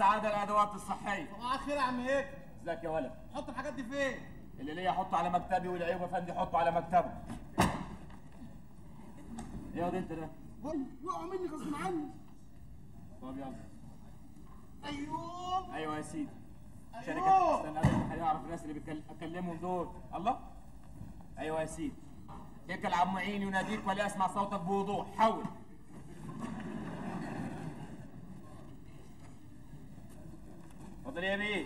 السعاده الادوات الصحيه صباح الخير يا عم هيك ازيك يا ولد حط الحاجات دي فين اللي ليا احطه على مكتبي والعيوب افندي احطه على مكتبه ايه واد انت ده وقعوا مني غصب عني طب يلا ايوه ايوه يا سيدي أيوه. شركه استنى بس خليني اعرف الناس اللي بكل- بكلمهم دول الله ايوه يا سيدي هيك العم معين يناديك ولا اسمع صوتك بوضوح حول اتفضل يا بيه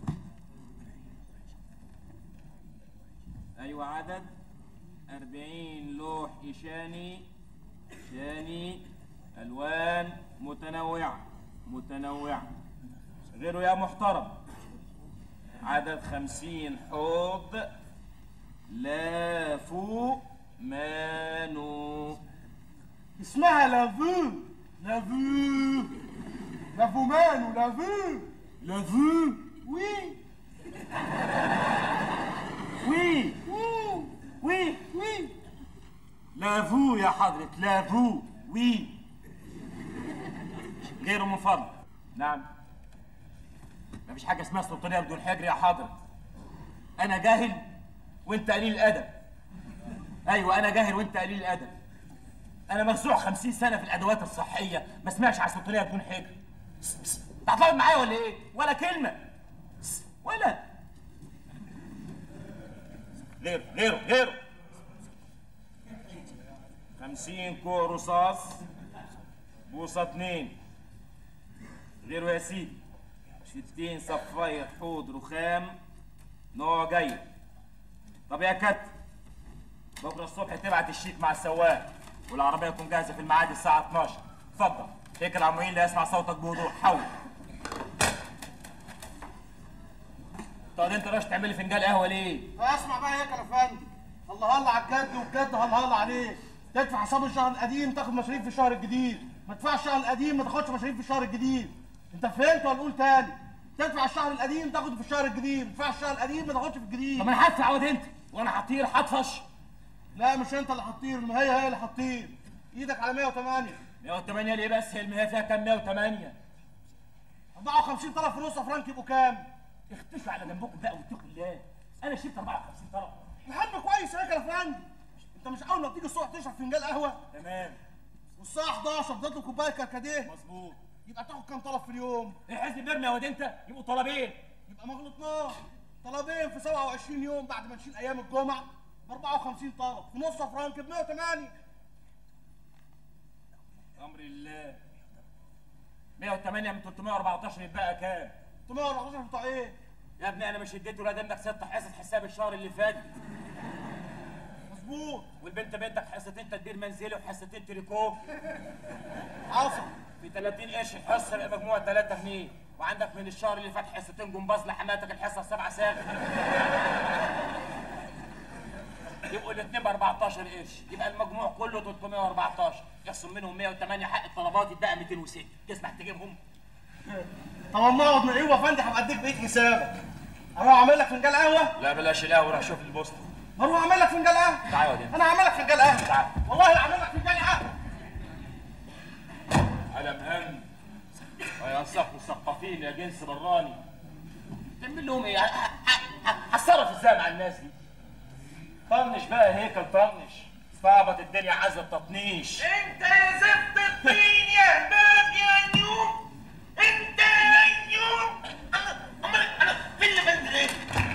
ايوه عدد أربعين لوح إشاني شاني ألوان متنوعة متنوعة غيره يا محترم عدد خمسين حوض لافو مانو اسمها لافو لافو لافو مانو لافو لافو وي وي وي وي وي لافو يا حضرة لافو وي غيره من فضل نعم مفيش حاجة اسمها سلطانية بدون حجر يا حضرة أنا جاهل وأنت قليل الأدب أيوة أنا جاهل وأنت قليل الأدب أنا مرزوع خمسين سنة في الأدوات الصحية ما اسمعش على سلطانية بدون حجر بس- بس. أنت هتطلع معايا ولا إيه؟ ولا كلمة بس. ولا غيره غيره غيره خمسين كوع رصاص بوصة اتنين غيره يا سيدي شتين صفاير حوض رخام نوع جيد طب يا كت بكره الصبح تبعت الشيك مع السواق والعربيه تكون جاهزه في الميعاد الساعه 12 اتفضل هيك العمومين لا يسمع صوتك بوضوح حول طب انت رايح تعملي فنجان قهوه ليه؟ اسمع بقى هيك يا فندم الله الله على الجد والجد الله الله عليك تدفع حساب الشهر القديم تاخد مصاريف في الشهر الجديد ما تدفعش الشهر القديم ما تاخدش مصاريف في الشهر الجديد انت فهمت ولا نقول تاني تدفع الشهر القديم تاخد في الشهر الجديد ما تدفعش الشهر القديم ما تاخدش في الجديد طب انا هدفع واد انت وانا هطير هطفش لا مش انت اللي هتطير ما هي هي اللي هتطير ايدك على 108 108 ليه بس هي المياه فيها كام 108 54 طرف ونص فرنك يبقوا كام؟ اختشوا على جنبكم بقى واتقوا الله انا شلت 54 طرف الحمد كويس هيك يا فندم انت مش اول ما بتيجي الصبح تشرب فنجان قهوه تمام والساعه 11 تطلب كوبايه كركديه مظبوط يبقى تاخد كام طلب في اليوم؟ الحزب بيرمي يا واد انت يبقوا طلبين يبقى ما غلطناش طلبين في 27 يوم بعد ما نشيل ايام الجمعه ب 54 طلب في نص فرنك ب 108 امر الله 108 من 314 يتبقى كام 314 بتوع ايه؟ يا ابني انا مش اديته ولاد انك ست حصه حساب الشهر اللي فات مظبوط والبنت بنتك حصتين تدبير منزلي وحصتين تريكو حصل في 30 قرش الحصه يبقى مجموعه 3 جنيه وعندك من الشهر اللي فات حصتين جمباز لحماتك الحصه 7 ساغ يبقوا الاثنين ب 14 قرش يبقى المجموع كله 314 يخصم منهم 108 حق الطلبات يتبقى 206 تسمح تجيبهم طب اما اقعد من ايوه يا فندم هبقى اديك بقيه حسابك اروح اعمل لك فنجان قهوه لا بلاش القهوه روح شوف البوسطه اروح اعمل لك فنجان قهوه تعالى يا ودين انا هعمل لك فنجان قهوه تعال. والله هعمل لك فنجان قهوه على مهم ويا صف مثقفين يا جنس براني تعمل لهم ايه؟ ه- ه- ه- هتصرف ازاي مع الناس دي؟ طنش بقى هيكل طنش صعبت الدنيا عايزه التطنيش انت يا زفت الطين يا باب يا نيوم انت يا نيوم انا امال انا فين اللي بنت ايه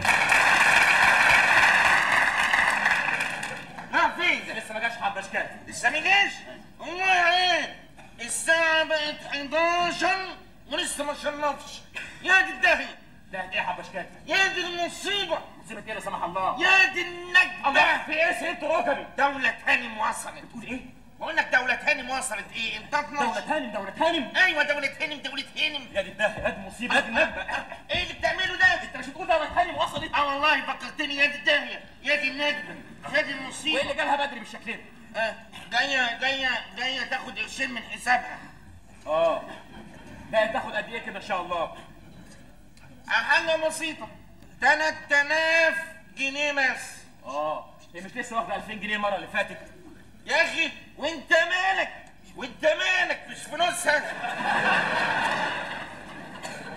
ها فين لسه ما جاش حبشكات لسه ما جاش هو ايه الساعة بقت 11 ولسه ما شرفش يا دي الدهي ده ايه حبشكات؟ يا دي المصيبة مصيبه ايه لا سمح الله؟ يا دي الله النجدة في ايه سيد ركبي؟ دولة هانم وصلت تقول ايه؟ بقول لك دولة هانم وصلت ايه انت دولة هانم دولة هانم ايوه دولة هانم دولة هانم يا دي الدهي هاد مصيبه هاد نكبه ايه اللي بتعمله ده؟ انت مش هتقول دولة هانم وصلت؟ اه والله فكرتني يا دي الداهية يا دي النجمة يا دي وايه المصيبة اللي جالها بدري بالشكل ده؟ آه جاية جاية جاية تاخد قرشين من حسابها اه لا تاخد قد ايه كده ان شاء الله؟ آه، حاجة بسيطة 3000 جنيه بس اه هي مش لسه واخده 2000 جنيه المره اللي فاتت؟ يا اخي وانت مالك وانت مالك مش فلوسها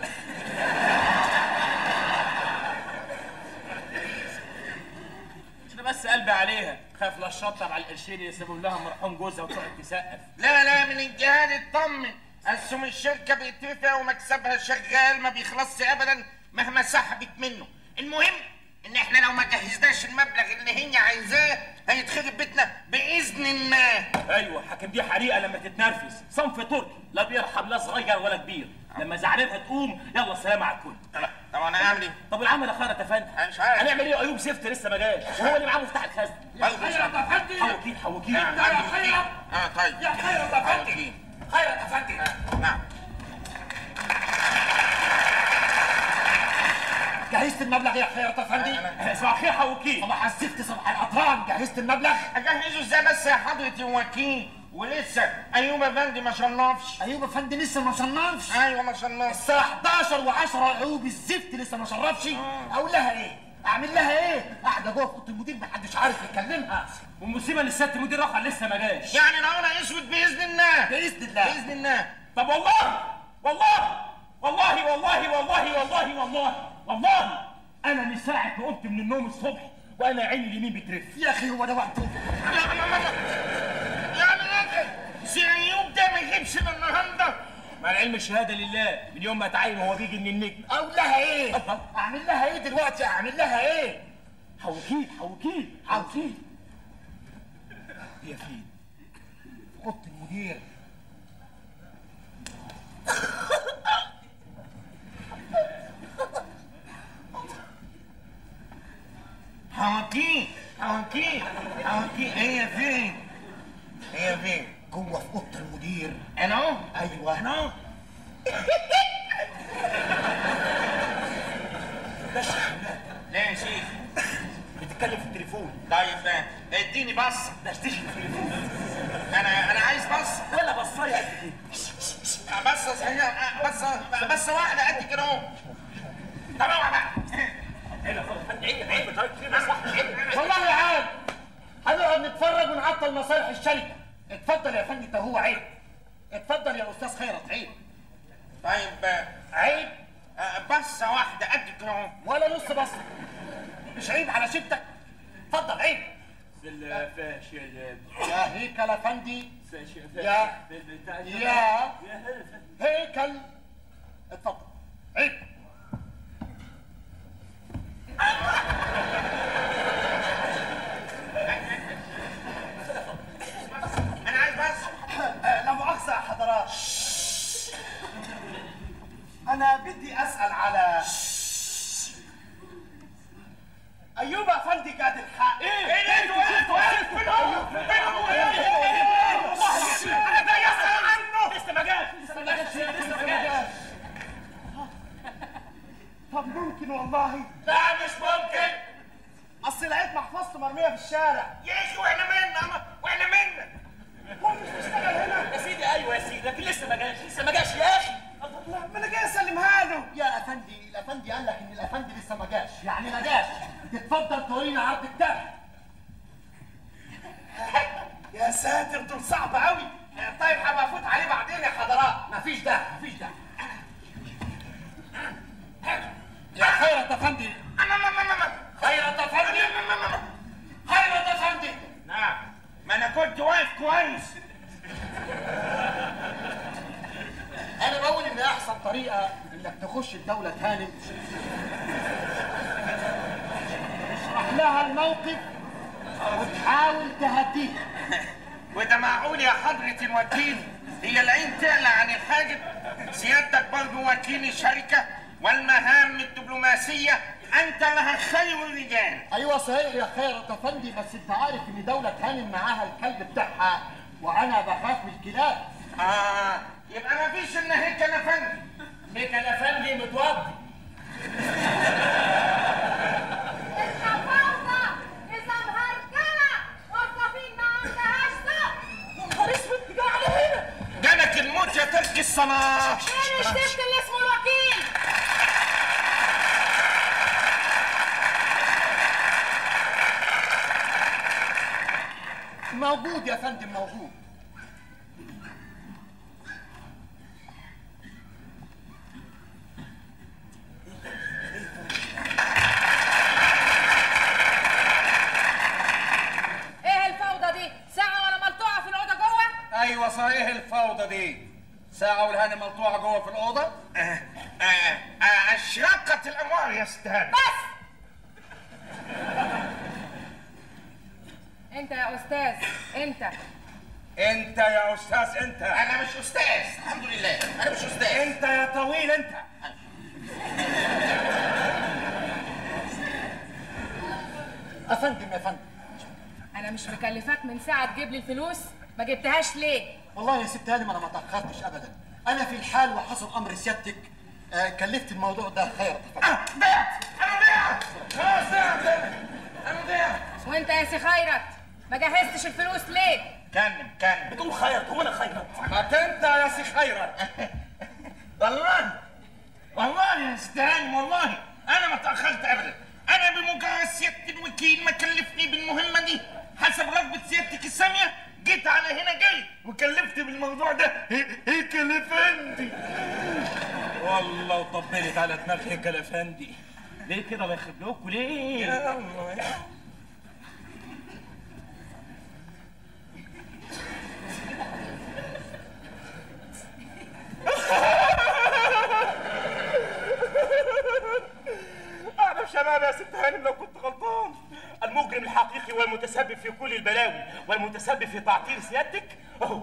عليها خاف لا تشطب على القرشين اللي سابهم لها مرحوم جوزها وتقعد تسقف لا لا من الجهاد اطمن اسهم الشركه بيترفع ومكسبها شغال ما بيخلصش ابدا مهما سحبت منه المهم ان احنا لو ما جهزناش المبلغ اللي هي عايزاه هيتخرب بيتنا باذن الله ايوه حاكم دي حريقه لما تتنرفز صنف تركي لا بيرحم لا صغير ولا كبير لما زعلانها تقوم يلا السلام على الكل طب طب انا اعمل ايه؟ طب العمل يا خيرت يا فندم أنا مش عارف. هنعمل ايه ايوب زفت لسه ما جاش وهو اللي معاه مفتاح الخزنه برضه مش خيرت عارف. افندي حوكيل حوكيل نعم، يا عندي خيرت. كتير. اه طيب يا خيرت افندي خيرت افندي نعم جهزت المبلغ يا خيرت افندي اسمع خير حوكيل طب حسفت صبح القطران جهزت المبلغ اجهزه ازاي بس يا حضره الوكيل ولسه ايوب افندي ما شرفش ايوب افندي لسه ما صنفش ايوه ما شرفش الساعة 11 و10 عيوب الزفت لسه ما شرفش اقول لها ايه؟ اعمل لها ايه؟ قاعدة جوه في اوضة المدير محدش عارف يكلمها والمصيبه ان الست مدير رخا لسه ما جاش يعني نهارنا اسود باذن الله باذن الله باذن الله طب والله والله والله والله والله والله والله والله انا من ساعه ما قمت من النوم الصبح وانا عيني اليمين بترف يا اخي هو ده وقته يا ماما يعني راجل سي ايوب ده ما يغيبش من النهارده مع العلم الشهاده لله من يوم ما اتعين وهو بيجي من النجم اقول لها ايه؟ اعمل لها ايه دلوقتي؟ اعمل لها ايه؟ حوكيل حوكيل حوكيل هي فين؟ في اوضة المدير حواكين حواكين حواكين هي فين هي فين جوه في اوضة المدير انا اهو ايوه انا اهو لا يا شيخ بتتكلم في التليفون طيب آه، اديني بصه ده اشتغل في التليفون انا انا عايز بصه ولا بصايه قد كده بصه صغيره آه، بصه بصه واحده قد كده اهو طب اوعى بقى هنا خد عيب عيب طيب في مصلحه عيب والله يا عم هنقعد نتفرج ونعطل مصالح الشركة اتفضل يا فندم ده هو عيب اتفضل يا استاذ خيرت عيب طيب آه، عيب آه، بصه واحده قد كده اهو ولا نص بص مش عيب على شبتك اتفضل عيب الفاشل يا هيكل افندي فاشل يا- بتاع- يا هيكل اتفضل عيب انا عايز بصه لا مؤاخذة يا حضرات أنا بدي أسأل على أيوب أفندي قاد الحق ايه ايه انتوا انتوا انتوا فين هو فين هو انا جاي اسال عنه لسه ما جاش لسه ما جاش لسه ما جاش طب ممكن والله لا مش ممكن أصل لقيت محفظته مرمية في الشارع يا اخي واحنا منا واحنا منا هو مش بيشتغل هنا يا سيدي ايوه يا سيدي لكن لسه ما جاش لسه ما جاش يا اخي ما أنا جاي أسلمها له يا أفندي الأفندي قال لك إن الأفندي لسه ما جاش يعني ما جاش تتفضل تورينا عرض الدفع يا ساتر دول صعب قوي طيب هبقى افوت عليه بعدين يا حضرات مفيش ده مفيش ده يا خيرت افندي خيرت افندي خيرت افندي نعم ما انا كنت واقف كويس انا بقول ان احسن طريقه انك تخش الدوله تهانم تشرح لها الموقف وتحاول تهديها وده معقول يا حضرة الوكيل هي العين تعلى عن الحاجب سيادتك برضو وكيل الشركة والمهام الدبلوماسية أنت لها خير الرجال ايوه صحيح يا خيرت افندي بس انت عارف ان دوله تهانم معاها الكلب بتاعها وانا بخاف من الكلاب آه يبقى ما فيش إلا هيك أنا فندم هيك انا فندي متوضي الحفاظة إذا مهرجلة موظفين ما عندهاش ذوق نهار اسود جاي على هنا جالك الموت يا ترك الصلاة فين الشفت اللي اسمه الوكيل موجود يا فندم موجود ساعة والهاني ملطوعة جوه في الأوضة آه آه آه أشرقت الأنوار يا ست هانم بس انت يا استاذ انت أنت يا أستاذ أنت أنا مش أستاذ الحمد لله أنا مش أستاذ أنت يا طويل أنت افندم يا فندم انا مش مكلفاك من ساعه تجيب لي الفلوس ما جبتهاش ليه والله يا ست هانم انا ما تاخرتش ابدا انا في الحال وحسب امر سيادتك آه كلفت الموضوع ده خير آه ضيعت أنا ضيعت خلاص ضيعت أنا ضيعت وانت يا سي خيرت ما جهزتش الفلوس ليه كلم كلم بتقول خيرت هو أنا خيرت ما أنت يا سي خيرت والله والله يا ست هانم والله انا ما تاخرت ابدا انا بمجرد سياده الوكيل ما كلفني بالمهمه دي حسب رغبه سيادتك الساميه جيت على هنا جري وكلفت بالموضوع ده هيك الافندي والله وطبلت على دماغ هيك يا افندي ليه كده الله يخرب لكم ليه؟ يا الله يا أعلم شباب يا ست هانم لو كنت غلطان المجرم الحقيقي والمتسبب في كل البلاوي والمتسبب في تعطيل سيادتك أهو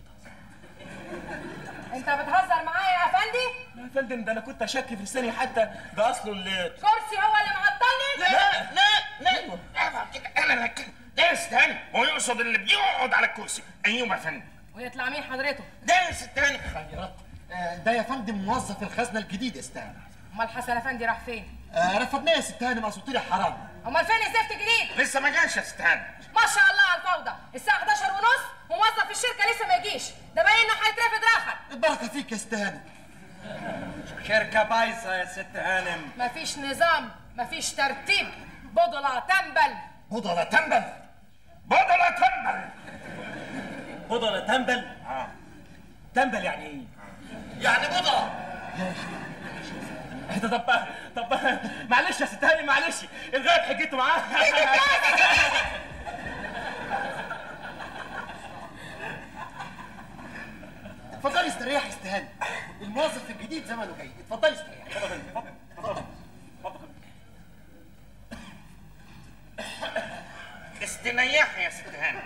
انت بتهزر معايا يا افندي يا فندم ده أنا كنت أشك في لساني حتى ده أصله اللي كرسي هو اللي معطلني لا لا لا انا كده انا لا كده ده يا ست هانم هو يقصد اللي بيقعد على الكرسي ايوه يا فندم ويطلع مين حضرته ده يا ست هانم خيرات آه ده يا فندم موظف الخزنه الجديد يا ست هانم امال حسن افندي راح فين آه رفضناه يا ست هانم اصل طلع حرام امال فين الزفت الجديد لسه ما جاش يا ست هانم ما شاء الله على الفوضى الساعه 11 ونص وموظف في الشركه لسه ما يجيش ده باين انه هيترفد رخر البركه فيك يا ست هانم شركة بايظة يا ست هانم مفيش نظام مفيش ترتيب بضلة تنبل بضلة تنبل بضلة تنبل بضلة تنبل آه تنبل يعني إيه؟ يعني بضلة ده طب طب معلش يا ست هانم معلش الغايب حجته معاه اتفضلي استريحي يا ست هانم الموظف الجديد زمنه جاي اتفضلي استريحي استنياح يا ست هانم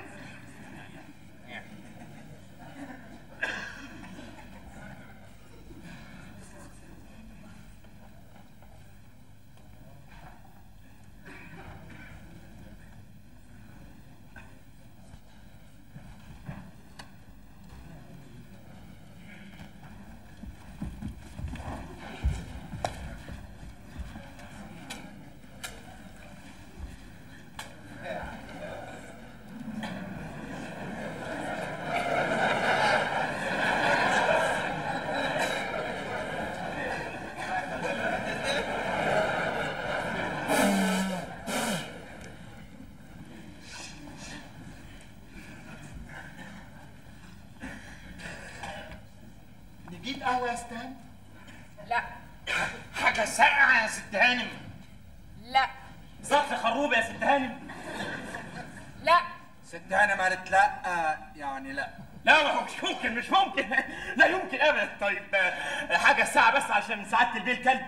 نجيب قهوه يا ست هانم لا حاجة ساقعة يا ست هانم لا ظرف خروب يا ست هانم لا ست هانم قالت لا يعني لا لا ما هو مش ممكن مش ممكن لا يمكن ابدا طيب آه، حاجه الساعه بس عشان سعاده البيه الكلب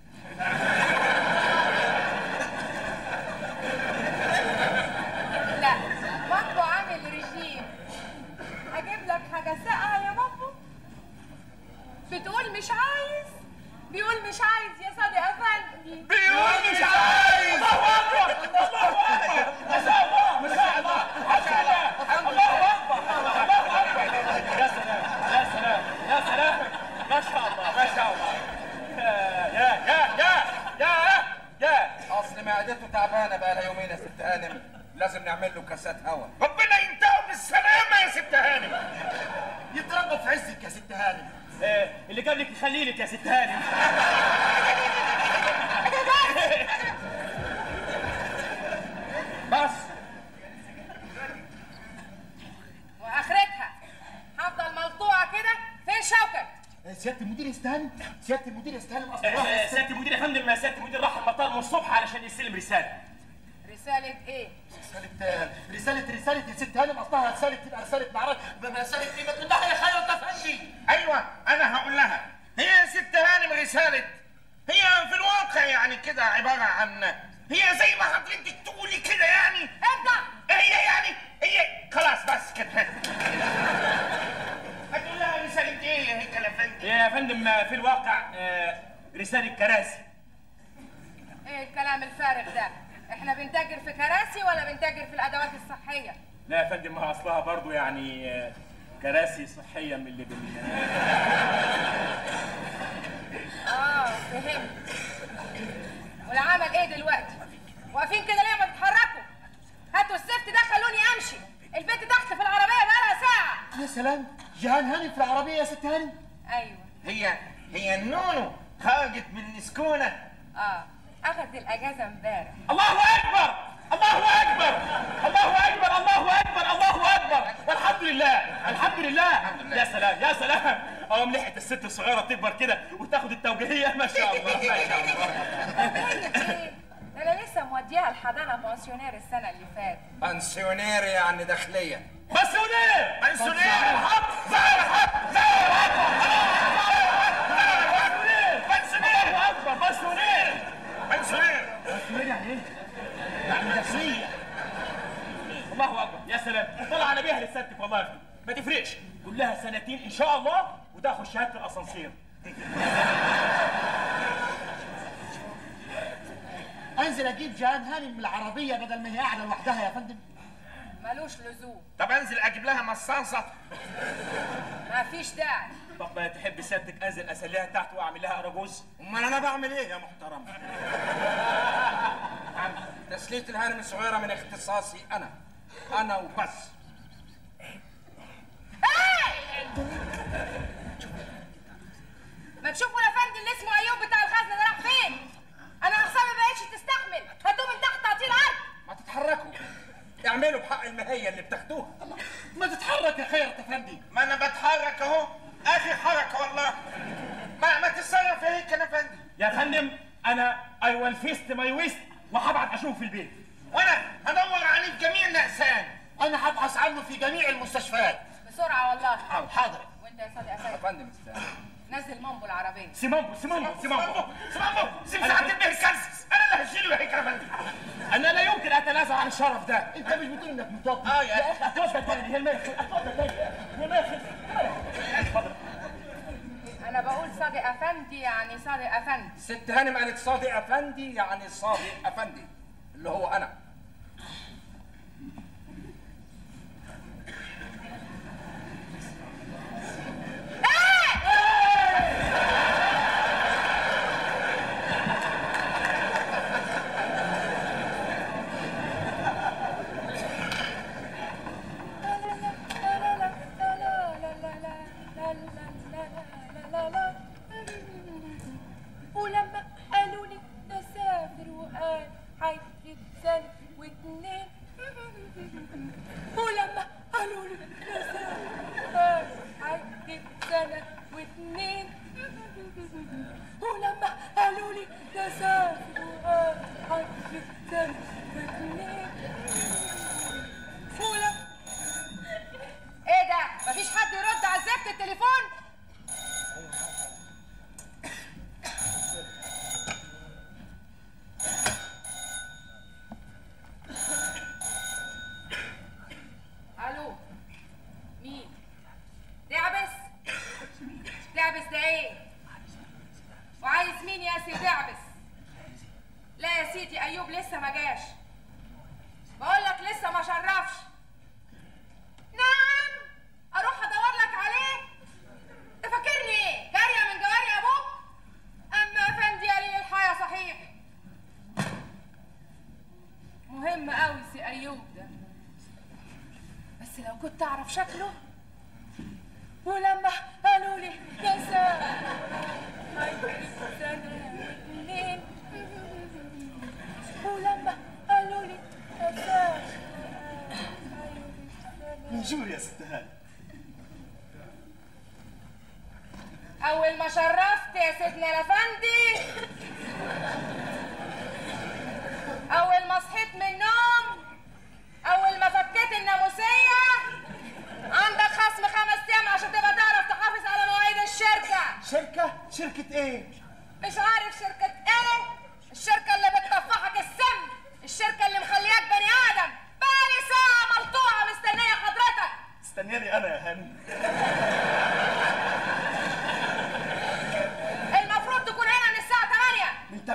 لا بابا عامل رجيم اجيب لك حاجه ساقعه يا بابا بتقول مش عايز بيقول مش عايز يا صادق افندي بيقول مش عايز الله اكبر الله اكبر ما شاء الله ما شاء الله ما شاء الله الله اكبر الله اكبر يا سلام يا سلام يا سلام ما شاء الله ما شاء الله يا يا يا يا يا أصل معدته تعبانة بقى لها يومين يا ست هانم لازم نعمل له كاسات هوا ربنا ينتهوا بالسلامة يا ست هانم يتربى في عزك يا ست هانم آه، اللي جاب لك يخلي لك يا ست هانم بس واخرتها هفضل ملطوعه كده فين شوكت آه، سياده المدير يا ست هانم سياده المدير يا ست هانم اصل آه، راح آه، سياده المدير يا فندم سياده المدير راح المطار من الصبح علشان يستلم رساله رساله ايه رسالة رسالة رسالة يا ست هانم اصلها رسالة تبقى رسالة معركة رسالة ايه ما تقول لها يا خيرة افندي ايوه انا هقول لها هي يا ست هانم رساله هي في الواقع يعني كده عباره عن هي زي ما حضرتك تقولي كده يعني ابدأ هي يعني هي خلاص بس كده هتقول لها رساله ايه يا هيكل افندي يا فندم في الواقع آه، رسالة كراسي ايه الكلام الفارغ ده احنا بنتاجر في كراسي ولا بنتاجر في الادوات الصحيه لا يا فندم ما اصلها برضو يعني آه، كراسي صحية من اللي بال اه فهمت والعمل ايه دلوقتي واقفين كده ليه ما تتحركوا هاتوا السفت ده خلوني امشي البنت تحت في العربيه بقالها ساعه يا سلام جهان هانم في العربية يا ست هانم ايوه هي هي النونو خرجت من السكونه اه اخذت الاجازه امبارح الله اكبر الله اكبر الله اكبر الله اكبر الله اكبر الحمد لله الحمد لله يا سلام يا سلام اه ملحقت الست الصغيره تكبر كده وتاخد التوجيهيه ما شاء الله ما شاء الله بقولك ايه ده انا لسه موديها الحضانه بونسيونير السنه اللي فاتت بنسيونير يعني داخليه مسؤولين بنسونير الله اكبر مسؤولين بنسونير يعني داخليه الله اكبر يا سلام طلع انا بيها لسانتك والله يا أخي. ما تفرقش كلها سنتين ان شاء الله وتاخد شهاده الاسانسير انزل اجيب جهان هانم من العربية بدل ما هي قاعدة لوحدها يا فندم ملوش لزوم طب انزل اجيب لها مصاصه ما فيش داعي طب ما تحب سيادتك انزل اسليها تحت واعمل لها اراجوز امال انا بعمل ايه يا محترم تسلية الهانم الصغيرة من اختصاصي انا انا وبس ما تشوفوا الافندي اللي اسمه ايوب بتاع الخزنه ده راح فين انا اعصابي ما بقتش تستحمل هاتوه من تحت تعطيه الارض ما تتحركوا اعملوا بحق المهية اللي بتاخدوها ما تتحرك يا خيرة افندي ما انا بتحرك اهو اخي حركه والله ما ما تتصرف يا هيكل افندي يا فندم انا اي ويل فيست ماي ويست وهبعت اشوفه في البيت وانا هدور عليه في جميع الاقسام انا هبحث عنه في جميع المستشفيات بسرعه والله حاضر وانت يا صديقي يا يا فندم استاذ نزل مامبو العربيه سيمامبو سيمامبو سيمامبو سمعوا سيب ساعة ابني الكنس انا اللي هشيله يا هيكل افندي انا لا يمكن اتنازل عن الشرف ده انت مش بتقول انك مطبق اه يا اخي اتفضل تاني هي الميخ اتفضل تاني هي الميخ اتفضل انا بقول صادق افندي يعني صادق افندي ست هانم قالت صادق افندي يعني صادق افندي اللي هو انا ولما قالوا لي نسافر وقال هيجيب سنة واتنين ولما قالوا لي نسافر وقال هيجيب سنة واتنين ولما قالوا لي نسافر وقال هيجيب سنة واتنين ولما ايه ده؟ مفيش حد يرد على زفت التليفون؟ الو مين؟ دعبس؟ دعبس ده ايه؟ وعايز مين يا سي دعبس؟ لا يا سيدي ايوب لسه ما جاش بقول لك لسه ما شرفش نعم اروح ادور لك عليه انت فاكرني ايه جاريه من جواري ابوك اما افندي قليل الحياه صحيح مهم قوي سي ايوب ده بس لو كنت اعرف شكله ولما قالوا لي يا سلام سنة واتنين ولما قالوا لي يا سلام منشور يا ست هانم أول ما شرفت يا سيدنا الأفندي أول ما صحيت من النوم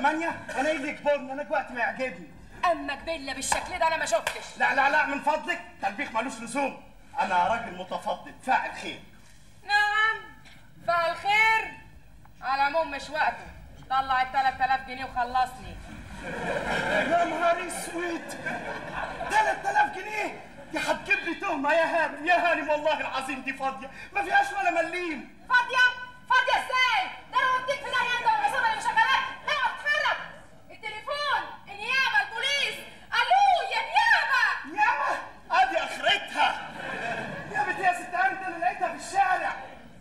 8 وانا ايه اللي يجبرني انا وقت ما يعجبني اما جبله بالشكل ده انا ما شفتش لا لا لا من فضلك تلبيخ ملوش لزوم انا راجل متفضل فاعل خير نعم فالخير على العموم مش وقته طلع ال 3000 جنيه وخلصني يا نهار اسود 3000 جنيه دي هتجيب لي تهمه يا هانم يا هانم والله العظيم دي فاضيه ما فيهاش ولا مليم فاضيه فاضيه ازاي ده انا وديك في داهيه انت والعصابه اللي شغالات اوعى تتحرك التليفون النيابه البوليس الو يا نيابه ياما ادي اخرتها يا بنتي يا ست هانم ده انا لقيتها في الشارع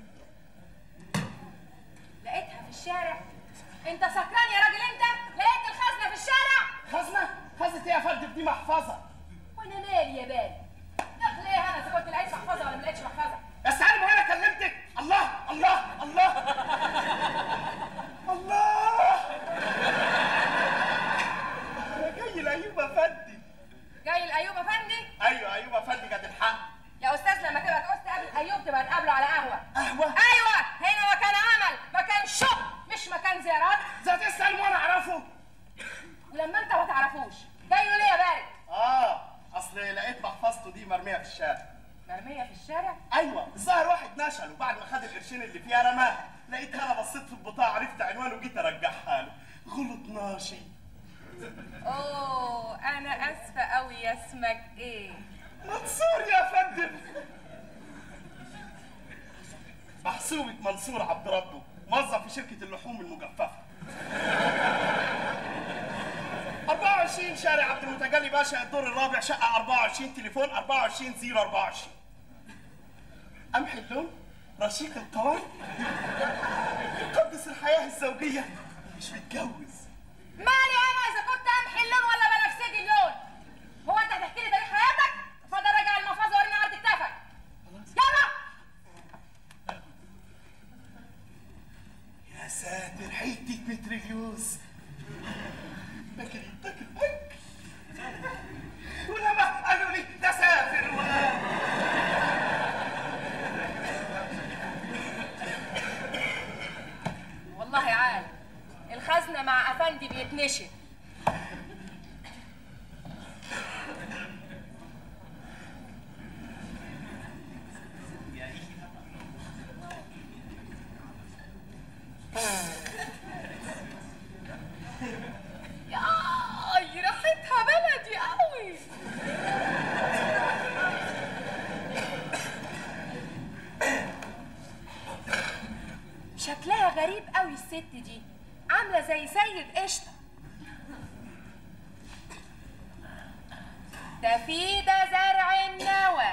لقيتها في الشارع انت سكران يا راجل انت لقيت الخزنه في الشارع خزنه خزنه ايه يا فندم دي محفظه وانا مالي يا بالي دخل ايه انا اذا كنت لقيت محفظه ولا ما لقيتش محفظه يا ست هانم وانا كلمتك الله الله الله الله انا جاي لايوب افندي جاي الايوب افندي ايوه ايوب افندي جاد الحق يا استاذ لما تبقى تعوز تقابل ايوب تبقى تقابله على قهوه قهوه ايوه هنا مكان عمل مكان شغل مش مكان زيارات ذات اسال وانا اعرفه ولما انت ما تعرفوش جاي له ليه يا بارد اه اصل لقيت محفظته دي مرميه في الشارع مرميه في الشارع ايوه الظاهر واحد نشل وبعد ما خد القرشين اللي فيها رماها لقيتها انا بصيت في البطاقه عرفت عنوانه وجيت ارجعها له غلط ناشي اوه انا اسفه قوي يا اسمك ايه منصور يا فندم محسوبة منصور عبد ربه موظف في شركة اللحوم المجففة 24 شارع عبد المتجلي باشا الدور الرابع شقة 24 تليفون 24 024 قمح اللون رشيق القوام قدس الحياة الزوجية مش متجوز مالي انا اذا كنت قمحي اللون ولا بنفسجي اللون هو انت هتحكي لي تاريخ حياتك اتفضل راجع المحفظه وريني عرض كتافك يلا يا ساتر حتة متريوس لكن يتاكل اكل ولما قالوا لي ده سافر و... والله عال الخزنه مع افندي بيتنشف ياي ريحتها بلدي قوي شكلها غريب قوي الست دي عامله زي سيد قشطه تفيدة زرع النوى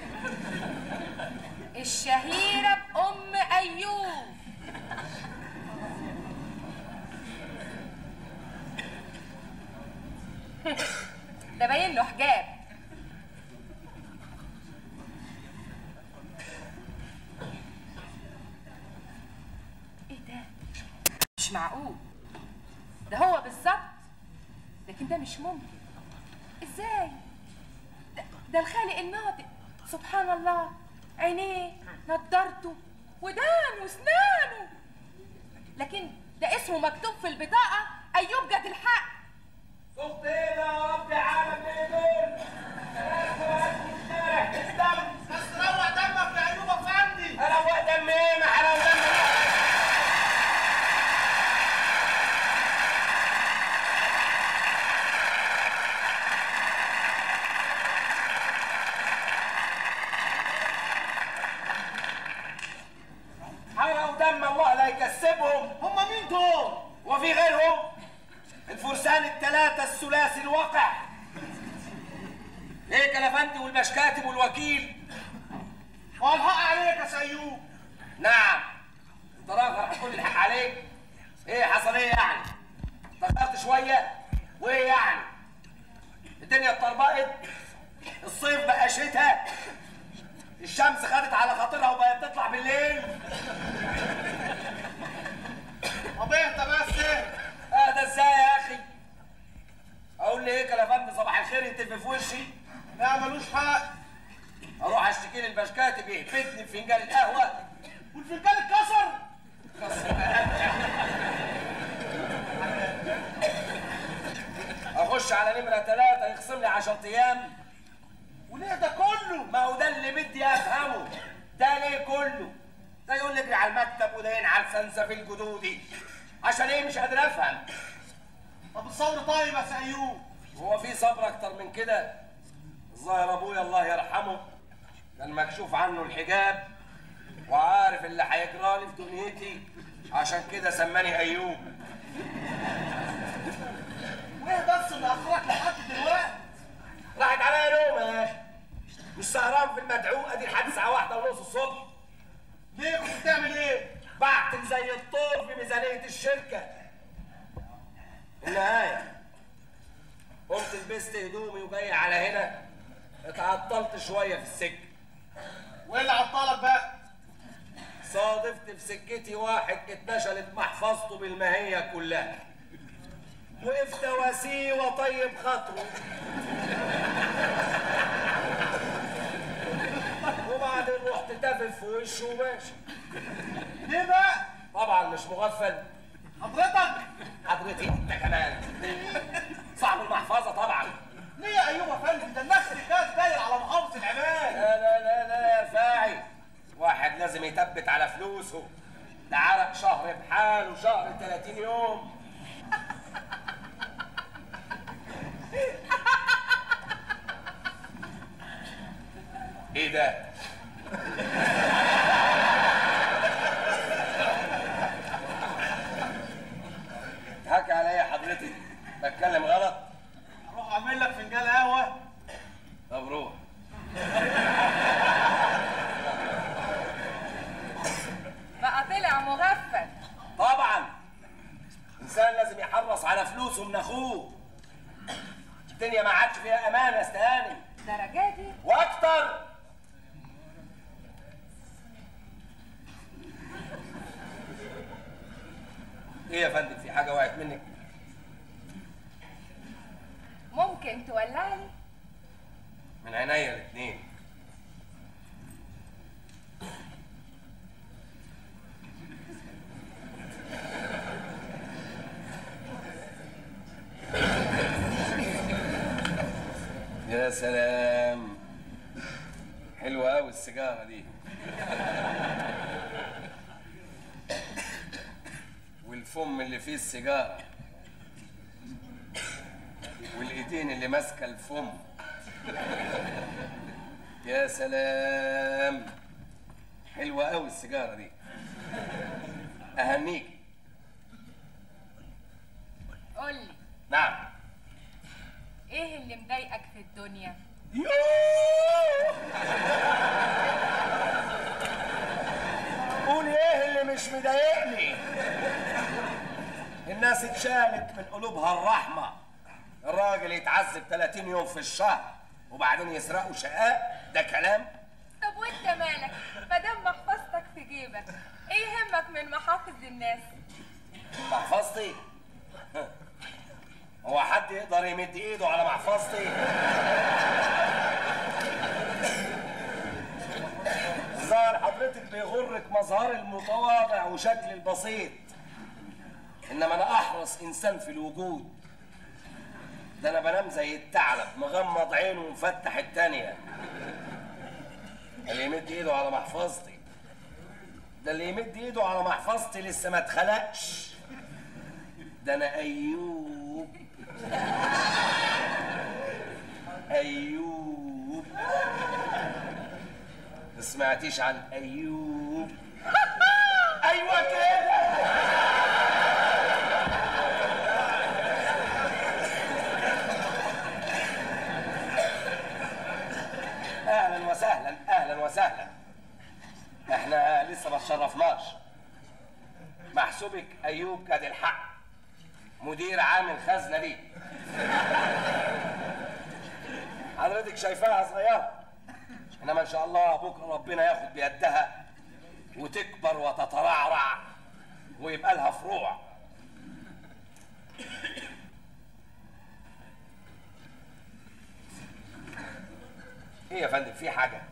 الشهيرة بأم أيوب ده باين له حجاب ايه ده مش معقول ده هو بالظبط لكن ده مش ممكن ازاي ده, ده الخالق الناطق سبحان الله عينيه نضارته ودانه وسنانه لكن ده اسمه مكتوب في البطاقة أيوب جد الحق صوت ايه ده يا رب عالم ايه دول؟ بس روق دمك يا ايوب افندي انا هو دم ايه ما حلاوه دم ايه؟ حلاوه دم الله لا يكسبهم هم مين دول؟ وفي غيرهم الفرسان الثلاثة الثلاثي الواقع هيك الافندي والمشكاتب والوكيل والحق عليك يا سيوب نعم انت راغب هتقول الحق عليك ايه حصل ايه يعني تغيرت شويه وايه يعني الدنيا اتطربقت الصيف بقى شتاء الشمس خدت على خاطرها وبقت تطلع بالليل طب انت بس ايه؟ اه ده ازاي يا اخي اقول لي هيك يا فندم صباح الخير يتف في وشي لا ملوش حق اروح اشتكي للبشكاتب يهبطني بفنجان القهوه والفنجان اتكسر يخش على نمره ثلاثه يخصم لي 10 ايام وليه ده كله ما هو ده اللي بدي افهمه ده ليه كله ده يقول لي اجري على المكتب وده ينعل سنسفيل جدودي عشان ايه مش قادر افهم طب الصبر طيب يا سي ايوب هو في صبر اكتر من كده الظاهر ابويا الله يرحمه كان مكشوف عنه الحجاب وعارف اللي هيجرى لي في دنيتي عشان كده سماني ايوب وايه بس اللي اخرك لحد دلوقتي راحت عليا نوم يا اخي مش سهران في المدعوقه دي لحد الساعه واحدة ونص الصبح ليه كنت بتعمل ايه بعتل زي الطور في ميزانيه الشركه النهايه قمت لبست هدومي وجاي على هنا اتعطلت شويه في السكه وايه اللي عطلك بقى صادفت في سكتي واحد اتنشلت محفظته بالماهيه كلها وقفت واسيه وطيب خاطره وبعدين رحت تافف في وشه وماشي ليه بقى طبعا مش مغفل حضرتك حضرتي انت كمان صاحب المحفظه طبعا ليه يا ايوب يا فندم ده الناس اللي كانت داير على محافظه العماد لا لا لا لا يا رفاعي واحد لازم يثبت على فلوسه ده عرق شهر بحاله شهر 30 يوم ايه ده؟ حكى عليا حضرتك بتكلم غلط اروح اعمل لك فنجان قهوه طب روح بقى طلع مغفل طبعا انسان لازم يحرص على فلوسه من اخوه الدنيا ما عادش فيها امان يا استهاني درجة دي واكتر ايه يا فندم في حاجه وقعت منك ممكن تولع لي من عينيا الاثنين يا سلام حلوة أوي السيجارة دي والفم اللي فيه السيجارة والإيدين اللي ماسكة الفم يا سلام حلوة أوي السيجارة دي أهنيك قول لي نعم ايه اللي مضايقك في الدنيا يوه قول ايه اللي مش مضايقني الناس اتشالت من قلوبها الرحمة الراجل يتعذب 30 يوم في الشهر وبعدين يسرقوا شقاء ده كلام طب وانت مالك مادام محفظتك في جيبك ايه يهمك من محافظ الناس محفظتي هو حد يقدر يمد ايده على محفظتي ظاهر حضرتك بيغرك مظهر المتواضع وشكل البسيط انما انا احرص انسان في الوجود ده انا بنام زي الثعلب مغمض عينه ومفتح التانية اللي يمد ايده على محفظتي ده اللي يمد ايده على محفظتي لسه ما اتخلقش ده انا ايوب ايوب ما سمعتيش عن ايوب ايوه كده اهلا وسهلا اهلا وسهلا احنا لسه ما اتشرفناش محسوبك ايوب كاد الحق مدير عام الخزنه دي حضرتك شايفاها صغيره انما ان شاء الله بكره ربنا ياخد بيدها وتكبر وتترعرع ويبقى لها فروع ايه يا فندم في حاجه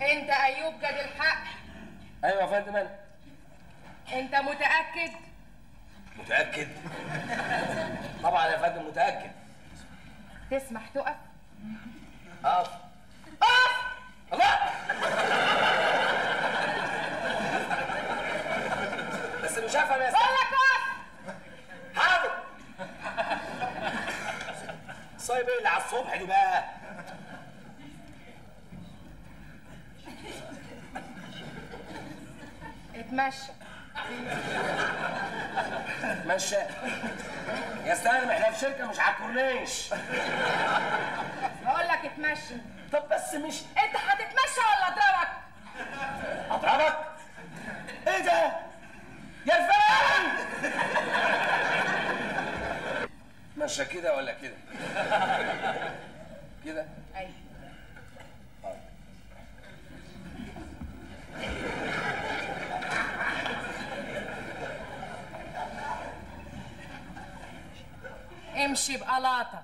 انت ايوب جد الحق ايوه يا فندم انا انت متاكد متاكد طبعا يا فندم متاكد تسمح تقف اقف اقف الله بس مش هفهم يا بقول استاذ لك اقف حاضر صايب ايه اللي على الصبح دي بقى اتمشى ماشي يا استاذ احنا في شركه مش على الكورنيش بقول لك اتمشى طب بس مش انت هتتمشى ولا اضربك اضربك ايه ده يا الفلان ماشي كده ولا كده كده ايوه امشي بقلاطة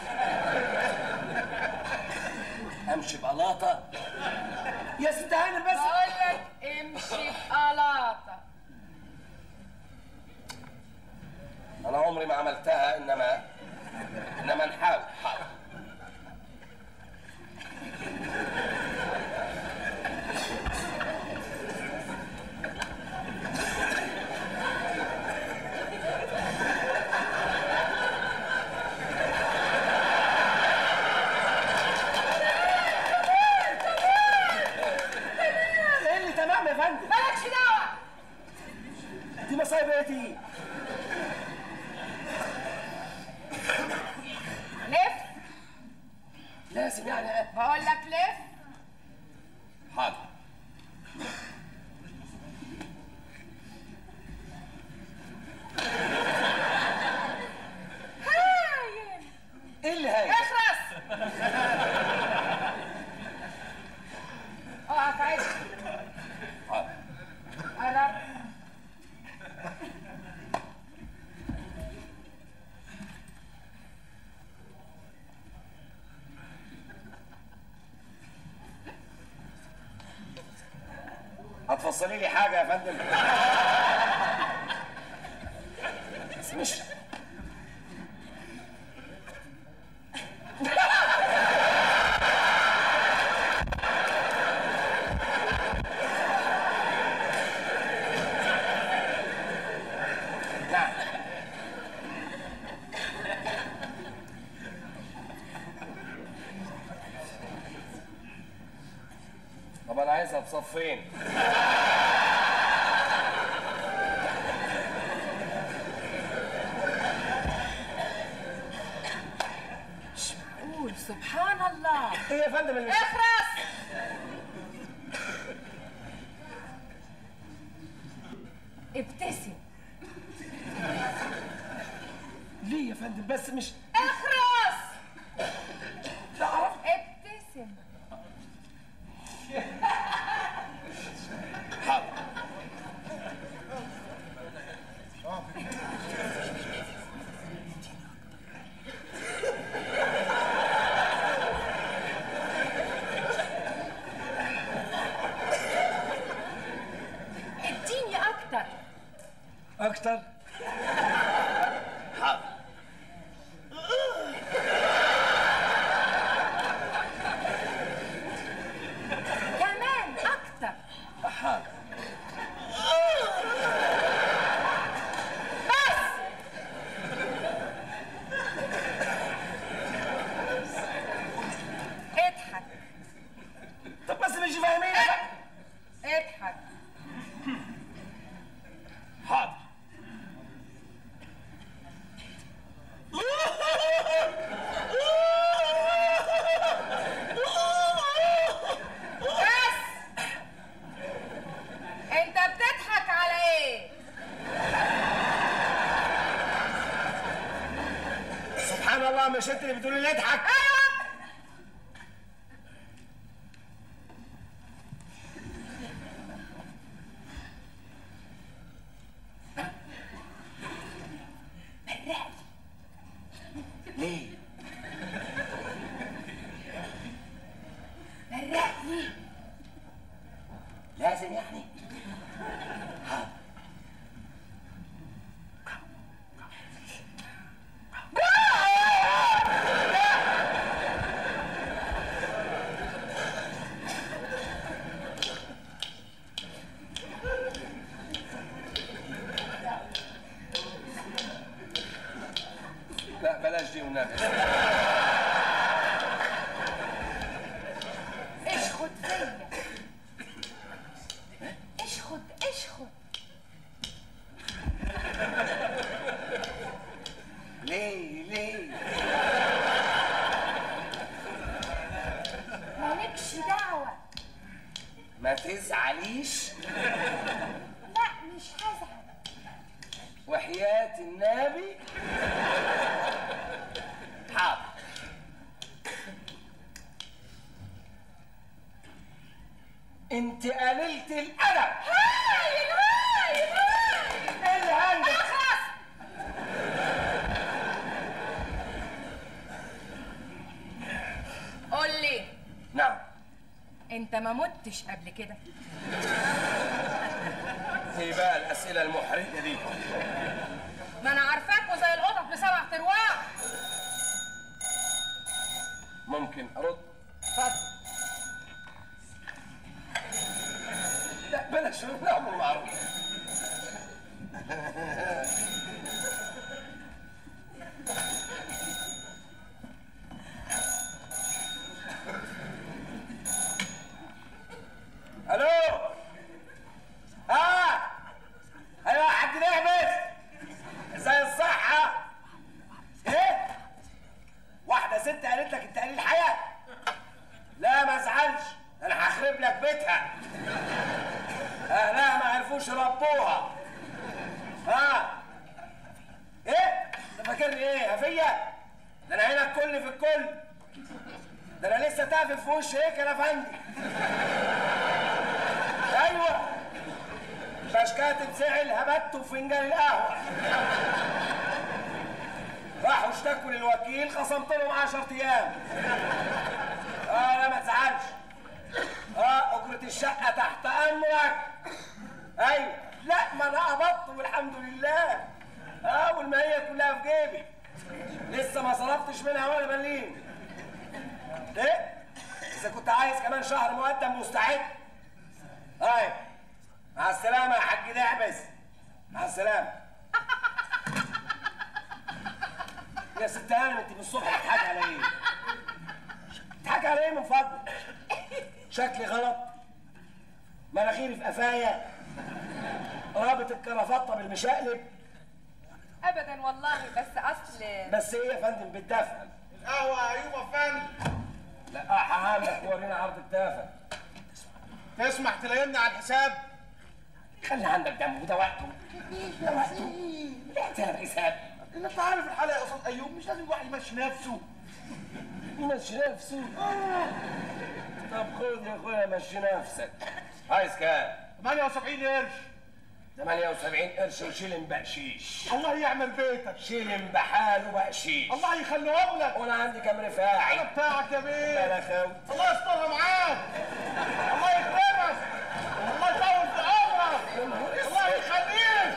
امشي بقلاطه يا ست هانم بس بقول لك امشي بقلاطة انا عمري ما عملتها انما انما نحاول حاضر ايه اللي تمام يا فندم مالكش دعوة دي مصايب ايه دي لف لازم يعني بقول لك لف حاضر هايل ايه اللي هاي اخرس اقف عدل حاضر قرب هتفصلي لي حاجه يا فندم بس مش نعم طب انا عايزها بصفين قول سبحان الله ايه يا فندم اللي اخرس ابتسم ليه يا فندم بس مش اخرس تعرف ابتسم حاضر اديني اكتر اكتر حاضر كمان اكتر حاضر بس اضحك طب بس مش فاهمين يا فندم. اضحك حاضر بس انت بتضحك على ايه سبحان الله مش انت اللي بتقولي لي اضحك ايوه ليه اشخط فيا اشخط اشخط ليه ليه مالكش دعوة ما تزعليش لا مش هزعل وحياة النبي حاضر انت قللت الادب هايل هايل هايل ايه اللي عندك اخلص قول لي نعم انت ما متش قبل كده ايه بقى الاسئله المحرجه دي ما انا عارفاك وزي القطط بسبع ترواح ممكن ارد اتفضل لا بلاش نعمل معروف الو اه ايوه يا حاج نعمت ازاي الصحه ايه واحده ست قالت لك انت قليل الحياه لا ما ازعلش انا هخرب لك بيتها اهلها ما عرفوش يربوها ها ايه انت فاكرني ايه هفيه ده انا هنا الكل في الكل ده انا لسه تافه في وش هيك يا فندم ايوه بشكات تتزعل هبته في فنجان القهوه راحوا اشتكوا للوكيل خصمت لهم 10 ايام اه لا ما تزعلش اه اجرة الشقة تحت امرك ايوه لا ما انا قبضت والحمد لله اه والمية كلها في جيبي لسه ما صرفتش منها ولا مليم ايه اذا كنت عايز كمان شهر مقدم مستعد ايوه مع السلامة يا حاج دعبس مع السلامة يا ست هانم انت من الصبح بتضحكي على ايه؟ بتضحكي على ايه من فضلك؟ شكلي غلط مناخيري في قفايا رابط الكرافطه بالمشقلب ابدا والله بس اصل بس ايه يا فندم بالدفع القهوه يا ايوب افندي لا هعملك ورينا عرض الدافع تسمح تلاقينا على الحساب خلي عندك دم وده وقته ده وقته احترم الحساب انت عارف الحلقه يا استاذ ايوب مش لازم الواحد يمشي نفسه يمشي نفسه طب خد يا اخويا مشي نفسك عايز كام؟ 78 قرش 78 قرش وشيلن بقشيش الله يعمل بيتك شيلن بحاله بقشيش الله يخليهم لك وانا عندي كام رفاعي انا بتاعك يا بيه بلا خوت الله يسترها معاك الله يكرمك الله يطول في عمرك الله يخليك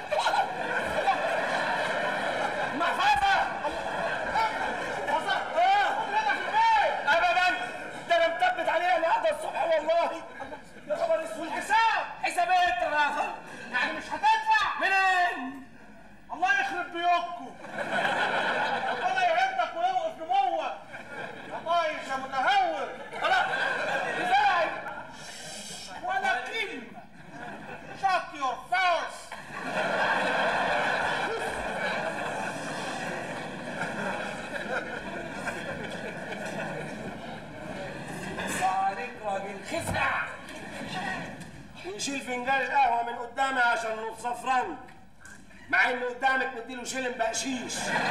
محفظة حصل ايه كلنا في البيت ابدا ده انا مثبت عليها النهارده الصبح والله يا خبر اسود الحساب حساب ايه التراخة يعني مش هتدفع منين الله يخرب بيوتكم ربنا يعدك ويوقف نموك يا طايش يا متهور خلاص ازاي ولا كلمة shut your face عليك راجل خفع يشيل فنجان القهوة من قدامي عشان نص فرنك مع ان قدامك مديله شيلن بقشيش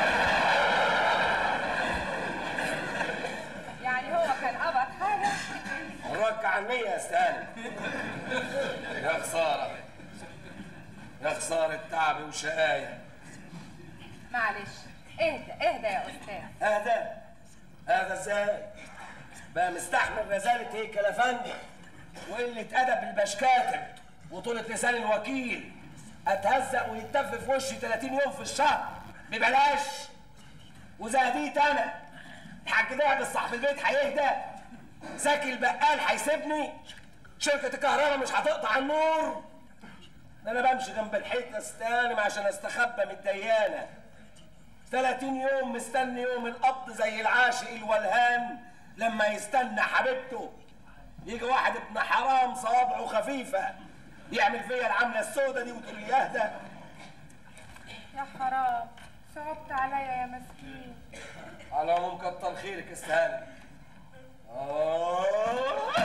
يعني هو كان قبض حاجه الرك عنية يا استاذ يا خسارة يا خسارة تعبي وشقاية معلش اهدى اهدى يا استاذ هذا هذا ازاي بقى مستحمل رزالة هيك يا فندم وقلة أدب البشكاتب وطولة لسان الوكيل أتهزق ويتف في وشي 30 يوم في الشهر ببلاش وزهديت أنا الحاج ده صاحب البيت هيهدى زكي البقال هيسيبني شركة الكهرباء مش هتقطع النور ده أنا بمشي جنب الحيط استانم عشان أستخبى من الديانة 30 يوم مستني يوم القبض زي العاشق الولهان لما يستنى حبيبته يجي واحد ابن حرام صوابعه خفيفة يعمل فيا العملة السوداء دي وتقول لي اهدى يا حرام صعبت عليا يا مسكين على العموم كتر خيرك استهاني آه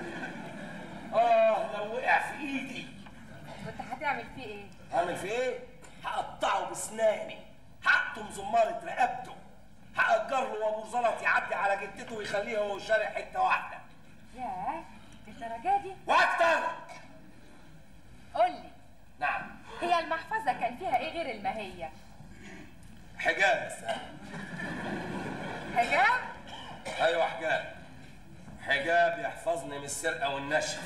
آه لو وقع في إيدي وانت هتعمل فيه ايه أعمل في إيه؟ هقطعه بسناني هقطم زمارة رقبته هأجر له أبو زلط يعدي على جدته ويخليه هو الشارع حتة واحدة ياه الدرجه دي وأكتر قول لي نعم هي المحفظه كان فيها ايه غير الماهيه حجاب استهاني حجاب أيوة حجاب حجاب يحفظني من السرقة والنشر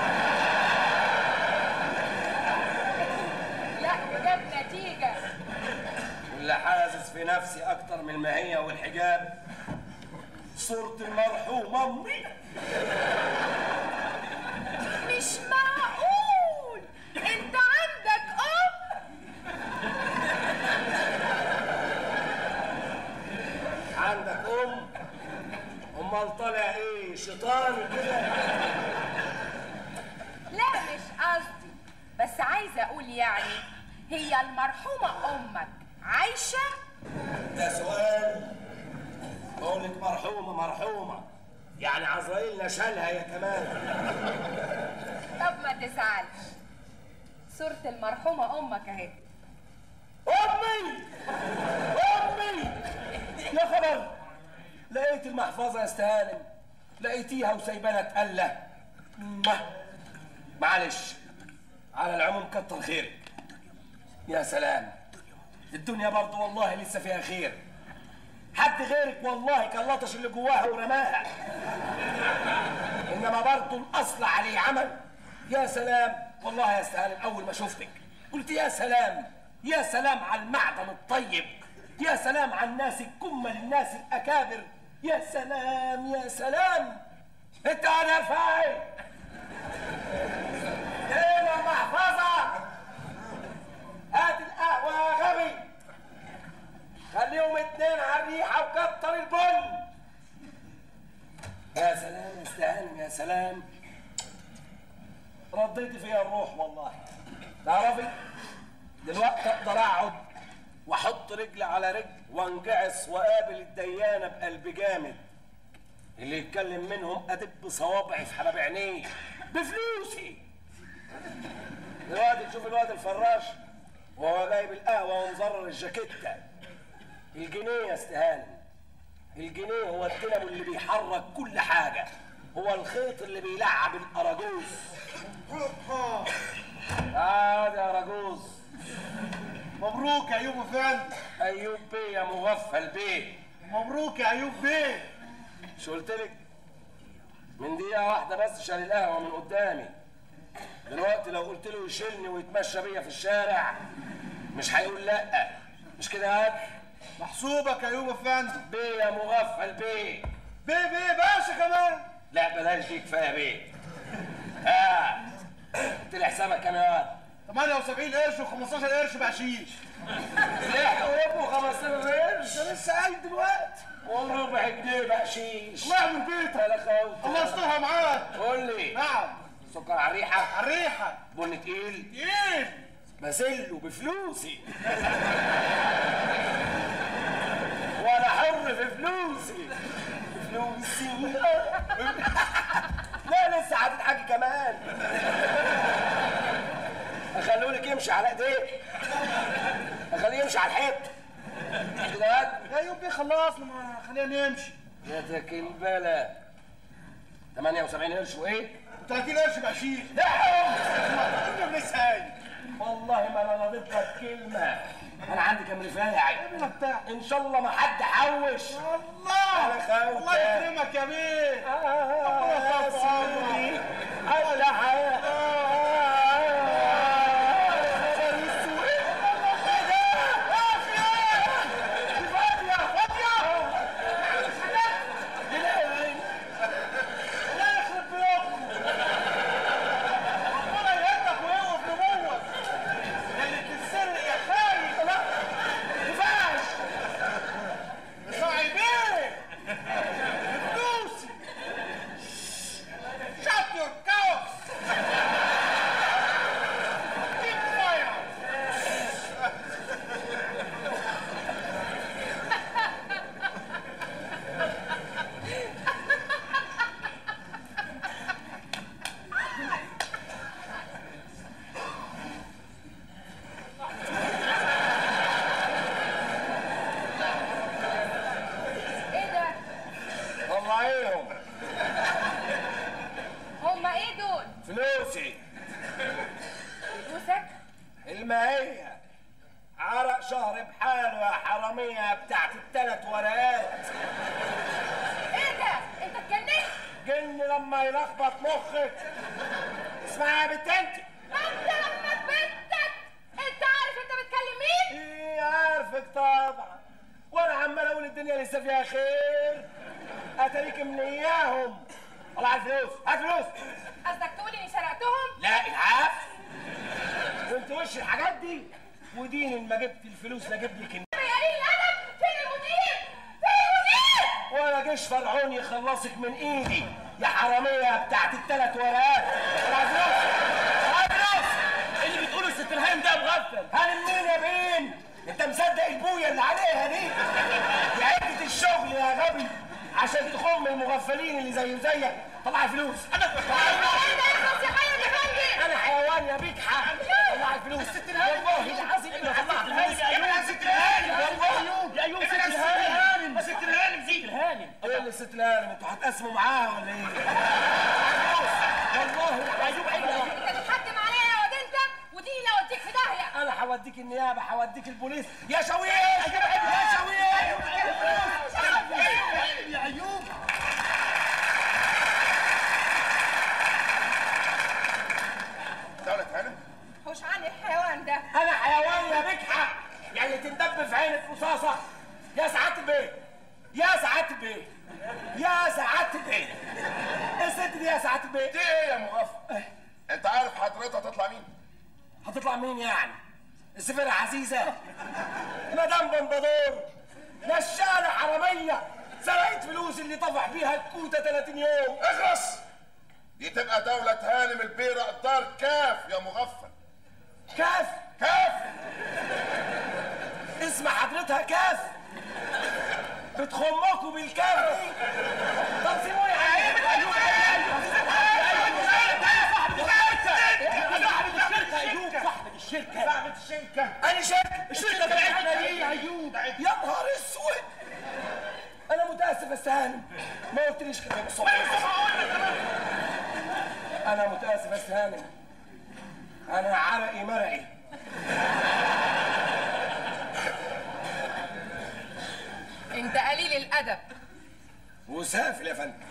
لا وجاب نتيجه واللي حاسس في نفسي أكتر من الماهية والحجاب صورة المرحوم أمي مش معقول انت عندك ام عندك أم أمال طالع إيه شيطان كده لا مش قصدي بس عايزه اقول يعني هي المرحومه امك عايشه ده سؤال بقول لك مرحومة مرحومة يعني عزرائيل نشالها يا كمان طب ما تزعلش صورة المرحومة أمك أهي أمي أمي يا خبر لقيت المحفظة يا استهانم لقيتيها وسايبانا تقلة ما معلش على العموم كتر خيرك يا سلام الدنيا برضه والله لسه فيها خير حد غيرك والله كان لطش اللي جواها ورماها انما برضه الاصل عليه عمل يا سلام والله يا استهانم اول ما شفتك قلت يا سلام يا سلام على المعدن الطيب يا سلام على الناس الكمة الناس الاكابر يا سلام يا سلام انت انا فاهم هنا محفظة هات القهوة يا غبي خليهم اتنين على الريحة وكتر البن يا سلام يا استهانم يا سلام رديت فيها الروح والله تعرفي دلوقتي اقدر اقعد واحط رجل على رجل وانجعص واقابل الديانه بقلب جامد اللي يتكلم منهم ادب صوابعي في حلب عينيه بفلوسي دلوقتي تشوف الواد الفراش وهو جايب القهوه ومزرر الجاكيته الجنيه يا استهانم الجنيه هو الدينامو اللي بيحرك كل حاجه هو الخيط اللي بيلعب الاراجوز تعال يا راجوز مبروك يا ايوب افندي ايوب بيه يا مغفل بيه مبروك يا ايوب بيه مش قلت لك من دقيقة واحدة بس شال القهوة من قدامي دلوقتي لو قلت له يشيلني ويتمشى بيا في الشارع مش هيقول لأ مش كده يا واد؟ محسوبك يا ايوب افندي بيه يا مغفل بيه بيه بيه باشا كمان لا بلاش دي كفاية بيه اه قلت لي حسابك كام يا واد؟ 78 قرش و15 قرش بقشيش لحق وابو 15 قرش ده لسه قايل دلوقتي وربع جنيه بقشيش الله يعمل بيتك انا خوت الله يسترها معاك قول لي نعم سكر على الريحة على الريحه بن تقيل ايه بذله بفلوسي وانا حر في فلوسي فلوسي لا لسه هتضحكي كمان اخلولك يمشي على ايديه اخليه يمشي على الحيط كده يا واد؟ يا ايوب بيه خلصنا ما خلينا نمشي يا تك البلا 78 قرش وايه؟ 30 قرش بقشيش لا كنا لسه قايل والله ما انا رضيت لك كلمه انا عندي كام رفاعي انا بتاع ان شاء الله ما حد حوش الله أنا خوفان. الله يكرمك يا بيه يا سيدي على الله يخرب بيوتكم ربنا يهدك ويوقف نبوك اللي تتسرق يا خايف ينفعش راعيهم هما ايه دول فلوسي فلوسك الماهية عرق شهر بحاله يا حرامية بتاعت التلات ورقات ايه ده انت اتجننت جن لما يلخبط مخك اسمعي يا بنت انت انت لما بنتك انت عارف انت بتكلم مين ايه عارفك طبعا وانا عمال اقول الدنيا لسه فيها خير اتاريك من اياهم طلع على الفلوس هات فلوس قصدك تقول اني سرقتهم لا العاف كنت وش الحاجات دي ودين إن ما جبت الفلوس لا جيب لك يا قليل الادب فين المدير فين المدير ولا جيش فرعون يخلصك من ايدي يا حراميه بتاعت الثلاث ورقات طلع فلوس طلع فلوس اللي بتقوله ست الهيم ده مغفل هانم مين يا بين انت مصدق البويه اللي عليها دي دي عده الشغل يا غبي عشان تخم المغفلين اللي زي زيك طلع فلوس انا طلع فلوس انت اخلص يا حي يا فندم انا حيوان يا بجحة طلع الفلوس ست الهانم والله العظيم اني طلعت الفلوس يا ايوب ست الهانم والله يا ايوب ست الهانم ست الهانم ست الهانم ايه اللي ست الهانم انتوا هتقسموا معاها ولا ايه؟ والله يا ايوب عيب انت بتحكم عليا يا واد انت ودي لو اوديك في داهيه انا هوديك النيابه هوديك البوليس يا شويش يا شويش يا ايوب دولة هانم حوش عني الحيوان ده انا حيوان يا بجحة يعني تندب في عينك رصاصه يا سعاده البيه يا سعاده البيه يا سعاده البيه الست دي يا سعاده البيه دي ايه يا مغفل انت عارف حضرتها تطلع مين هتطلع مين يعني؟ السفيرة عزيزة مدام بنبدور نشالة حرامية سرقت فلوس اللي طفح بيها الكوتة 30 يوم اخلص دي تبقى دولة هانم البيرة الدار كاف يا مغفل كاف كاف اسم حضرتها كاف بتخمكوا بالكاف دي طب سيبوني عيب ايوب صاحب الشركة صاحبة الشركة أنا شركة الشركة بتاعتنا دي يا أيوب يا نهار أسود أنا متأسف يا استهانم ما قلتليش كده من الصبح أنا متأسف يا استهانم أنا عرقي مرعي انت قليل الادب وسافل يا فندم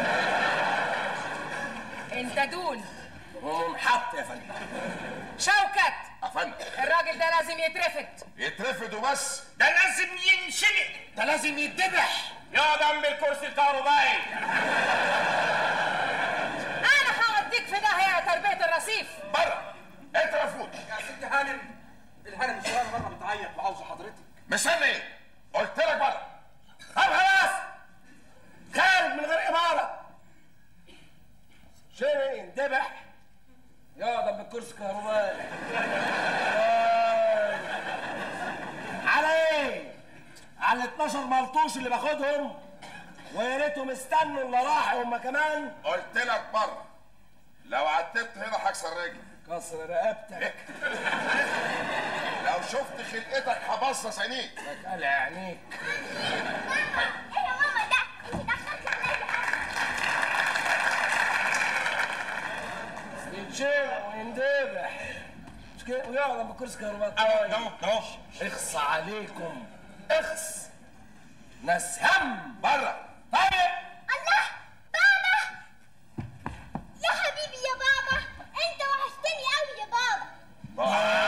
انت دون ومنحط يا فندم شوكت افندم الراجل ده لازم يترفد يترفد وبس ده لازم ينشلق ده لازم يتذبح يا جنب الكرسي الكهربائي انا هوديك في داهيه يا تربيه الرصيف بره اترفض يا ست هانم الهانم الصغيره بره بتعيط وعاوزه حضرتك مستني ايه قلت لك بره طب خلاص خارج من غير إمارة شيء اندبح يقعد بالكرسي الكهربائي آه. على ايه؟ على ال 12 ملطوش اللي باخدهم ويا ريتهم استنوا اللي راحوا هم كمان قلت لك بره لو عدت هنا هكسر رجلي كسر رقبتك لو شفت خلقتك هبصص عينيك قلع عينيك ايه يا ماما ده انت دخلت عليا يتشيل ويندبح مش كده ويقعد بالكرسي الكهربائي اهو اهو اخص عليكم اخص ناس هم بره طيب الله بابا يا حبيبي يا بابا انت وحشتني قوي يا بابا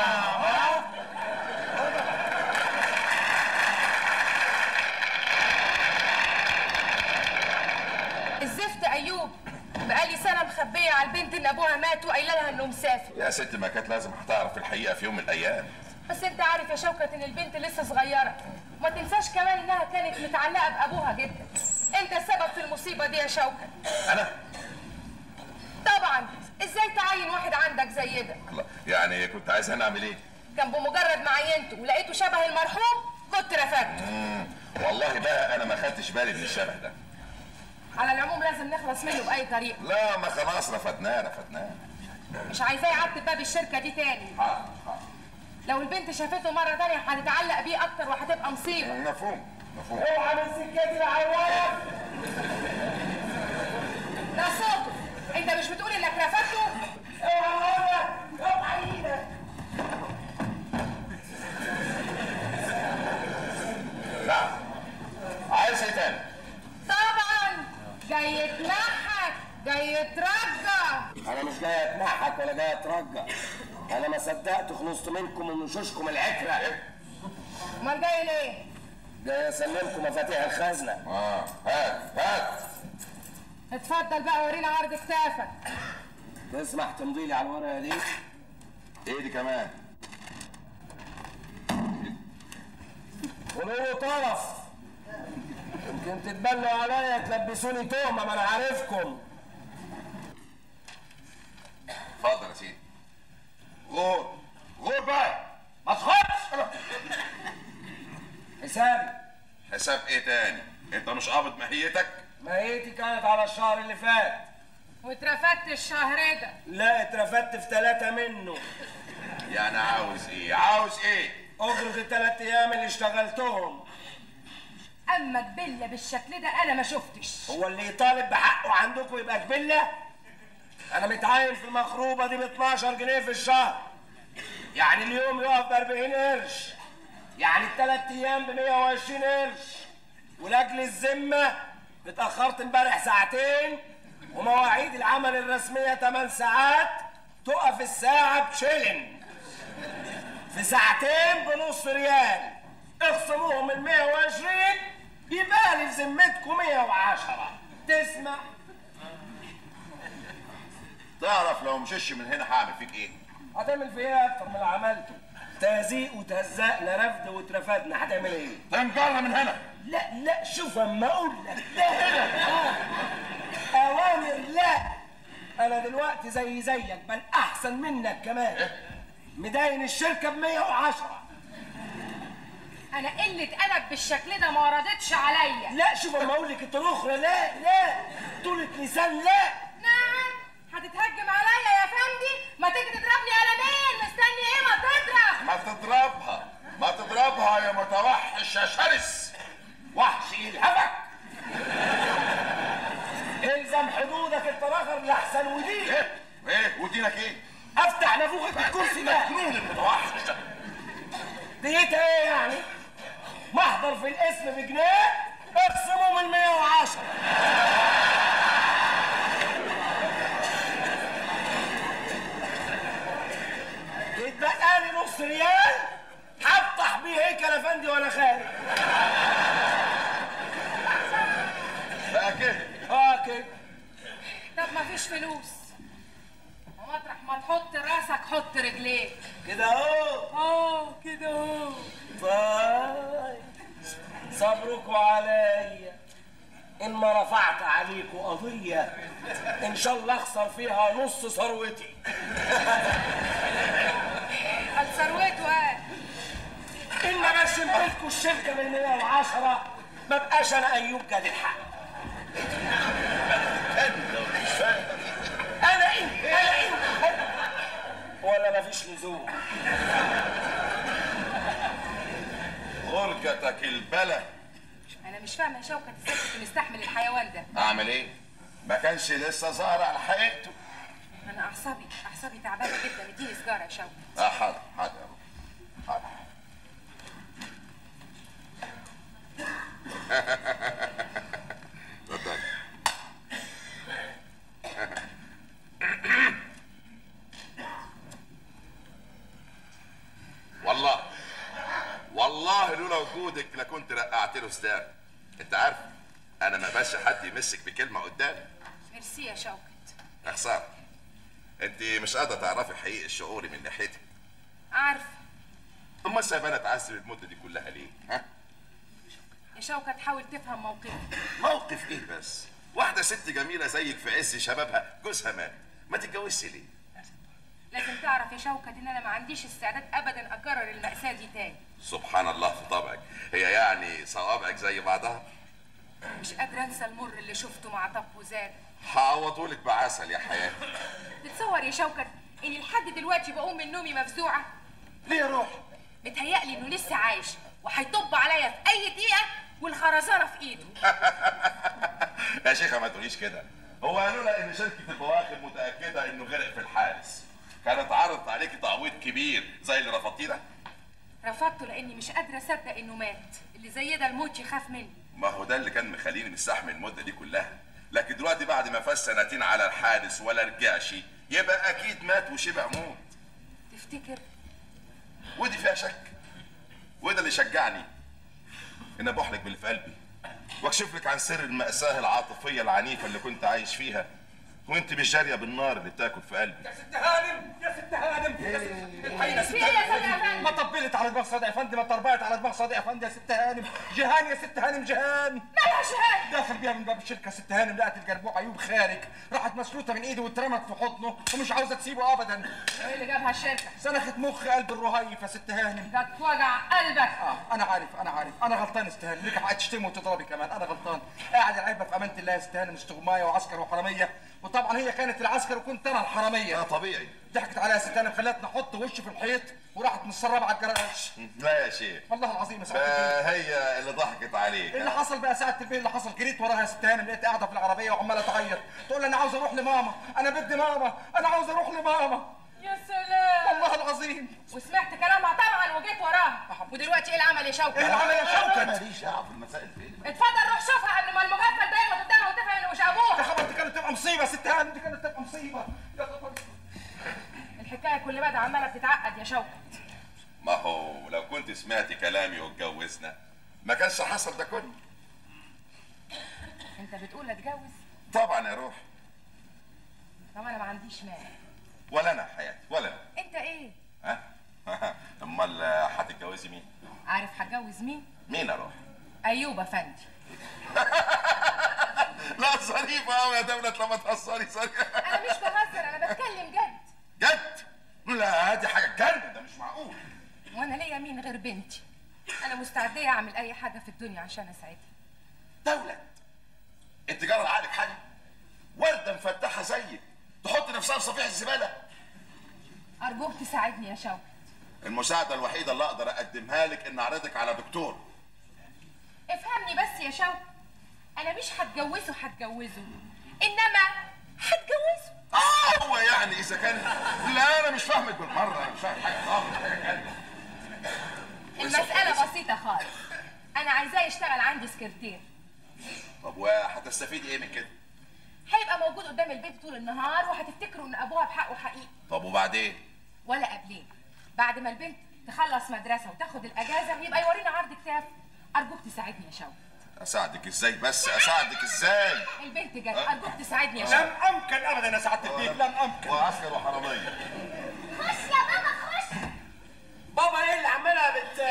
الزفت ايوب بقالي سنه مخبيه على البنت ان ابوها مات وقايله لها انه مسافر يا ست ما كانت لازم هتعرف الحقيقه في يوم من الايام بس انت عارف يا شوكت ان البنت لسه صغيره وما تنساش كمان انها كانت متعلقه بابوها جدا انت السبب في المصيبه دي يا شوكت انا طبعا ازاي تعين واحد عندك زي ده الله يعني كنت عايز انا اعمل ايه كان بمجرد ما عينته ولقيته شبه المرحوم كنت رفضت مم. والله بقى انا ما خدتش بالي من الشبه ده على العموم لازم نخلص منه باي طريقه لا ما خلاص رفضناه رفضناه مش عايزاه يعتب باب الشركه دي تاني حاضر حاضر لو البنت شافته مره تانية هتتعلق بيه اكتر وهتبقى مصيبه مفهوم مفهوم اوعى من سكتي العواف جاي يتنحك جاي يترجى انا مش جاي اتنحك ولا جاي اترجى انا ما صدقت خلصت منكم ومن وشوشكم العكره امال جاي ليه؟ جاي اسلمكم مفاتيح الخزنه اه هات هات اتفضل بقى ورينا عرض كتافك تسمح تمضي لي على الورقه دي ايه دي كمان ولو طرف يمكن تتبلوا عليا تلبسوني تهمه ما انا عارفكم اتفضل يا سيدي غور غور بقى ما تخافش حسابي حساب ايه تاني انت مش قابض ماهيتك ماهيتي كانت على الشهر اللي فات واترفدت الشهر ده لا اترفدت في ثلاثة منه يعني عاوز ايه عاوز ايه أجرة الثلاث أيام اللي اشتغلتهم اما جبله بالشكل ده انا ما شفتش هو اللي يطالب بحقه عندكم يبقى جبلة؟ أنا متعين في المخروبة دي ب 12 جنيه في الشهر يعني اليوم يقف ب 40 قرش يعني الثلاث أيام ب 120 قرش ولأجل الذمة اتأخرت امبارح ساعتين ومواعيد العمل الرسمية 8 ساعات تقف الساعة بشلن في ساعتين بنص ريال اخصموهم من 120 يبقى لي في ذمتكم 110 تسمع تعرف لو مشيش من هنا هعمل فيك ايه هتعمل في ايه اكتر من اللي عملته تهزيق وتهزقنا رفض واترفدنا هتعمل ايه تنجرنا من هنا لا لا شوف اما اقول لك لا آه. اوامر لا انا دلوقتي زي زيك بل احسن منك كمان مداين الشركه ب 110 انا قله ادب بالشكل ده ما وردتش عليا لا شوف اما اقول لك الاخرى لا لا طولة لسان لا نعم هتتهجم عليا يا فندي ما تيجي تضربني قلمين مستني ايه ما تضرب ما تضربها ما تضربها يا متوحش يا شرس وحش يلهبك الزم حدودك انت الاخر لاحسن ودي ايه ايه ودينك ايه افتح نافوخك الكرسي ده مين المتوحش ده ديتها ايه يعني؟ محضر في الاسم بجنيه اقسمه من 110 يتبقى لي نص ريال هفتح بيه هيكل افندي وانا خارج بقى كده اه كده طب ما فيش فلوس ومطرح ما تحط راسك حط رجليك كده اهو اه كده اهو طيب صبركوا عليا ان ما رفعت عليكم قضيه ان شاء الله اخسر فيها نص ثروتي قال ثروته قال ان ما شمتلكوا الشركه من 110 ما بقاش انا ايوب جاد الحق انا انت انا انت ولا مفيش لزوم غرجتك البلا انا مش فاهمه يا شوكت ازاي كنت مستحمل الحيوان ده اعمل ايه ما كانش لسه ظاهر على حقيقته انا اعصابي اعصابي تعبانه جدا اديني سجاره يا شوكت اه حاضر حاضر حاضر اتفضل والله والله لولا وجودك لكنت رقعت له ستار انت عارف انا ما بس حد يمسك بكلمه قدامي ميرسي يا شوكت يا خساره انت مش قادره تعرفي حقيقه شعوري من ناحيتك عارفه امال سايبانا اتعذب المده دي كلها ليه ها يا شوكت حاول تفهم موقفي موقف ايه بس واحده ست جميله زيك في عز شبابها جوزها مات ما تتجوزش ليه لازم تعرف يا شوكت ان انا ما عنديش استعداد ابدا اكرر المأساة دي تاني سبحان الله في طبعك هي يعني صوابعك زي بعضها مش قادره انسى المر اللي شفته مع طب زاد هعوضهولك بعسل يا حياتي تتصور يا شوكت اني لحد دلوقتي بقوم من نومي مفزوعه ليه يا روح متهيألي انه لسه عايش وهيطب عليا في اي دقيقه والخرزانه في ايده يا شيخه ما تقوليش كده هو لولا ان شركه البواخر متاكده انه غرق في الحادث كانت عرضت عليكي تعويض كبير زي اللي رفضتيه ده رفضته لاني مش قادره اصدق انه مات اللي زي ده الموت يخاف منه ما هو ده اللي كان مخليني مستحمل المده دي كلها لكن دلوقتي بعد ما فاز سنتين على الحادث ولا رجعش يبقى اكيد مات وشبع موت تفتكر ودي فيها شك وده اللي شجعني ان ابوح لك باللي في قلبي واكشف لك عن سر المأساة العاطفية العنيفة اللي كنت عايش فيها وانت مش جارية بالنار اللي بتاكل في قلبي يا ست هانم يا ست هانم يا ست الحقيقة يا ست في ايه يا سيدي يا هانم فندم؟ ما طبلت على دماغ صادق يا فندم ما طربقت على دماغ صادق يا فندم يا ست هانم جهان يا ست هانم جهان مالها شهاد داخل بيها من باب الشركه ست هانم لقت الجربوع ايوب خارج راحت مسلوطه من ايده واترمت في حضنه ومش عاوزه تسيبه ابدا وايه اللي جابها الشركه سلخت مخ قلب الرهيف يا ست هانم ده توجع قلبك اه انا عارف انا عارف انا غلطان يا ست هانم ليك حق تشتمي وتضربي كمان انا غلطان قاعد العيبه في امانه الله يا ست هانم استغمايه وعسكر وحراميه وطبعا هي كانت العسكر وكنت انا الحراميه اه طبيعي ضحكت عليا يا ست هانم خلتني احط وشي في الحيط وراحت مسربه على الجراج لا يا شيخ والله العظيم يا سعاده البيه آه هي اللي ضحكت عليك ايه اللي حصل بقى ساعة البيه اللي حصل جريت وراها يا ست هانم لقيت قاعدة في العربية وعمالة تعيط تقول لي أنا عاوز أروح لماما أنا بدي ماما أنا عاوز أروح لماما يا سلام والله العظيم وسمعت كلامها طبعا وجيت وراها ودلوقتي ايه العمل يا شوكت إيه العمل يا شوكت ماليش دعوه في المسائل دي اتفضل روح شوفها قبل ما المغفل ده يغلط قدامها وتفهم انه مش يا ابوها خبر دي كانت تبقى مصيبة يا ست هانم دي كانت تبقى مصيبة يا خبر الحكايه كل مدى عماله بتتعقد يا شوكت ما هو لو كنت سمعت كلامي واتجوزنا ما كانش حصل ده كله انت بتقول اتجوز طبعا يا روح طب انا ما عنديش مانع ولا انا حياتي ولا انا انت ايه ها امال آه، هتتجوزي مين عارف هتجوز مين مين يا روح ايوب افندي لا ظريفة قوي يا دولة لما تهزري ظريفة انا مش بهزر انا بتكلم جد جد لا دي حاجة تجنن ده مش معقول وانا ليا مين غير بنتي انا مستعده اعمل اي حاجه في الدنيا عشان اساعدها دولة انت جرى عقلك حاجة وردة مفتحة زيك تحط نفسها في صفيح الزبالة ارجوك تساعدني يا شوكت المساعدة الوحيدة اللي اقدر اقدمها لك ان اعرضك على دكتور افهمني بس يا شوكت انا مش هتجوزه هتجوزه انما هتجوزه اه هو يعني اذا كان لا انا مش فاهمك بالمرة انا مش فاهم حاجة خالص حاجة تانية. المساله بسيطه خالص انا عايزاه يشتغل عندي سكرتير طب وهتستفيدي ايه من كده؟ هيبقى موجود قدام البيت طول النهار وهتفتكروا ان ابوها بحقه حقيقي طب وبعدين؟ ولا قبلين بعد ما البنت تخلص مدرسه وتاخد الاجازه يبقى يورينا عرض كتاف ارجوك تساعدني يا شوقي اساعدك ازاي بس اساعدك ازاي؟ البنت جت ارجوك تساعدني يا شوقي لم أمكن أبدا يا سعادة البيه لم أمكن وعسكر وحرامية خش يا بابا خش بابا ايه اللي عمالها بت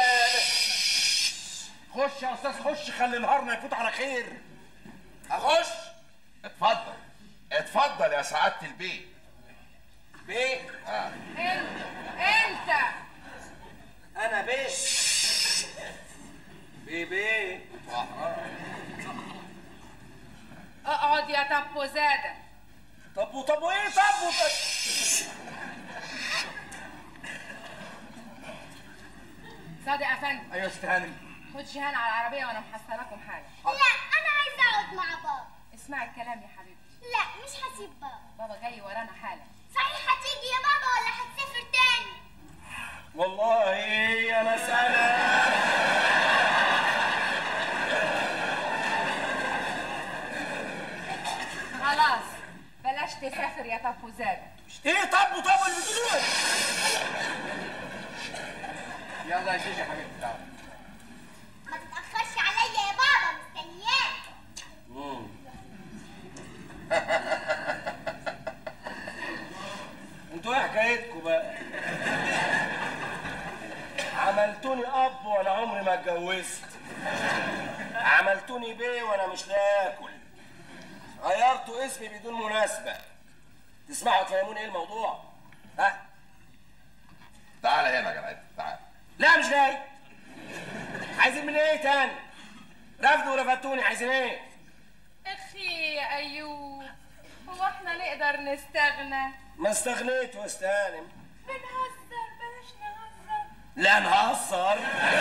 خش يا أستاذ خش خلي نهارنا يفوت على خير اخش اتفضل اتفضل يا سعادة البيت بيه انت انت انا بيه بيه بيه اقعد يا تبو زاده طب وطب وايه طب وطب صادق افندي أيوة يا ست هانم خد جيهان على العربيه وانا محصلكم حاجه لا انا عايزه اقعد مع بابا اسمعي الكلام يا حبيبتي لا مش هسيب بابا بابا جاي ورانا حالا صحيح هتيجي يا بابا ولا هتسافر تاني والله يا مسألة خلاص بلاش تسافر يا تبو زاده ايه طب وطب اللي بتقولوه يلا يا جيجي حبيبتي تعالى ما تتاخرش عليا يا بابا مستنياك انتوا ايه حكايتكم بقى عملتوني اب وانا عمري ما اتجوزت عملتوني بيه وانا مش لاكل غيرتوا اسمي بدون مناسبة تسمعوا تفهموني ايه الموضوع ها تعالى هنا يا جدع تعالى لا مش جاي عايزين مني ايه تاني رفضوا ورفضتوني عايزين ايه اخي يا ايوب هو احنا نقدر نستغنى ما استغنيت واستهانم بنهزر بلاش نهزر لا نهزر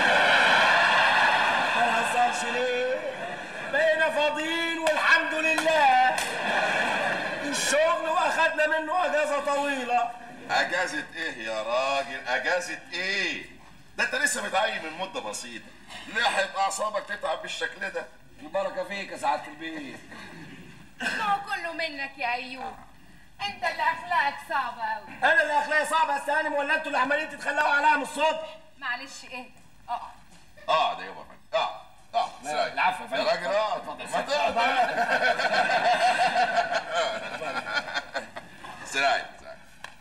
ما نهزرش ليه بقينا فاضيين والحمد لله الشغل واخدنا منه اجازه طويله اجازة ايه يا راجل اجازة ايه ده انت لسه متعين من مدة بسيطة لحق اعصابك تتعب بالشكل ده البركه فيك يا سعاده البيه ما هو كله منك يا ايوب انت اللي اخلاقك صعبه قوي انا اللي اخلاقي صعبه يا استهانم ولا انتوا اللي عمالين تتخلقوا عليها من الصبح معلش اهدى اقعد اقعد يا بابا اقعد اقعد استريح. العفو يا يا فندم. راجل اقعد ما تقعد استريح استريح.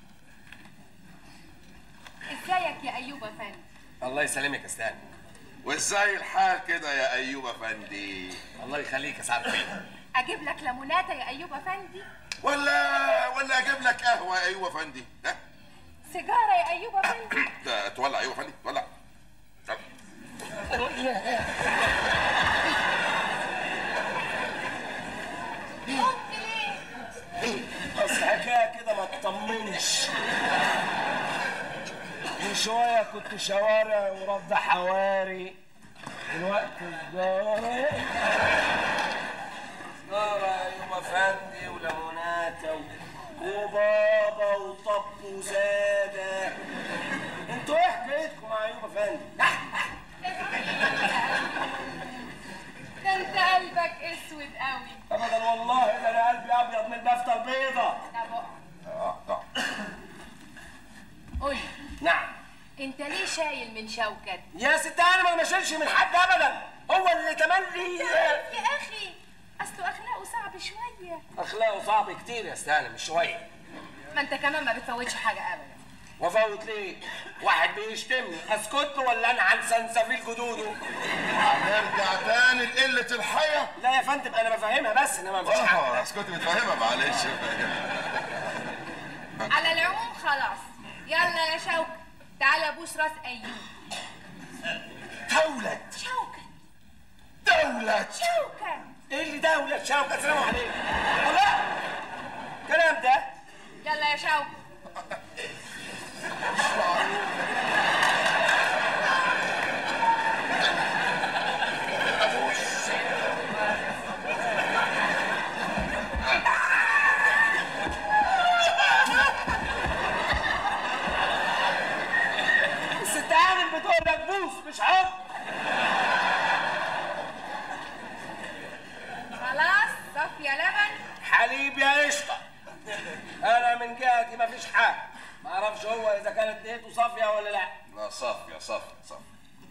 ازيك يا ايوب افندي الله يسلمك يا استهانم وازاي الحال كده يا ايوب افندي الله يخليك يا سعاده البيه اجيب لك ليموناته يا ايوب افندي ولا ولا اجيب لك قهوه يا ايوب افندي ها سيجاره يا ايوب افندي ت- تولع ايوب افندي تولع طب. قمت ليه اصل حكايه كده ما تطمنش من شويه كنت شوارع ورد حواري دلوقتي سجاره سجاره يا ايوب افندي وليموناته و- وبابا وطب وزاده انتوا ايه حكايتكم يا ايوب افندي؟ ده انت قلبك اسود قوي ابدا والله ده انا قلبي ابيض من البفته البيضه طب اقعد. اه طبعا قولي نعم انت ليه شايل من شوكت يا ست انا ما بشيلش من حد ابدا هو اللي تملي يا اخي اصله اخلاقه صعب شويه اخلاقه صعب كتير يا استهانه مش شويه ما انت كمان ما بتفوتش حاجه ابدا وافوت ليه؟ واحد بيشتمني اسكت له ولا انا عن سنسفيل جدوده؟ هنرجع تاني لقله الحياه لا يا فندم انا بفهمها بس انما مفيش حاجه اه بس كنت بتفهمها معلش على العموم خلاص يلا يا شوكت تعالى بوس راس ايوب دولة شوكت دولة شوكت ايه اللي دولة شوكة السلام عليكم الله الكلام ده يلا يا شوكت الست عامل بتقول لك بوس مش حب خلاص صافية لبن حليب يا قشطه انا من جهتي مفيش حاجه ما اعرفش هو اذا كانت نيته صافيه ولا لا لا صافية صافية صافية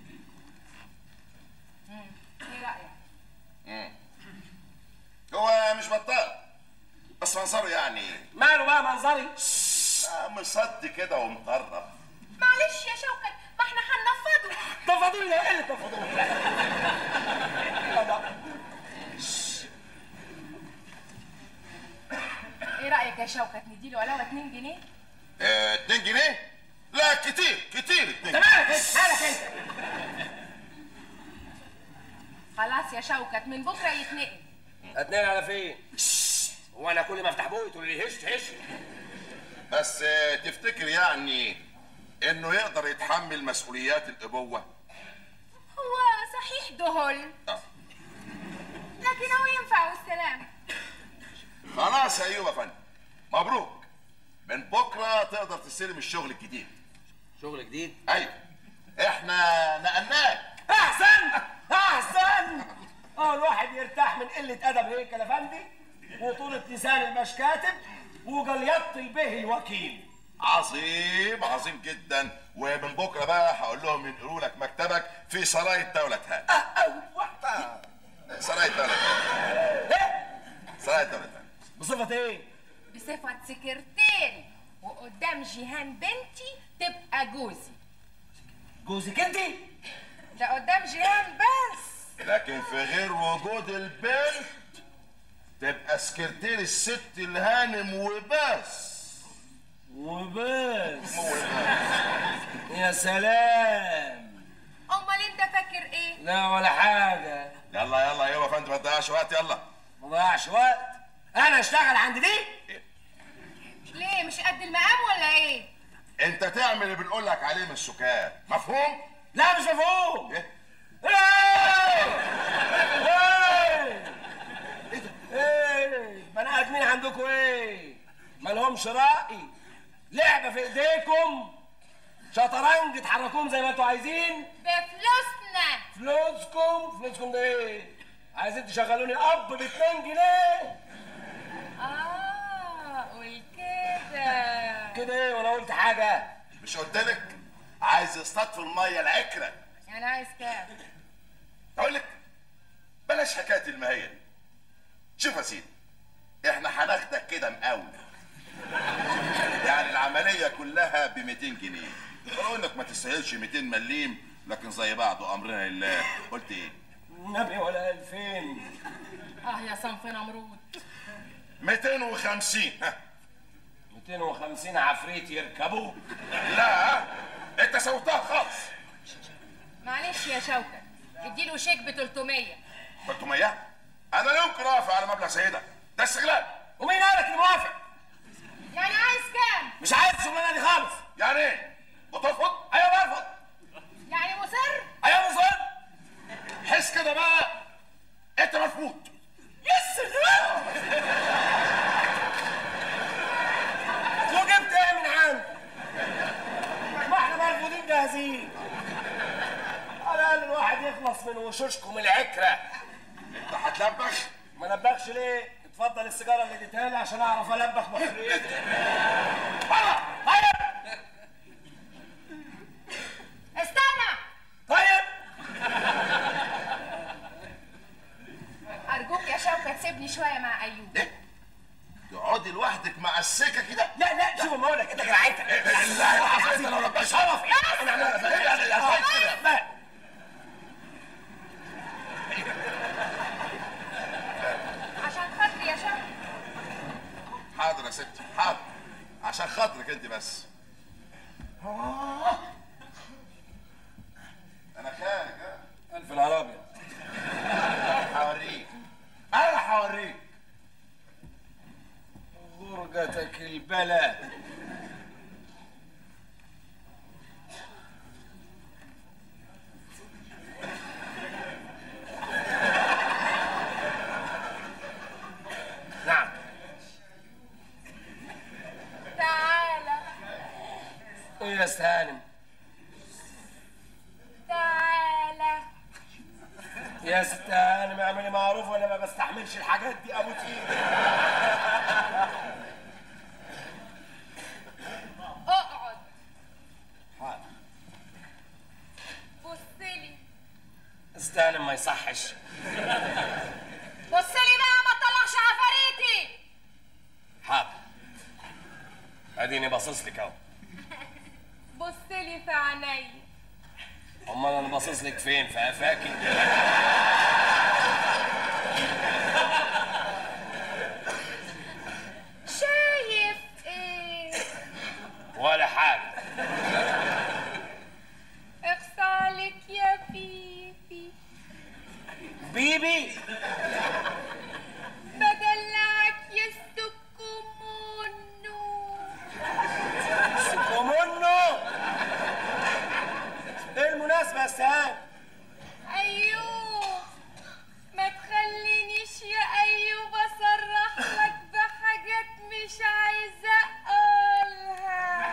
ايه رأيك؟ هو مش بطال بس منظره يعني ماله بقى منظري آه، مصدي كده ومطرب معلش يا شوكت ما احنا هننفضه تفضلي ايه اللي تفضلي ايه رأيك يا شوكت نديله علاوة 2 جنيه؟ آه، 2 جنيه لا كتير كتير 2 انت جنيه مالك انت مالك انت خلاص يا شوكت من بكرة يتنقل اتنين على فين هو انا كل ما افتح بوقي تقول لي هش هش بس آه، تفتكر يعني انه يقدر يتحمل مسؤوليات الابوة هو صحيح دهل آه. لكن هو ينفع والسلام خلاص يا ايوب يا فندم مبروك من بكره تقدر تستلم الشغل الجديد شغل جديد ايوه احنا نقلناك احسن احسن اه الواحد يرتاح من قله ادب هيك يا فندي وطولة لسان المشكاتب وجليط البه الوكيل عظيم عظيم جدا ومن بكره بقى هقول لهم ينقلوا لك مكتبك في سرايا دولة هان سرايا دولة هان سرايا دولة هان بصفة ايه؟ بصفة سكرتيري وقدام جيهان بنتي تبقى جوزي جوزك انت؟ ده قدام جيهان بس لكن في غير وجود البنت تبقى سكرتير الست الهانم وبس وبس يا سلام امال انت فاكر ايه لا ولا حاجة يلا يلا يابا فندم ما تضيعش وقت يلا ما ضيعش وقت انا اشتغل عند دي ليه مش قد المقام ولا ايه انت تعمل اللي بنقول لك عليه من السكات مفهوم لا مش مفهوم إيه؟ ايه ايه ايه بني ادمين عندكم ايه مالهمش رأي لعبة في ايديكم شطرنج تحركوهم زي ما انتوا عايزين بفلوسنا فلوسكم فلوسكم ده ايه عايزين تشغلوني اب ب 2 جنيه مش قلت لك عايز يصطاد في الميه العكره يعني عايز كام اقول لك بلاش حكايه المهيه دي شوف يا سيدي احنا هناخدك كده مقاول يعني العمليه كلها ب 200 جنيه ولو انك ما تستاهلش 200 مليم لكن زي بعض امرنا لله قلت ايه النبي ولا ألفين اه يا صنف نمرود 250 ها 250 عفريت يركبوا لا انت سوتها خالص معلش يا شوكت اديله شيك ب 300 300 انا لا يمكن اوافق على مبلغ زي ده ده استغلال ومين قالك اني موافق؟ يعني عايز كام مش عايز الشغلانه دي خالص يعني ايه بترفض ايوه برفض يعني مصر ايوه مصر حس كده بقى انت مرفوض يس وجبت ايه من عندك؟ ما احنا مرفوضين جاهزين على الاقل الواحد يخلص من وشوشكم العكره انت هتلبخ ما نبخش ليه؟ اتفضل السيجاره اللي اديتها لي عشان اعرف البخ بحريتي بره طيب استنى طيب ارجوك يا شوكت سيبني شويه مع ايوب ايه تقعدي لوحدك مع السكه كده لا لا شوف ما اقول لك انت جدعانتك لا العظيم انا ربنا شرف انا عملت يعني الألفايز كده. عشان خاطري يا شوكت حاضر يا ستي حاضر عشان خاطرك انت بس انا خارج ها الف نهار ابيض هوريك انا هوريك غرقتك البلا نعم تعالى ايه يا استهانم تعالى يا ست هانم اعملي معروف وانا ما بستحملش الحاجات دي ابو تيجي اقعد حاضر بصلي استهانم ما يصحش بصلي بقى ما تطلعش عفاريتي حاضر اديني باصص لك اهو بصلي في عيني امال انا باصص لك فين في قفاكي شايف ايه ولا حاجه اخص عليك يا بيبي بيبي بدلعك يا السكمونو سكومونو ايه المناسبه يا استهان ايوب ما تخلينيش يا ايوب اصرح لك بحاجات مش عايزه اقولها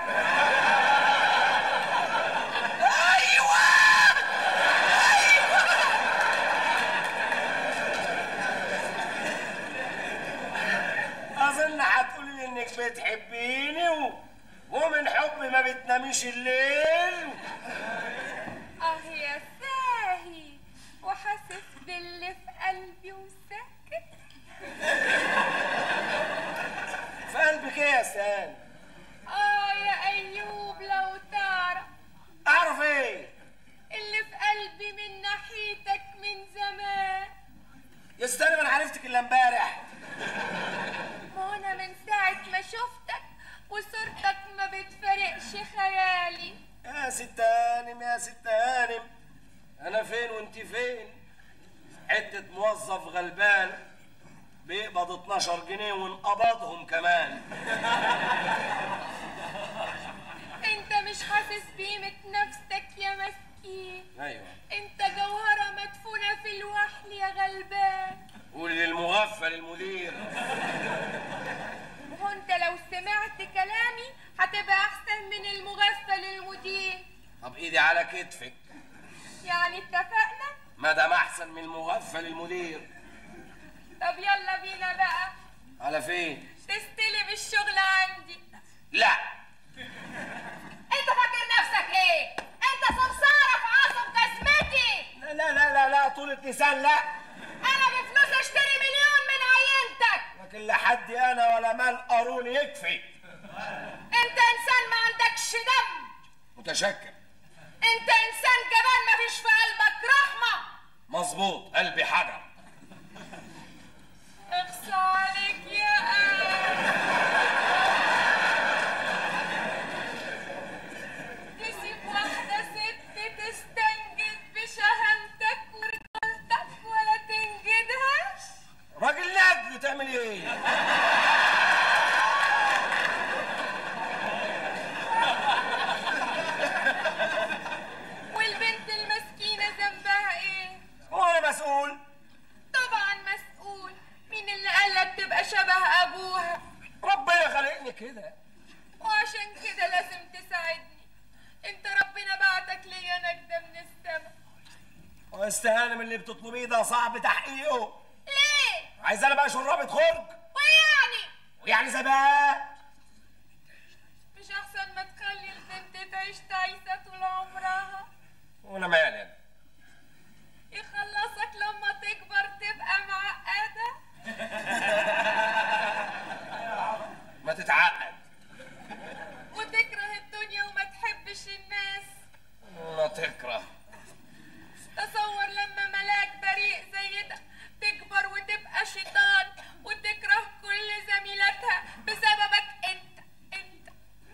اظن هتقولي لي انك بتحبيني و... ومن حب ما بتناميش الليل اه يا ساهي وحاسس باللي في قلبي وساكت في قلبك ايه يا استهان اه يا ايوب لو تعرف اعرف ايه اللي في قلبي من ناحيتك من زمان يا استهان انا عرفتك الا امبارح ما انا من ساعة ما شفتك وصورتك ما بتفارقش خيالي يا ست هانم يا ست هانم انا فين وانت فين حته موظف غلبان بيقبض 12 جنيه وانقبضهم كمان انت مش حاسس بقيمة نفسك يا مسكين ايوه انت جوهرة مدفونة في الوحل يا غلبان قولي للمغفل المدير وهو انت لو سمعت كلامي هتبقى احسن من المغفل المدير طب ايدي على كتفك يعني اتفقنا ما دام احسن من المغفل المدير طب يلا بينا بقى على فين تستلم الشغل عندي لا انت فاكر لحد انا ولا مال قارون يكفي انت انسان ما عندكش دم متشكر انت انسان جبان ما فيش في قلبك رحمه مظبوط قلبي حجر اخصى عليك يا تسيب واحدة ست تستنجد بشهامتك ورجولتك ولا تنجدهاش راجل لاجل تعمل ايه والبنت المسكينة ذنبها ايه؟ هو انا مسؤول طبعا مسؤول مين اللي قالك تبقى شبه ابوها ربنا خلقني كده وعشان كده لازم تساعدني انت ربنا بعتك ليا نجدة من السما واستهانم اللي بتطلبيه ده صعب تحقيقه ليه؟ عايز انا بقى شرابة خرج ويعني ويعني زبال مش احسن ما تخلي البنت تعيش تعيسة طول عمرها وانا مالي أنا؟ يخلصك لما تكبر تبقى معقدة ما تتعقد وتكره الدنيا وما تحبش الناس ما تكره تصور لما ملاك بريء زي ده تكبر وتبقى شيطان وتكره كل زميلاتها بسببك انت انت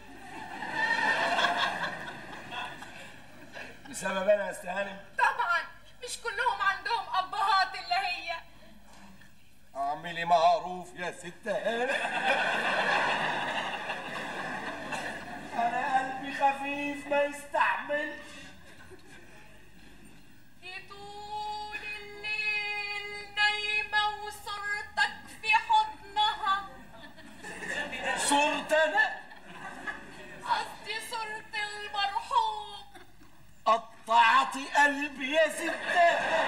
بسبب انا يا استهانم طبعا مش كلهم عندهم ابهات اللي هي اعملي معروف يا ست هانم انا قلبي خفيف ما يستحملش دي طول الليل نايمة وصورتك في حضنها صرت انا قصدي صورة المرحوم قطعت قلبي يا ست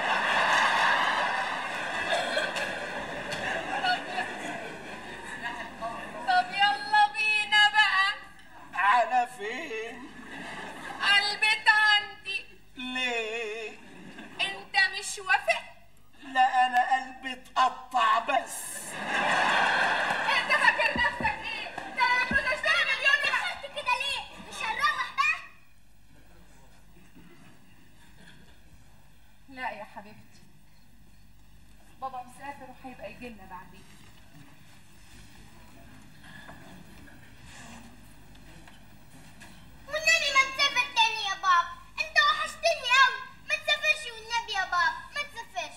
طب يلا بينا بقى على فين البيت عندي ليه انت مش وافق لا انا قلبي اتقطع بس انت فاكر نفسك ايه ده انا كنت اشتري مليون دخلت كده ليه؟ مش هنروح بقى؟ لا يا حبيبتي بابا مسافر وهيبقى يجيلنا بعدين والنبي ما تسافر تاني يا بابا انت وحشتني قوي ما تسافرش والنبي يا بابا ما تسافرش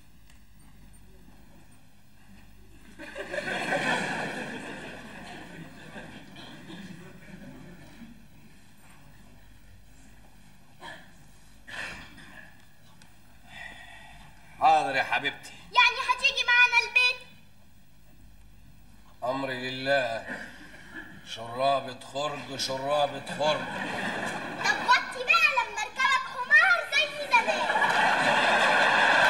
حاضر يا حبيبتي يعني هتيجي معانا البيت امري لله شرابة خرج شرابة خرج طب وطي بقى لما اركبك حمار زي زمان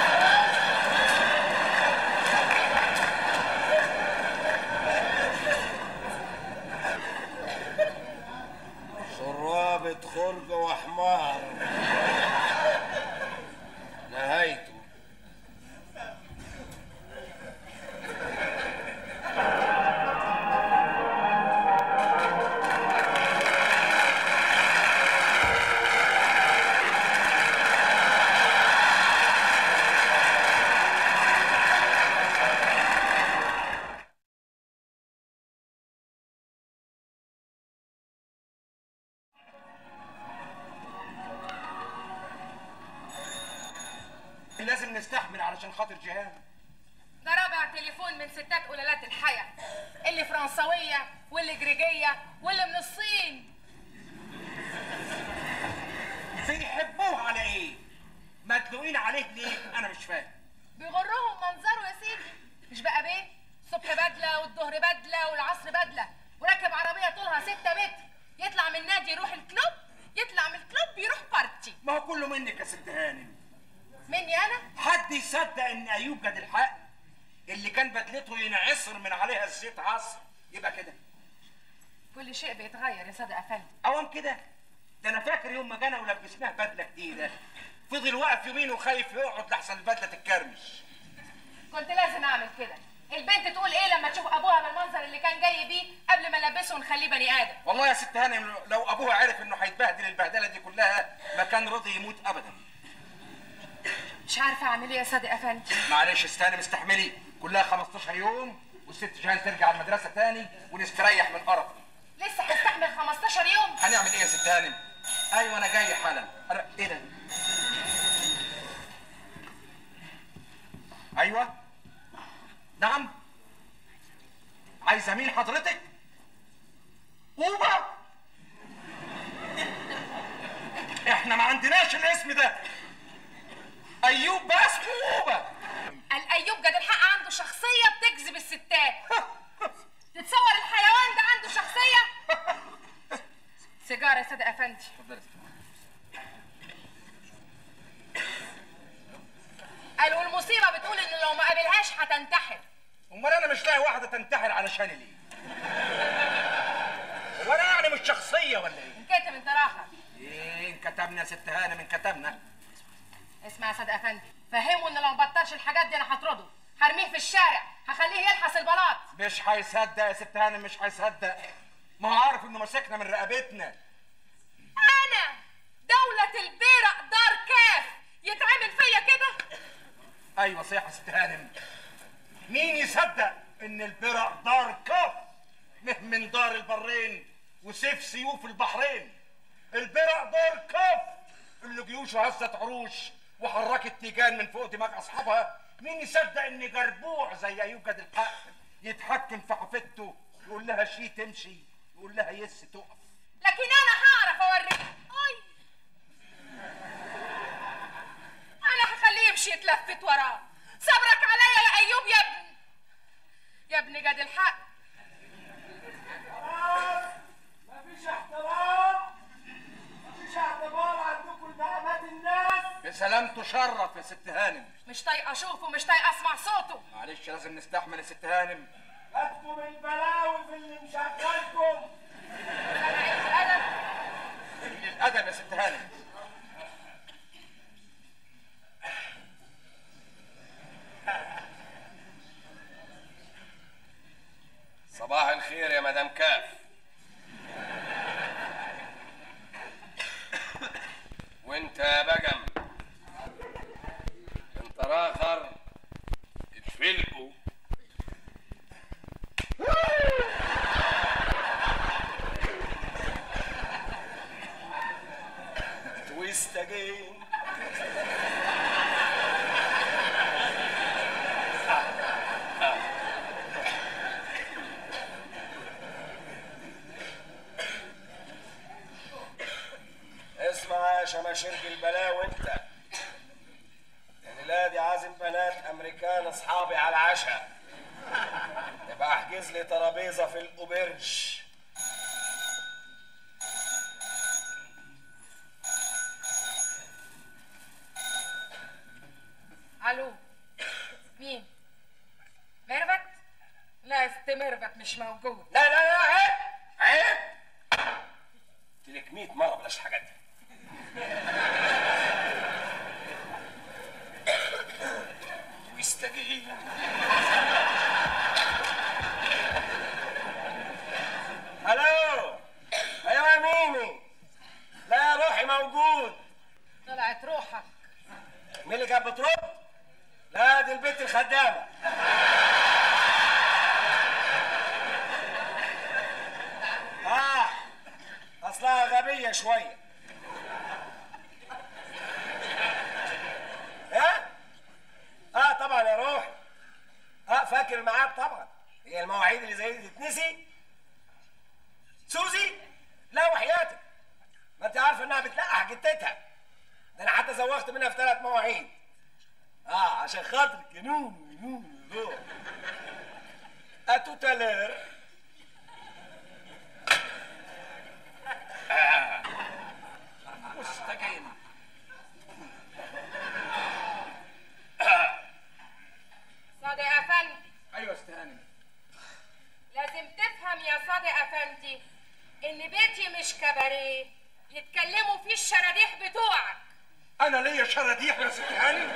شرابة خرج وحمار نهايته لازم نستحمل علشان خاطر جهان ده رابع تليفون من ستات قلالات الحياة اللي فرنسوية واللي جريجية واللي من الصين بيحبوه على ايه؟ مدلوقين عليه ليه؟ انا مش فاهم بيغرهم منظره يا سيدي مش بقى بيه الصبح بدلة والظهر بدلة والعصر بدلة وراكب عربية طولها ستة متر يطلع من النادي يروح الكلوب يطلع من الكلوب يروح بارتي ما هو كله منك يا ست هانم مني انا حد يصدق ان ايوب جد الحق اللي كان بدلته ينعصر من عليها الزيت عصر يبقى كده كل شيء بيتغير يا صادق افندي اوام كده ده انا فاكر يوم ما جانا ولبسناه بدله جديده فضل واقف يمين وخايف يقعد لحسن البدله تتكرمش كنت لازم اعمل كده البنت تقول ايه لما تشوف اللي كان جاي بيه قبل ما نلبسه ونخليه بني ادم والله يا ست هانم لو ابوها عرف انه هيتبهدل البهدله دي كلها ما كان رضي يموت ابدا مش عارفه اعمل ايه يا صادق افندي معلش ست هانم استحملي كلها 15 يوم والست جهان ترجع المدرسه تاني ونستريح من قرف لسه هستحمل 15 يوم هنعمل ايه يا ست هانم ايوه انا جاي حالا أنا- ايه ده ايوه نعم عايزه مين حضرتك اوبا احنا ما عندناش الاسم ده ايوب بس اوبا الايوب جد الحق عنده شخصيه بتجذب الستات تتصور الحيوان ده عنده شخصيه سيجاره يا صادق افندي قالوا المصيبه بتقول ان لو ما قابلهاش هتنتحر امال انا مش لاقي واحده تنتحر علشاني ليه هو انا يعني مش شخصيه ولا ايه انكتم انت راخر ايه كتبنا يا ست هانم كتبنا اسمع يا صادق افندي فهمه ان لو ما بطلش الحاجات دي انا هطرده هرميه في الشارع هخليه يلحس البلاط مش هيصدق يا ست هانم مش هيصدق ما هو عارف انه مسكنا من رقبتنا انا دولة البيرق دار كاف يتعمل فيا كده ايوه صحيح يا ست هانم مين يصدق ان البرق دار كف مه من دار البرين وسيف سيوف البحرين البرق دار كف اللي جيوشه هزت عروش وحركت تيجان من فوق دماغ اصحابها مين يصدق ان جربوع زي ايوب جد الحق يتحكم في حفيدته يقول لها شي تمشي يقول لها يس تقف لكن انا هعرف اوريك اي انا هخليه يمشي يتلفت وراه صبرك عليا يا ايوب يا ابني يا ابني جد الحق مفيش احترام مفيش اعتبار عندكم لمقامات الناس بسلام تشرف يا ست هانم مش طايقه اشوفه مش طايقه اسمع صوته معلش لازم نستحمل يا ست هانم انتم البلاوي في اللي مشغلكم الادب الادب يا ست هانم صباح الخير يا مدام كاف وانت يا بجم انت راخر اتفلقوا تويست اجين اسمع يا شماشرج البلاوي انت الليله دي عازم بنات امريكان اصحابي على العشاء يبقى احجز لي ترابيزه في الاوبرج الو مين ميرفت لا يا ست ميرفت مش موجود لا لا لا عيب عيب قلت لك 100 مره بلاش الحاجات دي تويست اجين الو ايوه يا ميمي لا يا روحي موجود طلعت روحك مين اللي كانت بترد؟ لا دي البنت الخدامة اه اصلها غبية شوية ايه؟ اه طبعا يا روح اه فاكر الميعاد طبعا هي المواعيد اللي زي دي تتنسي سوزي لا وحياتك ما انت عارفه انها بتلقح جتتها ده انا حتى زوغت منها في ثلاث مواعيد اه عشان خاطر جنون جنون روح اتوتالير مستقيم صادق افندي ايوه يا ست هانم لازم تفهم يا صادق افندي ان بيتي مش كباريه يتكلموا فيه الشراديح بتوعك انا ليا شراديح يا ست هانم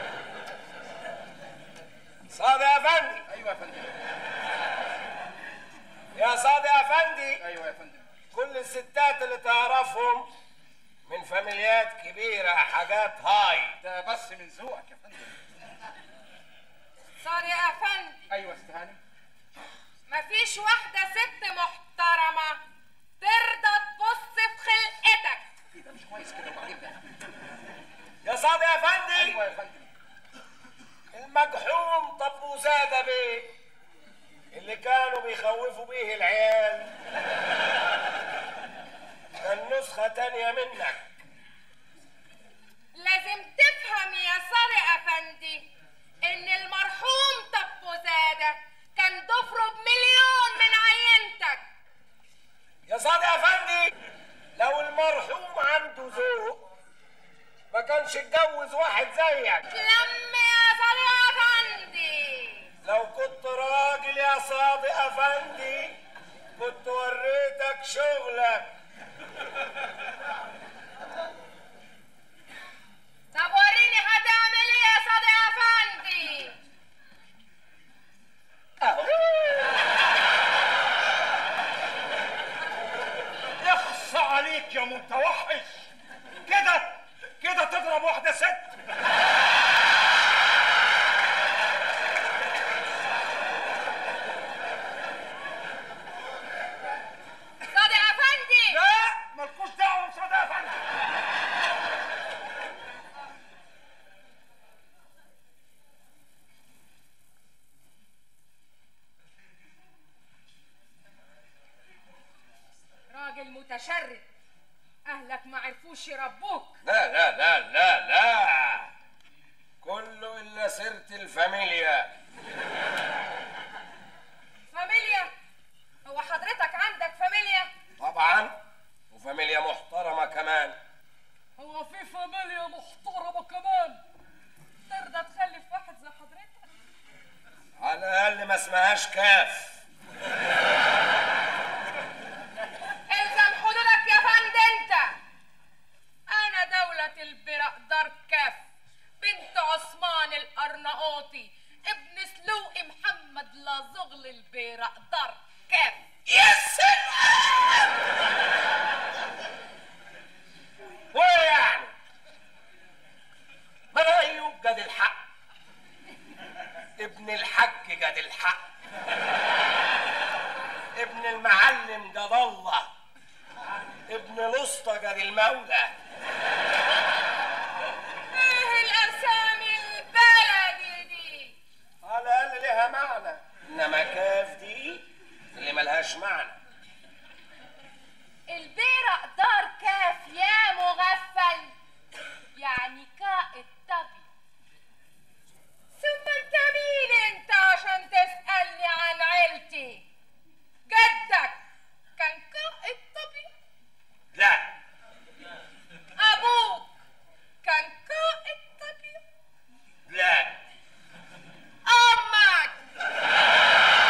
صادق يا فندم ايوه يا فندم افندي ايوه يا فندم كل الستات اللي تعرفهم من فاميليات كبيرة حاجات هاي ده بس من ذوقك يا فندم صار يا افندي ايوه يا ست هانم مفيش واحدة ست محترمة ترضى تبص في خلقتك ايه ده مش كويس كده وبعدين ده يا صاد يا افندي ايوه يا فندم المجحوم طب زاد بيه اللي كانوا بيخوفوا بيه العيال كان نسخة تانية منك لازم تفهم يا صاري افندي ان المرحوم طبو زادة كان ضفره بمليون من عينتك يا صاد يا افندي لو المرحوم عنده ذوق ما كانش اتجوز واحد زيك لم يا صاري افندي لو كنت راجل يا صادق افندي كنت وريتك شغلك طب وريني هتعمل ايه يا صاري افندي يخص عليك يا متوحش كده كده تضرب واحده ست صادق افندي لا مالكوش دعوه بصدى يا فندم راجل متشرد اهلك ما عرفوش يربوك لا لا لا لا لا كله الا سيرة الفاميليا فاميليا هو حضرتك عندك فاميليا طبعا وفاميليا محترمة كمان هو في فاميليا محترمة كمان ترضى تخلف واحد زي حضرتك على الاقل ما اسمهاش كاف الزم حدودك يا فند انت انا دولة البرقدار كاف بنت عثمان الارناؤوطي ابن سلوقي محمد لازغل البرقدار كاف يا سلام وايه يعني ما انا ايوب جاد الحق ابن الحج جاد الحق ابن المعلم جاد الله ابن الاسطى جاد المولى ايه الاسامي البلدي دي على الاقل لها معنى انما كاف دي اللي ملهاش معنى البرقدار كاف يا مغفل يعني كائد طبي ثم انت مين انت عشان تسألني عن عيلتي جدك كان كائد طبي لا ابوك كان كائد طبي لا امك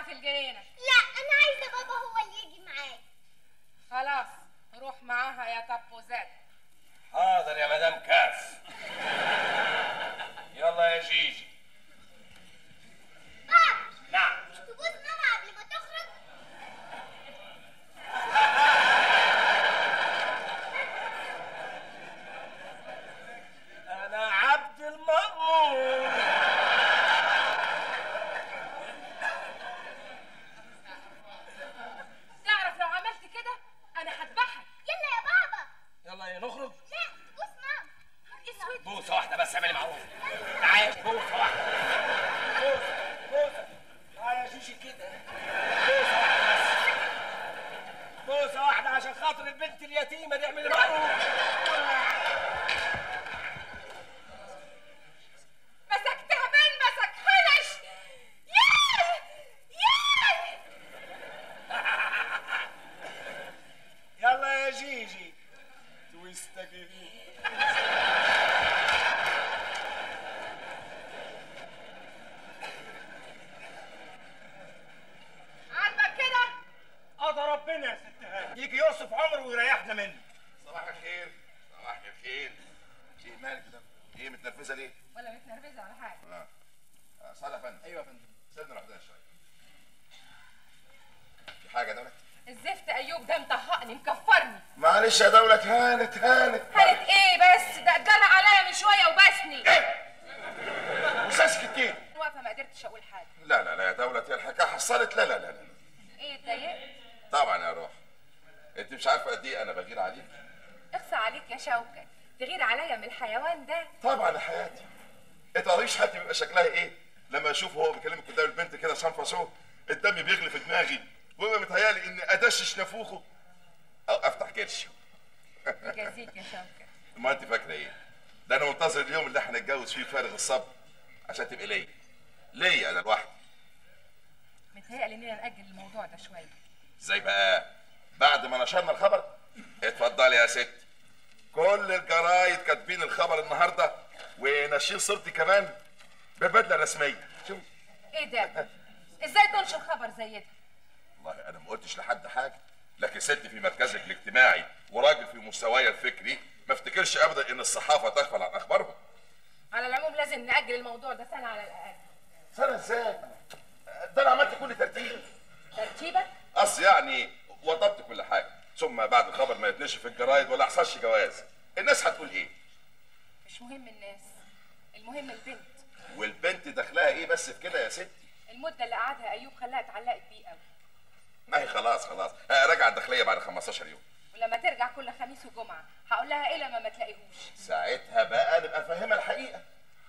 في الجنينة لا انا عايزه بابا هو اللي يجي معايا خلاص روح معاها يا طبوزات حاضر يا مدام كاف يلا يا جيجي بابا نعم تبوس ماما قبل ما تخرج انا عبد المأمور تعرف لو عملت كده انا هذبحك يلا يا بابا يلا يا نخرج لا بوس ماما اسود بوسه واحده بس اعملي معروف تعالي بوسه واحده بوسه بوسه تعالي يا جيجي كده بوسه واحده بس بوسه واحده عشان خاطر البنت اليتيمه دي اعملي معروف مسك تعبان مسك حنش ياه ياه يلا يا جيجي تويستجيبي عاجبك كده قضى ربنا يا ست هانم يجي يوصف عمره ويريحنا منه صباح الخير صباح الخير ايه مالك ده ايه متنرفزه ليه ولا متنرفزه على حاجه اه آه، صالح يا فندم ايوه يا فندم سيبنا لوحدنا شويه في حاجه يا دولت الزفت ايوب ده مطهقني مكفرني معلش يا دولت هانت هانت هانت ايه بس ده اتجرى عليا من شويه وبسني وساس كتير واقفه ما قدرتش اقول حاجه لا لا لا يا دولت يا الحكايه حصلت لا لا لا لا ايه اتضايقت طبعا يا روح انت مش عارفه قد ايه انا بغير عليك اخصى عليك يا شوكة تغير عليا من الحيوان ده طبعا يا حياتي انت قريش حد بيبقى شكلها ايه لما اشوفه هو بيكلمك قدام البنت كده سان فاسو الدم بيغلي في دماغي ويبقى متهيالي اني ادشش نافوخه او افتح كرش يجازيك يا شوكة ما انت فاكره ايه ده انا منتظر اليوم اللي احنا نتجوز فيه فارغ الصبر عشان تبقى ليا ليا انا لوحدي متهيألي اننا نأجل الموضوع ده شويه ازاي بقى بعد ما نشرنا الخبر اتفضلي يا ست كل الجرايد كاتبين الخبر النهارده وناشرين صورتي كمان ببدله رسميه شوف ايه ده ازاي تنشر خبر زي ده والله انا ما قلتش لحد حاجه لكن ست في مركزك الاجتماعي وراجل في مستواي الفكري ما افتكرش ابدا ان الصحافه تغفل عن اخبارهم على العموم لازم نأجل الموضوع ده سنه على الاقل سنه ازاي ده انا عملت كل ترتيب ترتيبك اصل يعني وضبط كل حاجه ثم بعد الخبر ما يتنشر في الجرايد ولا حصلش جواز الناس هتقول ايه مش مهم الناس المهم البنت والبنت دخلها ايه بس في كده يا ستي المده اللي قعدها ايوب خلاها اتعلقت بيه قوي ما هي خلاص خلاص آه، راجعه الداخليه بعد 15 يوم ولما ترجع كل خميس وجمعه هقول لها ايه لما ما تلاقيهوش ساعتها بقى نبقى نفهمها الحقيقه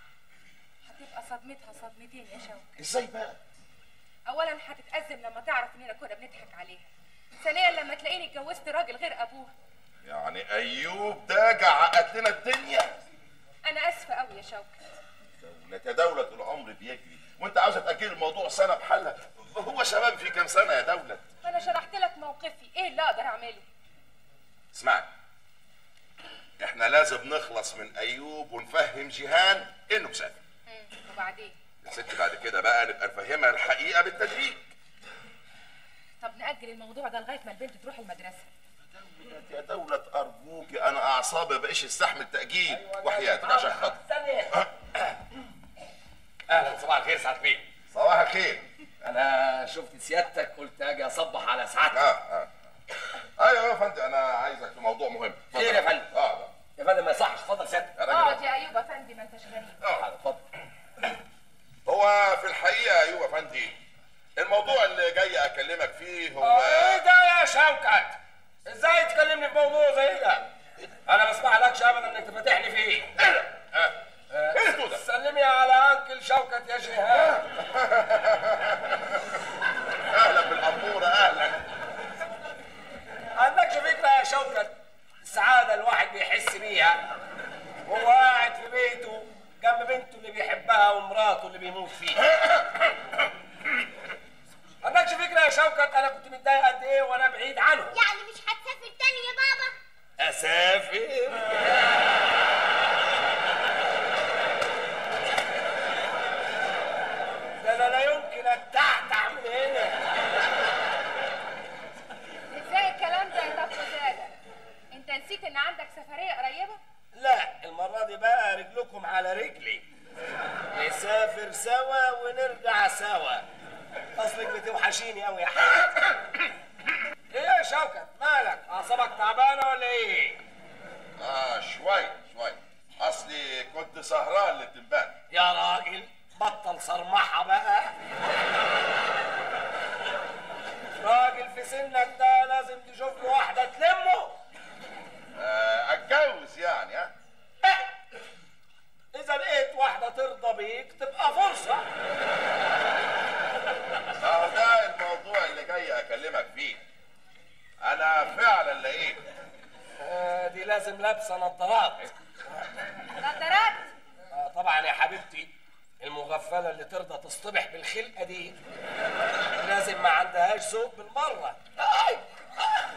هتبقى صدمتها صدمتين يا شوكة ازاي بقى اولا هتتأزم لما تعرف اننا كنا بنضحك عليها ثانيا لما تلاقيني اتجوزت راجل غير ابوها يعني ايوب ده جه عقد لنا الدنيا انا اسفه قوي يا شوكة دولة دولة العمر بيجري وانت عاوزه تاجلي الموضوع سنه بحالها هو شباب في كام سنه يا دولة انا شرحت لك موقفي ايه اللي اقدر اعمله اسمعني احنا لازم نخلص من ايوب ونفهم جيهان انه مسافر مم. وبعدين يا ستي بعد كده بقى نبقى نفهمها الحقيقه بالتدريج طب نأجل الموضوع ده لغايه ما البنت تروح المدرسه يا دولة أرجوكي أنا أعصابي ما بقيش يستحمل تأجيل وحياتك عشان خاطر اهلا صباح الخير سعد بيه صباح الخير انا شفت سيادتك قلت اجي اصبح على سعادتك اه اه ايوه يا فندم انا عايزك في موضوع مهم اتفضل. خير يا فندم. اه يا فندم ما يصحش اتفضل سيادتك يا راجل اقعد يا ايوب افندي ما انتش غريب اه اتفضل هو في الحقيقه ايوه يا فندم الموضوع اللي جاي اكلمك فيه هو ايه ده يا شوكت ازاي تكلمني في موضوع زي ده انا ما اسمحلكش ابدا انك تفتحني فيه ايه ده؟ اه ايه الهدوء ده؟ سلمي على انكل شوكت يا جهاد اهلا بالاموره اهلا عندكش فكره يا شوكت السعاده الواحد بيحس بيها وهو قاعد في بيته جنب بنته اللي بيحبها ومراته اللي بيموت فيها عندكش فكره يا شوكت انا كنت متضايق قد ايه وانا بعيد عنه يعني مش هتسافر تاني يا بابا اسافر ده انا لا يمكن اتعتع من هنا نسافر سوا ونرجع سوا اصلك بتوحشيني قوي يا حبيبتي ايه يا شوكت مالك اعصابك تعبانه ولا ايه اه شوي شوي اصلي كنت سهران للتنبان يا راجل بطل صرمحه بقى راجل في سنك ده لازم تشوف له واحده تلمه آه اتجوز يعني ها اذا لقيت واحده ترضى بيك تبقى فرصه اهو ده الموضوع اللي جاي اكلمك فيه انا فعلا لقيت آه دي لازم لابسه نظارات نظارات آه طبعا يا حبيبتي المغفله اللي ترضى تصطبح بالخلقه دي لازم ما عندهاش ذوق بالمره آي. آه.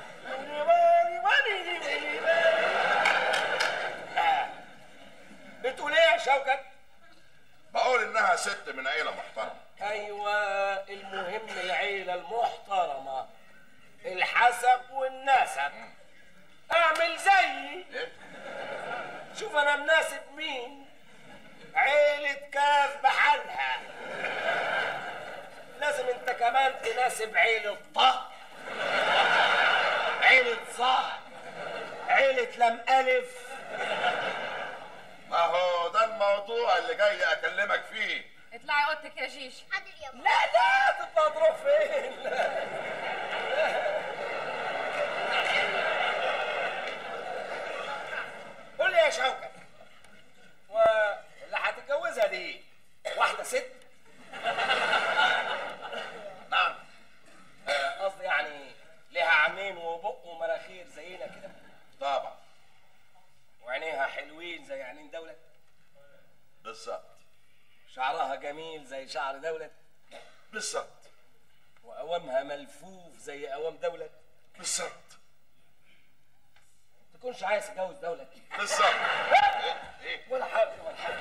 آه. بتقول ايه يا شوكت بقول انها ست من عيله محترمه ايوه المهم العيله المحترمه الحسب والنسب اعمل زيي إيه؟ شوف انا مناسب مين عيلة كاف بحالها لازم انت كمان تناسب عيلة طه عيلة صه عيلة لم ألف اهو ده الموضوع اللي جاي اكلمك فيه اطلعي اوضتك يا جيجي حاضر يا بابا لا لا تطلع تروح فين قول لي يا شوكت واللي هتتجوزها دي واحدة ست؟ نعم آه، قصدي يعني ليها عينين وبق ومناخير زينا كده طبعا وعينيها حلوين زي عينين دولة بالظبط شعرها جميل زي شعر دولة بالظبط وقوامها ملفوف زي قوام دولة بالظبط تكونش عايز تتجوز دولة بالظبط ايه ايه ولا حاجة ولا حاجة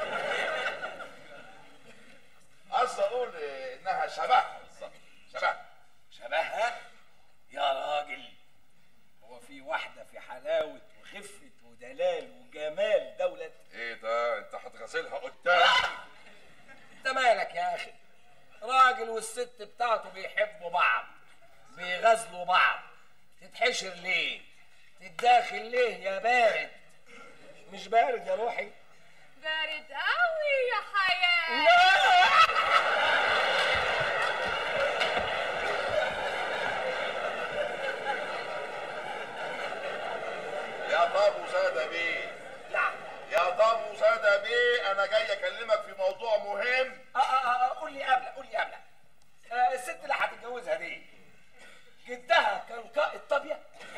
قصدي اقول انها شبهها بالظبط شبهها شبهها يا راجل هو في واحدة في حلاوة وخفة ودلال وجمال دولة ايه ده انت هتغسلها قدام انت مالك يا اخي راجل والست بتاعته بيحبوا بعض بيغزلوا بعض تتحشر ليه تتداخل ليه يا بارد مش بارد يا روحي بارد قوي يا حياة يا طابو سادة بيه نعم يا طابو سادة بيه انا جاي اكلمك في موضوع مهم آه، آه، آه، قول لي قبله قول لي قبله آه، الست اللي هتتجوزها دي جدها كان قائد طابيه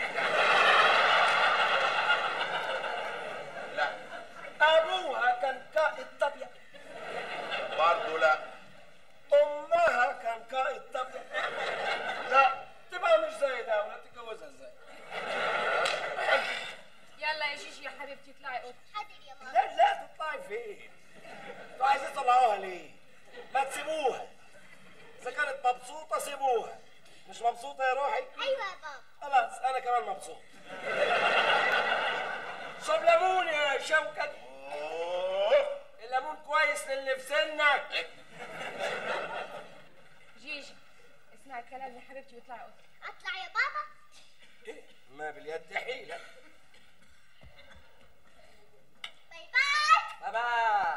لا ابوها كان قائد طابيه برضه لا امها كان قائد طابيه لا تبقى مش زي ده ولا تتجوزها ازاي يلا يا جيجي يا حبيبتي اطلعي اوضتك حاضر يا بابا لا لا تطلعي فين انتوا عايزين تطلعوها ليه ما تسيبوها اذا كانت مبسوطه سيبوها مش مبسوطه يا روحي ايوه يا بابا خلاص انا كمان مبسوط شرب ليمون يا شوكت أوه. الليمون كويس للي في سنك جيجي اسمعي الكلام يا حبيبتي واطلعي اوضتك اطلع يا بابا إيه؟ ما باليد حيلة باي باي بابا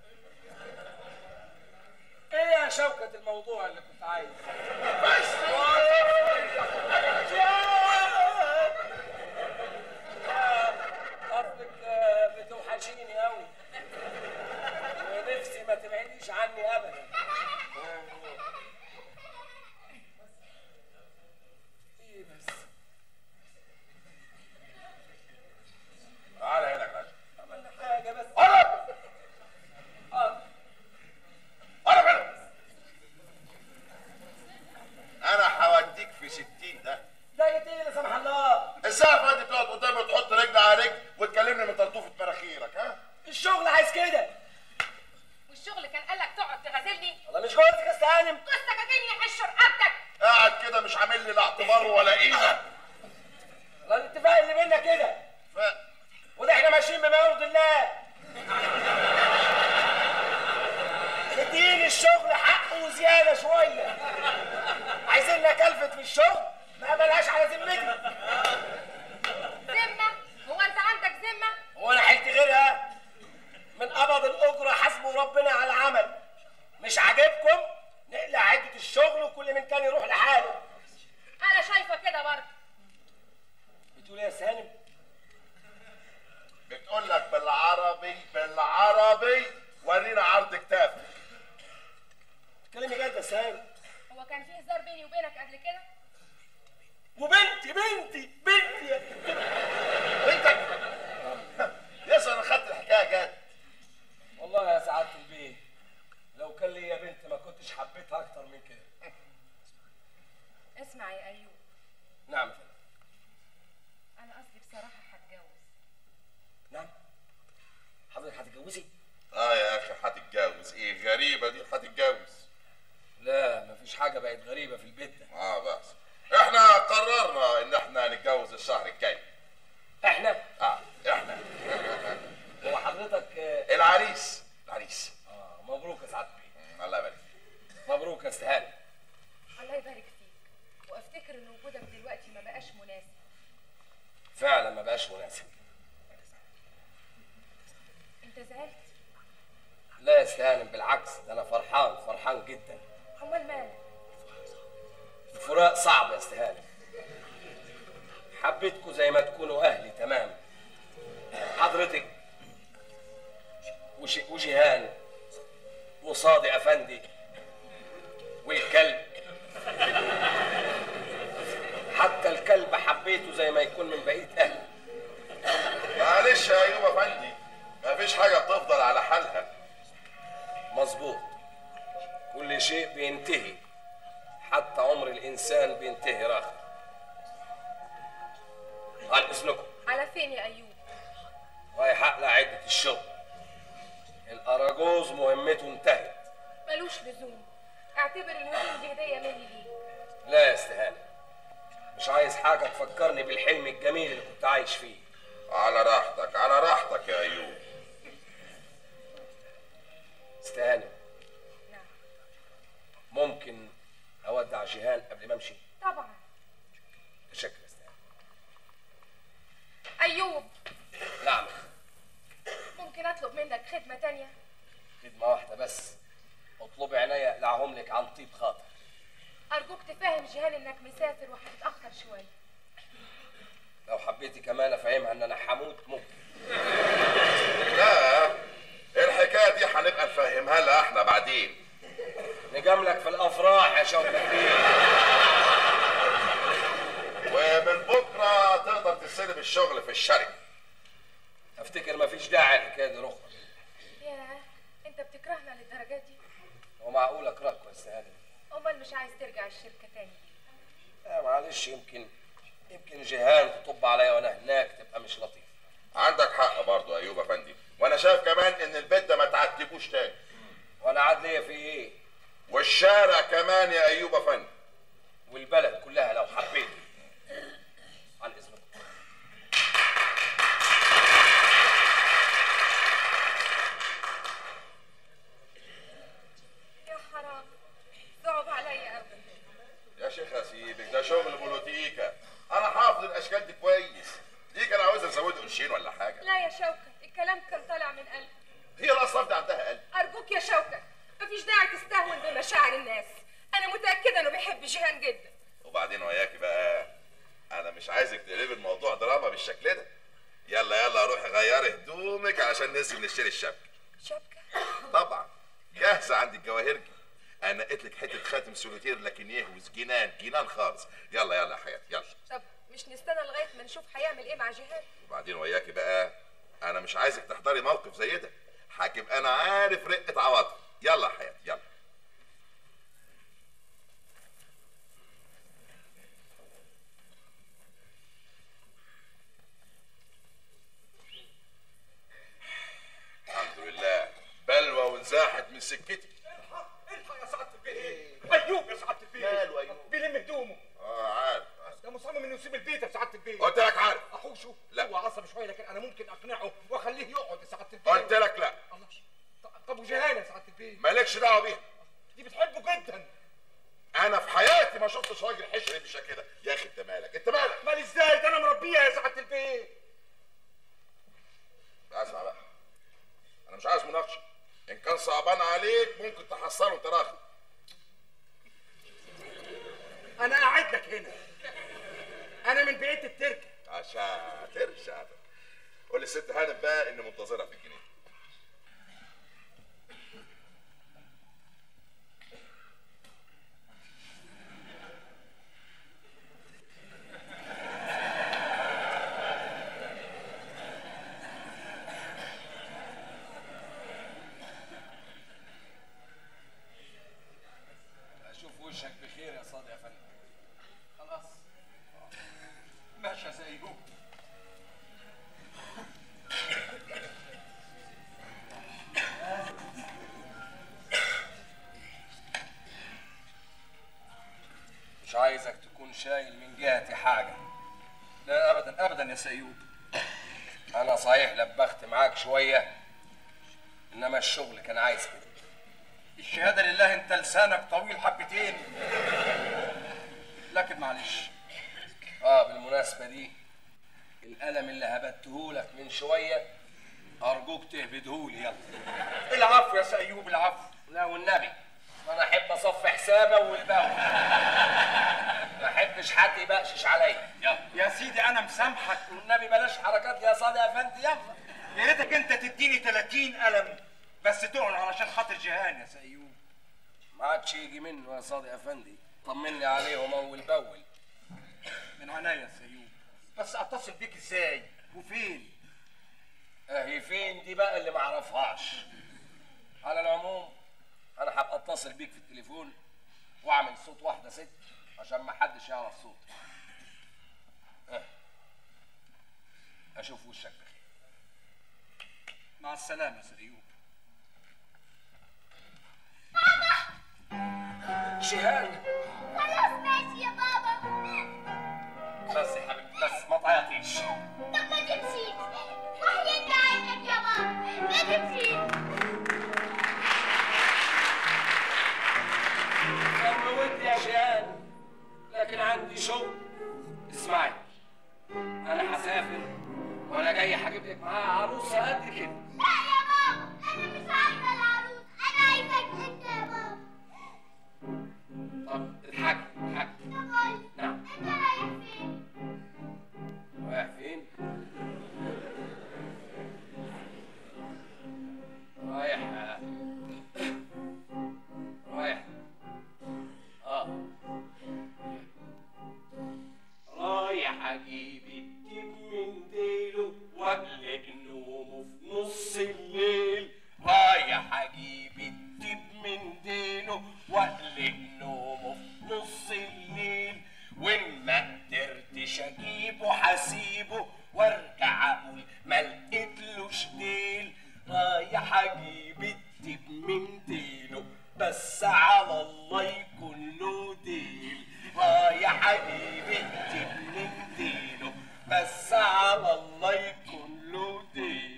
ايه يا شوكة الموضوع اللي كنت عايز بس قصدك بتوحشيني قوي ونفسي ما تبعديش عني ابدا ايه بس تعالى هنا يا باشا عملنا حاجه بس قرب آه. قرب هنا انا هوديك في 60 ده ده ايه لا سمح الله ازاي يا فندم تقعد قدامي وتحط رجل على رجل وتكلمني من طرطوفه مناخيرك ها الشغل عايز كده والشغل كان قالك تقعد تغازلني والله مش جوزك يا استهانم قصتك اكني يحش رقبتك قاعد كده مش عامل لي لا اعتبار ولا قيمه والله الاتفاق اللي بينا كده ف... وده احنا ماشيين بما يرضي الله ندي مدين الشغل حقه وزياده شويه عايزيننا كلفت في الشغل ما بلاش على ذمتي ذمة هو انت عندك ذمة هو انا حلت غيرها من قبض الاجره حسبه ربنا على العمل مش عاجبكم نقلع عده الشغل وكل من كان يروح لحاله انا شايفة كده برضه بتقول ايه يا سالم بتقول لك بالعربي بالعربي ورينا عرض كتافك تكلمي جد يا سالم هو كان في هزار بيني وبينك قبل كده وبنتي بنتي بنتي يا بنتك يس انا خدت الحكايه جد والله يا سعاده البيه لو كان ليا بنت ما كنتش حبيتها اكتر من كده اسمع يا ايوب نعم يا فندم انا قصدي بصراحة هتجوز نعم حضرتك هتتجوزي اه يا اخي هتتجوز ايه غريبه دي هتتجوز لا مفيش حاجه بقت غريبه في البيت ده اه بس احنا قررنا ان احنا نتجوز الشهر الجاي احنا اه احنا هو حضرتك آه، العريس العريس اه مبروك يا سعاده البيه الله يبارك مبروك يا استهاني الله يبارك فيك وافتكر ان وجودك دلوقتي ما بقاش مناسب فعلا ما بقاش مناسب انت زعلت لا يا استهانم بالعكس ده انا فرحان فرحان جدا امال مالك الفراق صعب يا استهانم حبيتكوا زي ما تكونوا اهلي تمام حضرتك وش... وجيهان وصادق افندي والكلب حتى الكلب حبيته زي ما يكون من بقيه اهلي معلش يا ايوب افندي مفيش حاجه بتفضل على حالها مظبوط كل شيء بينتهي حتى عمر الانسان بينتهي راخر عن اذنكم على فين يا ايوب رايح اقلع عده الشغل الاراجوز مهمته انتهت ملوش لزوم اعتبر الهدوم دي هدية مني ليك لا يا استهانه مش عايز حاجه تفكرني بالحلم الجميل اللي كنت عايش فيه على راحتك على راحتك يا ايوب استهانه نعم ممكن اودع جيهان قبل ما امشي طبعا تشكر يا استهانه ايوب نعم ممكن اطلب منك خدمة تانية خدمه واحده بس اطلبي عينيا اقلعهم لك عن طيب خاطر ارجوك تفهم جيهان انك مسافر وهتتاخر شويه لو حبيتي كمان افهمها ان انا هموت ممكن لا الحكايه دي هنبقى نفهمها لها احنا بعدين نجاملك في الافراح يا شوقي كبير ومن بكره تقدر تستلم الشغل في الشركه افتكر مفيش داعي الحكايه دي رخص ياه انت بتكرهنا للدرجات دي ومعقول اكرهكم يا استهانه امال مش عايز ترجع الشركه تاني لا معلش يمكن يمكن جيهان تطب عليا وانا هناك تبقى مش لطيف عندك حق برضو يا ايوب افندي وانا شايف كمان ان البيت ده ما تعتبوش تاني وانا عاد ليا في ايه والشارع كمان يا ايوب افندي والبلد كلها لو حبيت عن اذنكم يا حرام صعب عليا قوي يا شيخ سيبك ده شغل بوليتيكا انا حافظ الاشكال دي كويس دي كان عاوز ازود قرشين ولا حاجه لا يا شوكة الكلام كان طالع من قلبي هي الاصناف دي عندها قلب ارجوك يا شوكة مفيش داعي تستهون بمشاعر الناس انا متاكده انه بيحب جيهان جدا وبعدين وياكي بقى انا مش عايزك تقلبي الموضوع دراما بالشكل ده يلا يلا روحي غيري هدومك عشان ننزل نشتري الشبكه شبكه طبعا جاهزه عند الجواهرجي انا نقيت لك حته خاتم سوليتير لكن يهوز جنان جنان خالص يلا يلا يا حياتي يلا طب مش نستنى لغايه ما نشوف هيعمل ايه مع جيهان وبعدين وياكي بقى انا مش عايزك تحضري موقف زي ده حاكم انا عارف رقه عواطف يلا يا حياتي يلا الحمد لله بلوى وانزاحت من سكتي الحق يا سعاده البيه ايوب يا سعاده البيه ماله أيوب؟ بيلم هدومه اه عارف ده مصمم انه يسيب البيت يا سعاده البيه قلت لك عارف احوشه لا. هو عصبي شويه لكن انا ممكن اقنعه واخليه يقعد يا سعاده البيه قلت لك لا الله طب طب وجهان يا سعاده البيه مالكش دعوه بيها دي بتحبه جدا انا في حياتي ما شفتش راجل حشري بالشكل كده يا اخي انت مالك انت مالك مال ازاي ده انا مربيها يا سعاده البيه اسمع بقى انا مش عايز مناقشه ان كان صعبان عليك ممكن تحصله تراخي انا قاعد لك هنا انا من بيت التركه شاطر شاطر قول للست هانم بقى ان منتظرها في الجنينه اشوف وشك بخير يا صادق يا فندم خلاص ماشي يا سيدو مش عايزك تكون شايل من جهتي حاجه لا ابدا ابدا يا سيود انا صحيح لبخت معاك شويه انما الشغل كان عايز كده الشهاده لله انت لسانك طويل حبتين لكن معلش اه بالمناسبه دي القلم اللي هبتهولك من شويه ارجوك تهبدهولي يلا العفو يا سيوب العفو لا والنبي انا احب اصفي حسابه والباقي ما احبش حد يبقشش عليا يلا يا سيدي انا مسامحك والنبي بلاش حركات يا صادق يا فندم يلا يا ريتك انت تديني 30 قلم بس تقعد علشان خاطر جيهان يا سيوب ما عادش يجي منه يا صادق يا فندم طمني عليهم اول باول من عنايا يا سيوب بس اتصل بيك ازاي وفين اهي فين دي بقى اللي ما اعرفهاش على العموم انا هبقى اتصل بيك في التليفون واعمل صوت واحده ست عشان ما حدش يعرف صوتي اه. اشوف وشك بخير مع السلامه يا سيوب شهان خلاص ماشي يا بابا بس يا حبيبي بس ما تعيطيش طب ما تمشيش وحياة عينك يا بابا ما تمشيش لما ودي يا شهان لكن عندي شغل اسمعي انا هسافر وانا جاي هجيب لك معايا عروسه قد كده لا يا بابا انا مش عايزه العروس انا عايزك انت يا بابا طب اضحكي اضحكي طب قول نعم انت رايح فين رايح فين؟ رايح رايح اه رايح اجيب الديب من ديله واقلق نومه في نص الليل رايح اجيب الديب من ديله واقلق نومه في نص الليل وان ما قدرتش اجيبه هسيبه وارجع اقول ما لقيتلوش ديل رايح اجيب الديب من ديله بس على الله يكون له ديل رايح اجيب الديب من ديله بس على الله يكون له ديل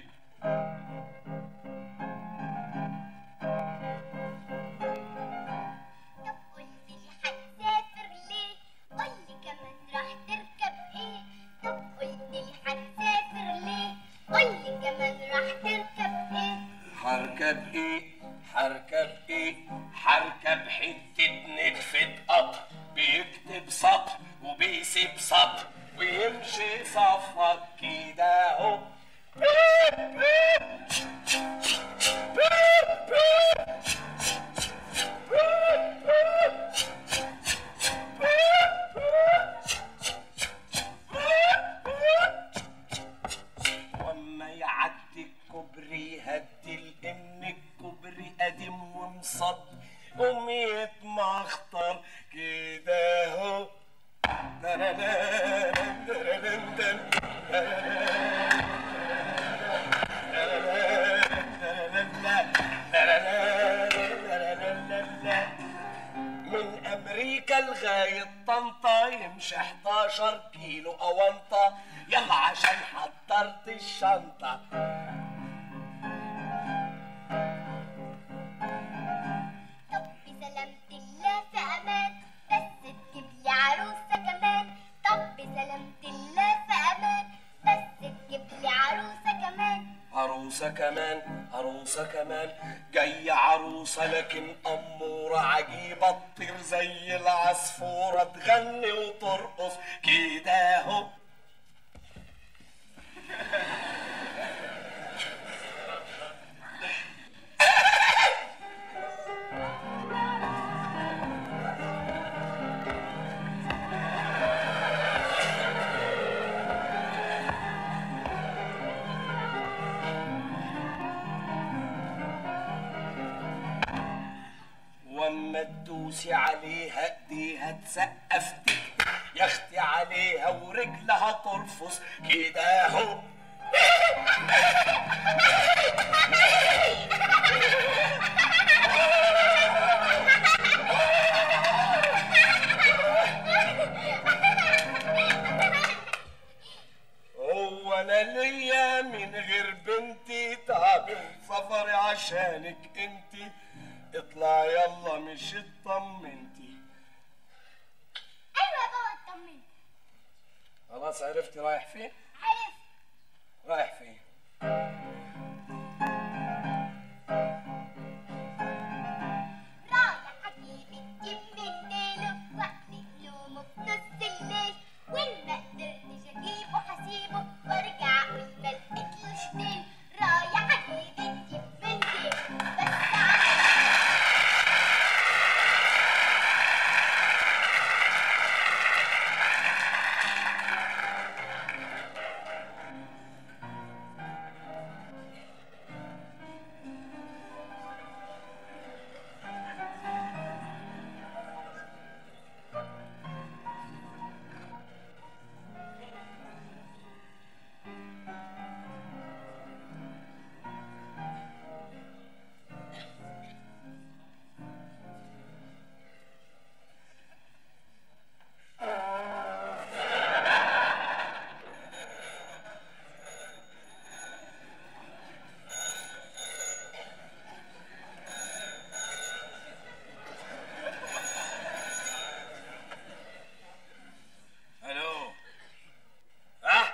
طب قولي هتسافر ليه قولي كمان راح تركب ايه طب قلتلي هتسافر ليه قولي كمان راح تركب ايه هركب ايه هركب ايه هركب حتة نتفة قطر بيكتب سطر وبيسيب سطر ويمشي صفك كده اهو واما يعدي الكوبري هدي لان الكوبري قديم ومصد قوم يتمخطر كده اهو من امريكا لغايه طنطا يمشي 11 كيلو اونطه يلا عشان حضرت الشنطه كمان عروسة كمان جاية عروسة لكن أمورة عجيبة تطير زي العصفورة تغني وترقص كده اهو واما تدوسي عليها ايديها تسقف تكتك يا اختي عليها ورجلها ترفص كده اهو هو انا ليا من غير بنتي تعب سفري عشانك انتي اطلع يلا مش اطمنتي ايوه يا بابا اطمني خلاص عرفتي رايح فين عرفت رايح فين رايح اجيب الجيب من ليله واقضي نومه في نص الليل وان ما قدرتش اجيبه هسيبه وارجع اقول ما لقيتلوش اتنين رايح اجيب الجيب من ليله بس عشان الو ها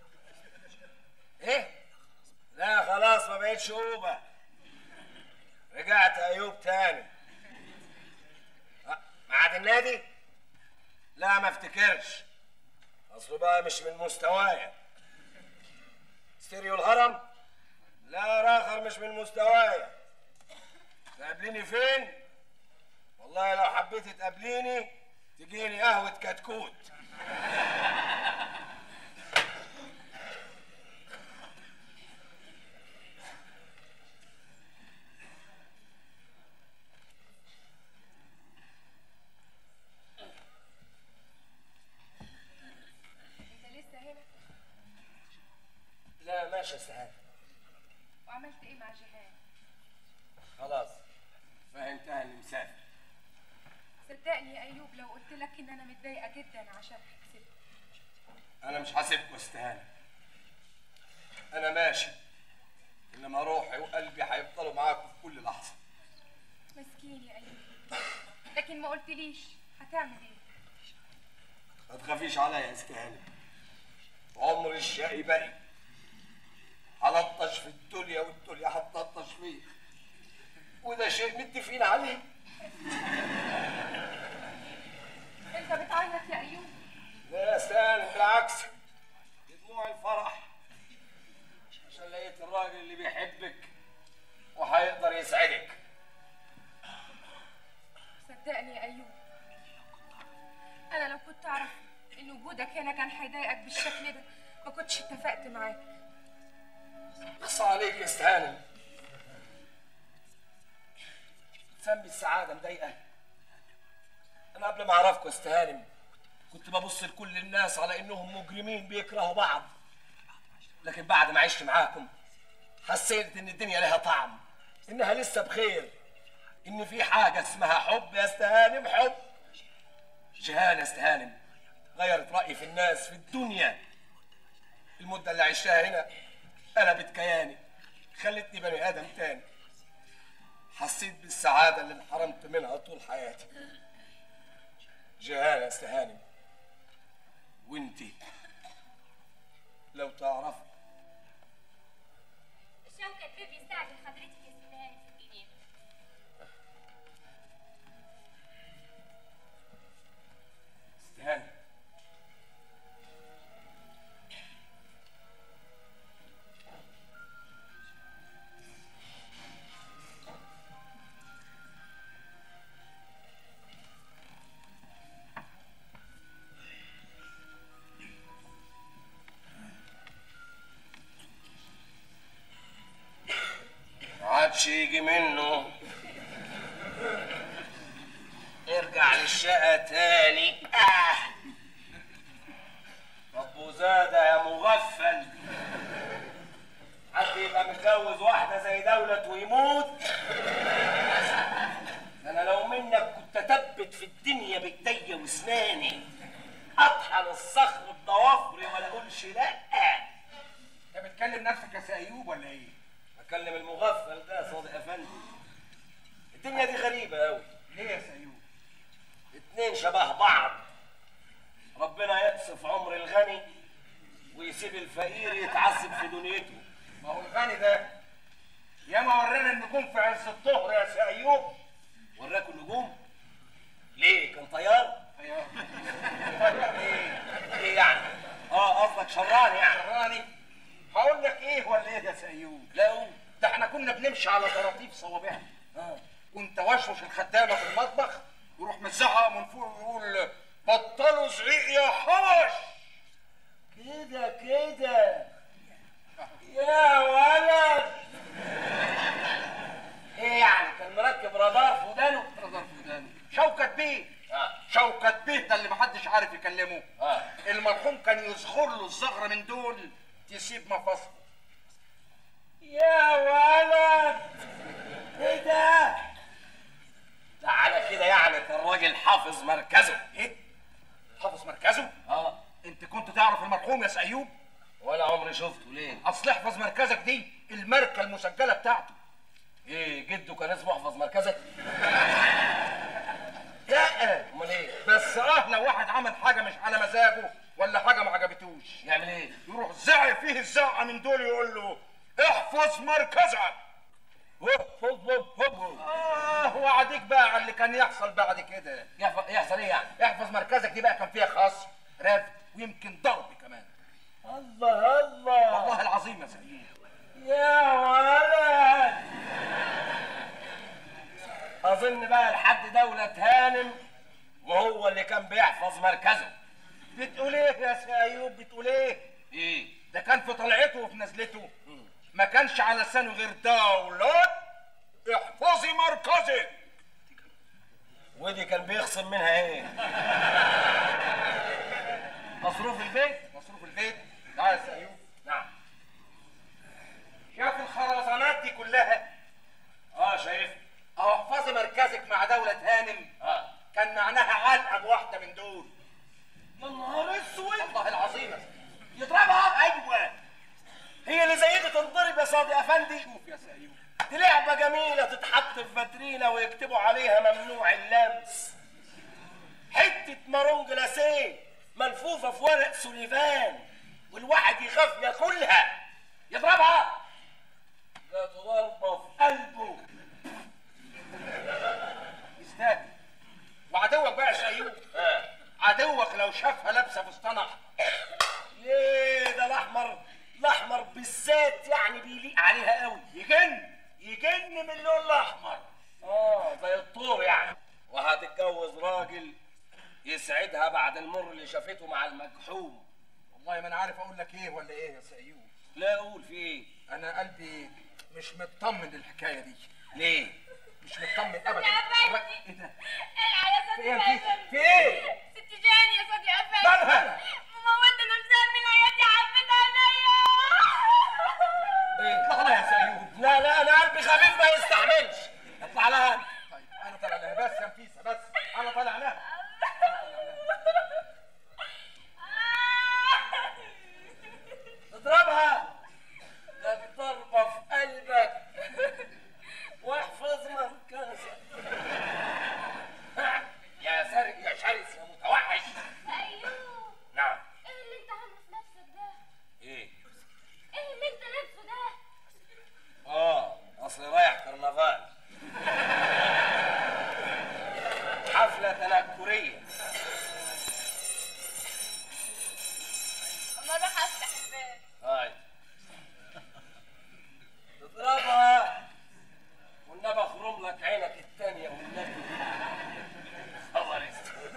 ايه لا خلاص ما بقتش اوبه رجعت ايوب تاني ها، معاد النادي لا ما افتكرش اصله بقى مش من مستوايا ستيريو الهرم لا راخر مش من مستوايا تقابليني فين والله لو حبيتي تقابليني تجيني قهوة كتكوت انت لسه هنا لا ماشي استهان وعملت ايه مع جيهان خلاص فهمتها اني مسافر صدقني يا ايوب لو قلت لك ان انا متضايقه جدا عشان هكسبك انا مش هسيبكوا استهانة انا ماشي انما روحي وقلبي هيفضلوا معاكم في كل لحظه مسكين يا ايوب لكن ما قلتليش هتعمل ايه ما تخافيش عليا يا استهانة عمر الشقي باقي هلطش في الدنيا والدنيا هتلطش فيه وده شيء متفقين عليه انت بتعيط يا ايوب لا يا استهانة بالعكس دي دموع الفرح عشان لقيت الراجل اللي بيحبك وهيقدر يسعدك صدقني يا ايوب انا لو كنت اعرف ان وجودك هنا كان هيضايقك بالشكل ده ما كنتش اتفقت معاك اخصى عليك يا استهانة تسمي السعادة مضايقة أنا قبل ما أعرفكم يا استهانم كنت ببص لكل الناس على إنهم مجرمين بيكرهوا بعض لكن بعد ما عشت معاكم حسيت إن الدنيا لها طعم إنها لسه بخير إن في حاجة اسمها حب يا استهانم حب جهان يا استهانم غيرت رأيي في الناس في الدنيا المدة اللي عشتها هنا قلبت كياني خلتني بني آدم تاني حسيت بالسعادة اللي انحرمت منها طول حياتي جهان يا استهانم وانتي لو تعرفي مش شوكة بيبي يستعجل حضرتك يا ست هاني في الجنينة استهاني عادش يجي منه ارجع للشقة تاني آه. طب وزادة يا مغفل حد يبقى متجوز واحدة زي دولة ويموت ده انا لو منك كنت اتبت في الدنيا بايديا واسناني اطحن الصخر بضوافري ولا اقولش لا انت بتكلم نفسك يا سي ايوب ولا ايه؟ بكلم المغفل ده يا صادق افندي الدنيا دي غريبة قوي ليه يا سي ايوب؟ اتنين شبه بعض ربنا يقصف عمر الغني ويسيب الفقير يتعذب في دنيته ما هو الغني ده ياما ورانا النجوم في عز الظهر يا سي ايوب وراكوا النجوم ليه كان طيار طيار طيار ايه؟ ايه يعني اه قصدك شراني يعني راني هقول لك ايه ولا ايه يا سي ايوب؟ لا قول ده احنا كنا بنمشي على طراطيف صوابعنا اه كنت وشوش الخدامه في المطبخ يروح مزعق من فوق ويقول بطلوا زعيق يا حوش كده كده يا ولد ايه يعني كان مركب رادار في ودانه رادار في ودانه شوكة بيه اه شوكة بيه ده اللي محدش عارف يكلمه اه المرحوم كان يصغر له الزغرة من دول تسيب مفاصله يا ولد ايه ده ده على كده يعني كان راجل حافظ مركزه ايه حافظ مركزه اه انت كنت تعرف المرحوم يا سي ايوب ولا عمري شفته ليه اصل احفظ مركزك دي الماركه المسجله بتاعته ايه جده كان اسمه احفظ مركزك لا امال ايه بس اه لو واحد عمل حاجه مش على مزاجه ولا حاجه ما عجبتوش يعمل ايه يروح زعق فيه الزعقه من دول يقول له احفظ مركزك هوب هوب هوب اه وعديك بقى على اللي كان يحصل بعد كده يحف- يحصل ايه يعني احفظ مركزك دي بقى كان فيها خصم رفد ويمكن ضرب كمان الله الله والله العظيم يا سيدي يا ولد اظن بقى لحد دولة هانم وهو اللي كان بيحفظ مركزه بتقول ايه يا سي ايوب بتقول ايه ايه ده كان في طلعته وفي نزلته ما كانش على لسانه غير دولة احفظي مركزك ودي كان بيخصم منها ايه مصروف البيت مصروف البيت تعال يا سي ايوب نعم شاف الخرزانات دي كلها اه شايف اهو احفظي مركزك مع دولة هانم اه كان معناها علقة بواحدة من دول يا نهار اسود والله العظيم يا سيدي. يضربها ايوه هي اللي زي دي تنضرب يا صادق افندي شوف يا سي ايوب دي لعبة جميلة تتحط في فاترينا ويكتبوا عليها ممنوع اللمس حتة مارون جلاسيه ملفوفة في ورق سوليفان والواحد يخاف ياكلها يضربها لا ضربة في قلبه يستاهل وعدوك بقى يا سي ايوب آه. عدوك لو شافها لابسه فستان احمر ليه ده الاحمر الاحمر بالذات يعني بيليق عليها قوي يجن يجن من اللون الاحمر اه زي الطور يعني وهتتجوز راجل يسعدها بعد المر اللي شافته مع المجحوم والله ما انا عارف اقول لك ايه ولا ايه يا سي ايوب لا اقول في ايه انا قلبي مش مطمن للحكايه دي ليه مش مطمن ابدا يا بنتي. ايه ده العب يا في صديقي ايه في- في ايه ست جاني يا صديقي افندي مالها؟ مموتة نفسها من عيادي عبت عينيا ايه اطلع لها يا سي ايوب لا لا انا قلبي خفيف ما يستحملش اطلع لها طيب انا طالع لها بس يا نفيسه بس انا طالع لها اضربها ده ضربة في قلبك واحفظ مركزك الخزانه الكوريه اما اروح افتح الباب هاي اضربها والنبي اخرم لك عينك التانية والنبي الله يستر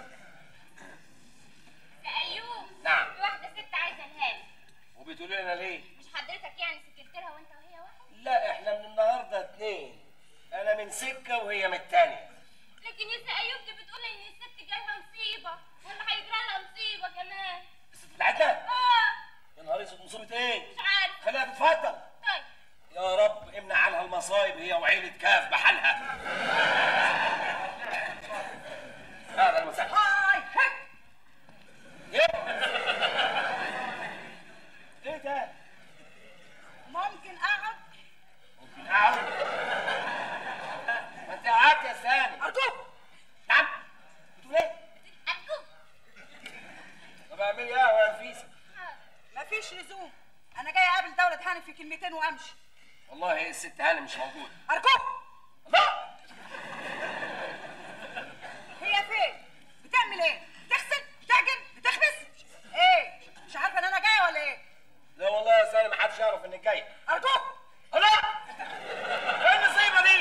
يا ايوب نعم. في واحده ست عايزه الهام وبتقول لنا ليه؟ مش حضرتك يعني سكرتيرها وانت وهي واحد لا احنا من النهارده اتنين انا من سكه وهي من التانية لكن يا سي ايوب دي بتقول ان الست جالها مصيبه ولا هيجرى لها مصيبه كمان الست بتاعتنا اه يا نهار اسود مصيبه ايه؟ مش عارف خليها تتفضل طيب يا رب امنع عنها المصايب هي وعيلة كاف بحالها هذا المساء هاي هك ايه ايه ده؟ ممكن اقعد ممكن اقعد ما انت قعدت يا سامي ارجوك نعم بتقول ايه؟ ارجوك طب اعملي ايه يا نفيسه؟ مفيش لزوم انا جاي اقابل دولة هاني في كلمتين وامشي والله الست هاني مش موجوده ارجوك الله هي فين بتعمل ايه بتغسل بتعجن بتخبز ايه مش عارفه ان انا جايه ولا ايه لا والله يا سامي ما حدش يعرف انك جاي ارجوك الله ايه المصيبه دي؟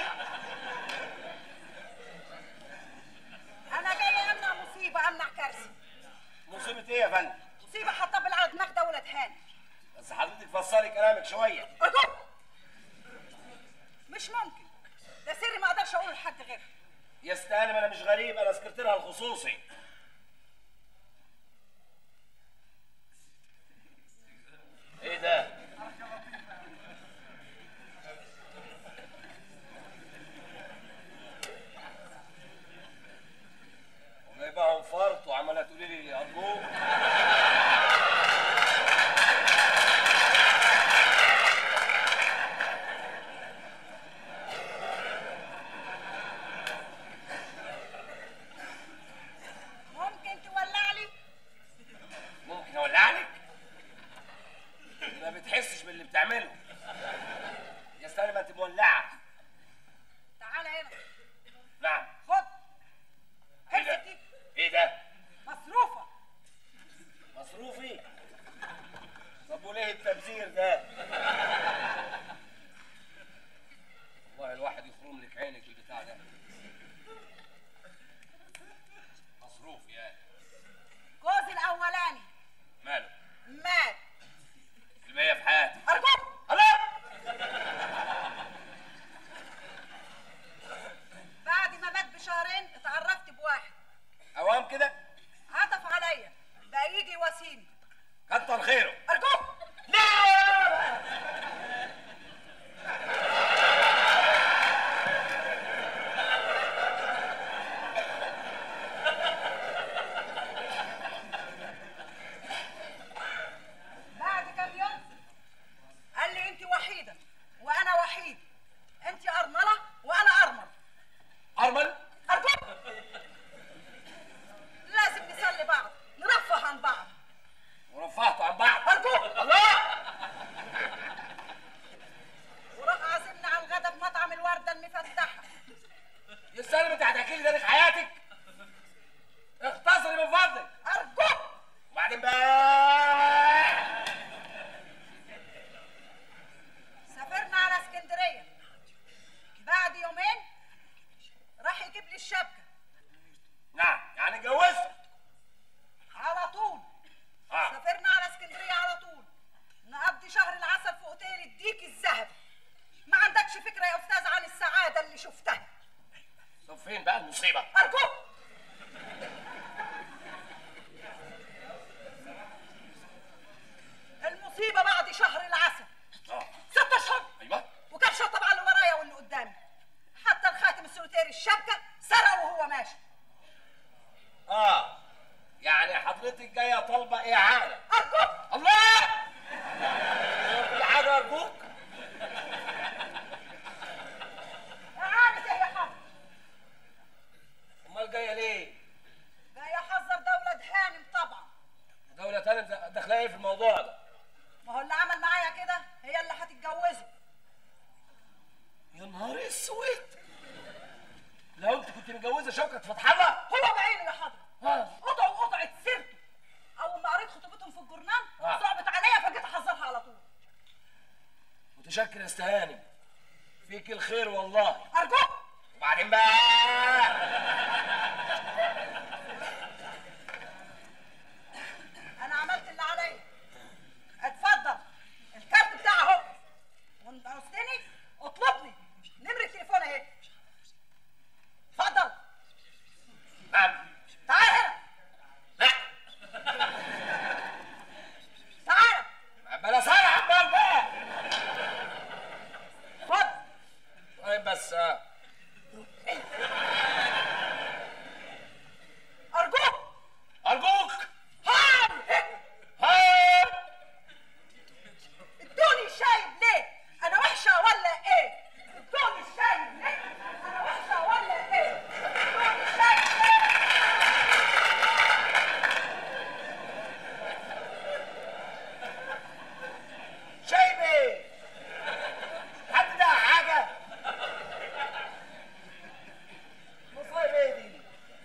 انا جايه امنع مصيبه امنع كارثه مصيبه ايه يا فندم؟ مصيبه هتطبل على دماغ دولة هاني بس حضرتك فسري كلامك شويه ارجوك مش ممكن ده سر ما اقدرش اقوله لحد غيرك يا ست هانم انا مش غريب انا سكرتيرها الخصوصي ايه ده؟ وجايباهم فرط وعماله تقولي لي ارجوك ممكن تولع لي ممكن اولع لك؟ ما بتحسش باللي بتعمله يا ست هانم انت مولعه تعالى هنا نعم خد ايه ده؟ امسك دي ايه ده؟ مصروفه مصروفي طب وليه التبذير ده والله الواحد يخرم لك عينك البتاع ده مصروف يعني جوزي الاولاني ماله مات الباقيه في حياتي ارجوك الله بعد ما مات بشهرين اتعرفت بواحد اوام كده عطف عليا بقى يجي يواسيني كتر خيره ارجوك بعد كام يوم قال لي انت وحيده وانا وحيد انت ارمله وانا ارمل ارمل ارجوك لازم نسلي بعض نرفه عن بعض ورفعته عن بعض ارجوك الله وراح عازمنا على الغدا في مطعم الورده المفتحه يا سالم انت هتحكي لي تاريخ حياتك اختصري من فضلك ارجوك وبعدين بقى سافرنا على اسكندريه بعد يومين راح يجيب لي الشبكه نعم يعني اتجوزت على طول اه سافرنا على اسكندريه على طول نقضي شهر العسل في اوتيل الديك الذهبي ما عندكش فكره يا استاذ عن السعاده اللي شفتها طب فين بقى المصيبه ارجوك المصيبه بعد شهر العسل اه ست اشهر ايوه وكان شطب على اللي ورايا واللي قدامي حتى الخاتم السوليتير الشبكه سرقه وهو ماشي اه يعني حضرتك جايه طالبه اعانه ارجوك الله كل حاجه ارجوك اعانه ايه يا حافظ امال جايه ليه جاي احذر دوله هانم طبعا دوله تانية داخله ايه في الموضوع ده ما هو اللي عمل معايا كده هي اللي هتتجوزه يا نهار اسود لو انت كنت متجوزه شوكت فتح الله هو بعينه يا حضرة آه. قطعوا قطعة سيرته اول ما قريت خطوبتهم في الجورنال آه. صعبت عليا فجيت احذرها على طول متشكر يا استهاني فيك الخير والله ارجوك وبعدين بقى انا عملت اللي عليا اتفضل الكارت بتاعي اهو وانت عاوزتني اطلبني نمرة التليفون اهي اتفضل نعم تعال هنا لا تعال بلا سرعة عمال بقى اتفضل طيب بس آه. ارجوك ارجوك هاي ها ادوني شايب ليه انا وحشه ولا ايه ادوني شايب ليه انا وحشه ولا ايه ادوني شايب ليه شايب ايه حد ده حاجة مصايب ايه دي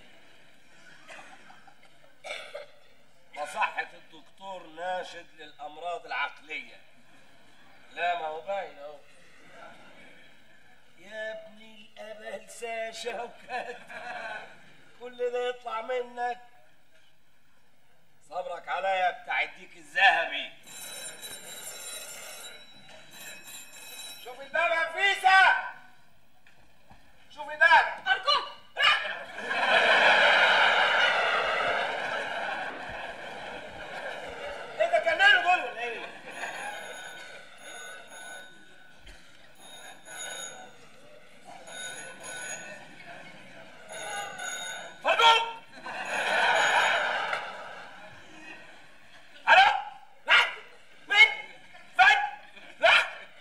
مصحة الدكتور ناشد للأمراض العقلية لا ما هو باين اهو يا ابني الأبلسة شوكت كل ده يطلع منك صبرك عليا بتاع الديك الذهبي شوف الباب يا فيسا شوف الباب ارجوك ايه ده كان دول ولا ايه؟ فرجوك الو لا مين فين لا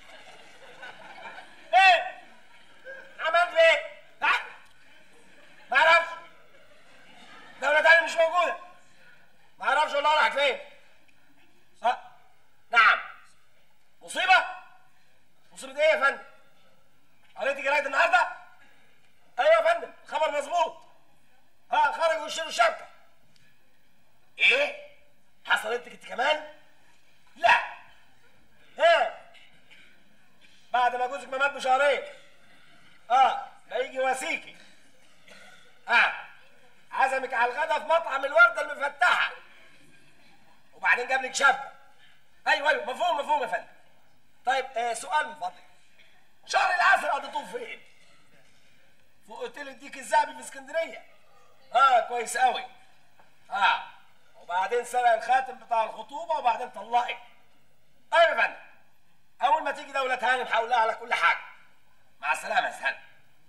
ايه عملت ايه لا ما اعرفش دولة تانية مش موجودة ما اعرفش والله راحت فين أه. نعم مصيبة مصيبة ايه يا فندم قريتي جرايد النهارده ايوه يا فندم خبر مظبوط ها خرجوا يشتروا الشبكة ايه حصلت لك انت كمان لا ها بعد ما جوزك ما مات بشهرين اه هيجي واسيكي اه عزمك على الغدا في مطعم الوردة المفتحة وبعدين جاب لك شابة ايوه ايوه مفهوم مفهوم يا فندم طيب آه سؤال من فضلك شهر العسل قضيتوه فين؟ في اوتيل الديك الذهبي في اسكندرية اه كويس قوي اه وبعدين سرق الخاتم بتاع الخطوبة وبعدين طلقك ايوه يا فندم اول ما تيجي دولة هانم هقول لها على كل حاجة مع السلامة يا سهل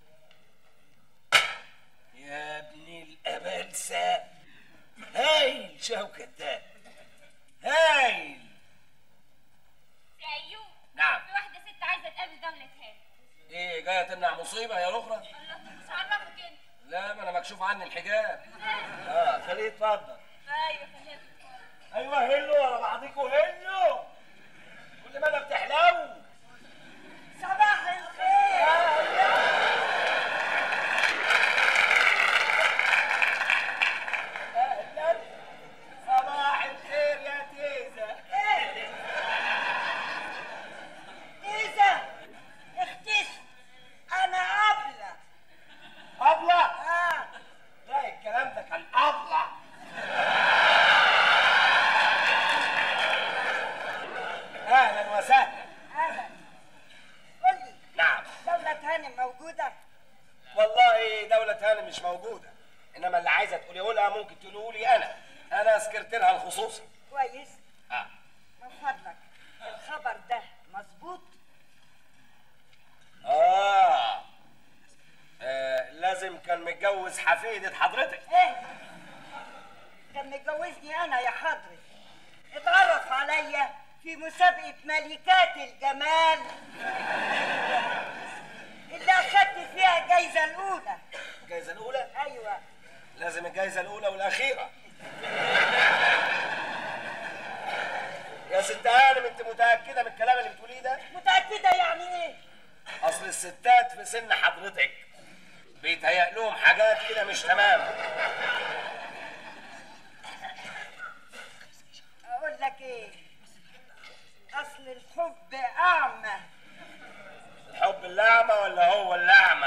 يا ابن الأبلسة هايل شوكة ده هايل يا ايوب نعم في واحده ست عايزه تقابل دولة هاني ايه جاية تمنع مصيبة يا رخرة الله طب مش عرفك انت لا ما انا مكشوف عني الحجاب اه خليه يتفضل ايوه خلينا ايوه هلو ورا بعضيكوا هلو كل ما انا بتحلو صباح الخير اهلا صباح الخير يا تيزة اذا اختش انا قابله أبلة اه لا الكلام ده كان أبلة أهلا وسهلا اهلا قول لي نعم دولة هاني موجودة والله دولة هانم مش موجودة إنما اللي عايزة تقوليه لها ممكن تقوليه لي أنا أنا سكرتيرها الخصوصي كويس آه. من فضلك الخبر ده مظبوط آه. آه لازم كان متجوز حفيدة حضرتك ايه كان متجوزني انا يا حضري اتعرف عليا في مسابقة ملكات الجمال اللي اخدت فيها الجايزة الاولى الجايزة الأولى ايوه لازم الجايزة الأولى والأخيرة يا ست هانم أنت متأكدة من الكلام اللي بتقوليه ده؟ متأكدة يعني ايه أصل الستات في سن حضرتك بيتهيأ لهم حاجات كده مش تمام اقول لك ايه اصل الحب اعمى الحب اللعمة ولا هو اللعمة؟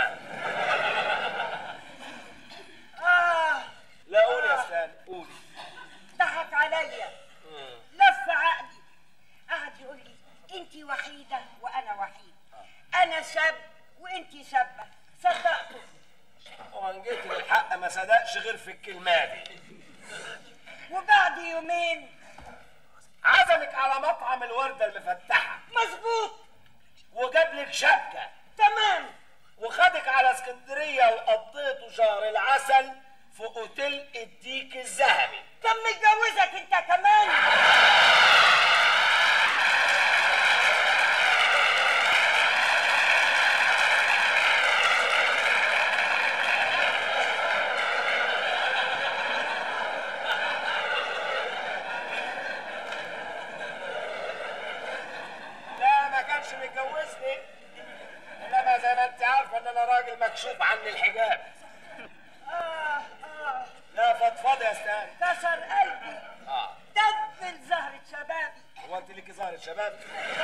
اه لا قول يا استاذ قول ضحك عليا لف عقلي قعد يقول لي انت وحيده وانا وحيد انا شاب وانت شابه صدقته وان جيت للحق ما صدقش غير في الكلمة دي وبعد يومين عزمك على مطعم الوردة المفتحة مظبوط وجاب لك شبكة تمام وخدك على اسكندرية وقضيتوا شهر العسل في اوتيل الديك الذهبي كان متجوزك انت كمان لا ما كانش متجوزني انما زي ما انت عارفه ان انا راجل مكشوف عني الحجاب اه اه لا فضفض يا استاذ كسر قلبي اه دبل زهرة شبابي هو انت ليكي ظهر شباب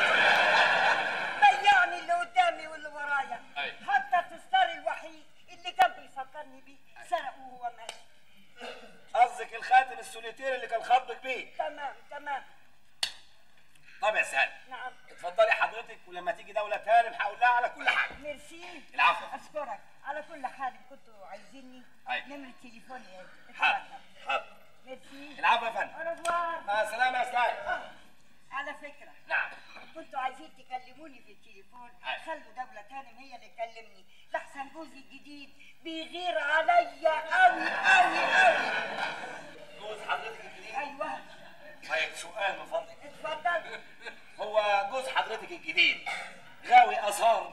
ضيعني اللي قدامي واللي ورايا أيوة. حتى التذكار الوحيد اللي كان بيفكرني بيه سرقوه وهو ماشي قصدك الخاتم السوليتير اللي كان خطبك بيه تمام تمام طب يا استاذ نعم اتفضلي حضرتك ولما تيجي دوله تاني هقول لها على كل حاجه ميرسي العفو. اشكرك على كل حال كنتوا عايزيني أيوة. نمرة تليفوني ايه حاضر اتفضل حاضر ميرسي العفو يا فندم أوروبوار. مع السلامه يا استاذ آه، على فكرة نعم كنتوا عايزين تكلموني في التليفون أيوة. خلوا دولة تانم هي اللي تكلمني لحسن جوزي الجديد بيغير عليا قوي قوي قوي جوز حضرتك الجديد ايوه طيب سؤال من فضلك اتفضل هو جوز حضرتك الجديد غاوي اثار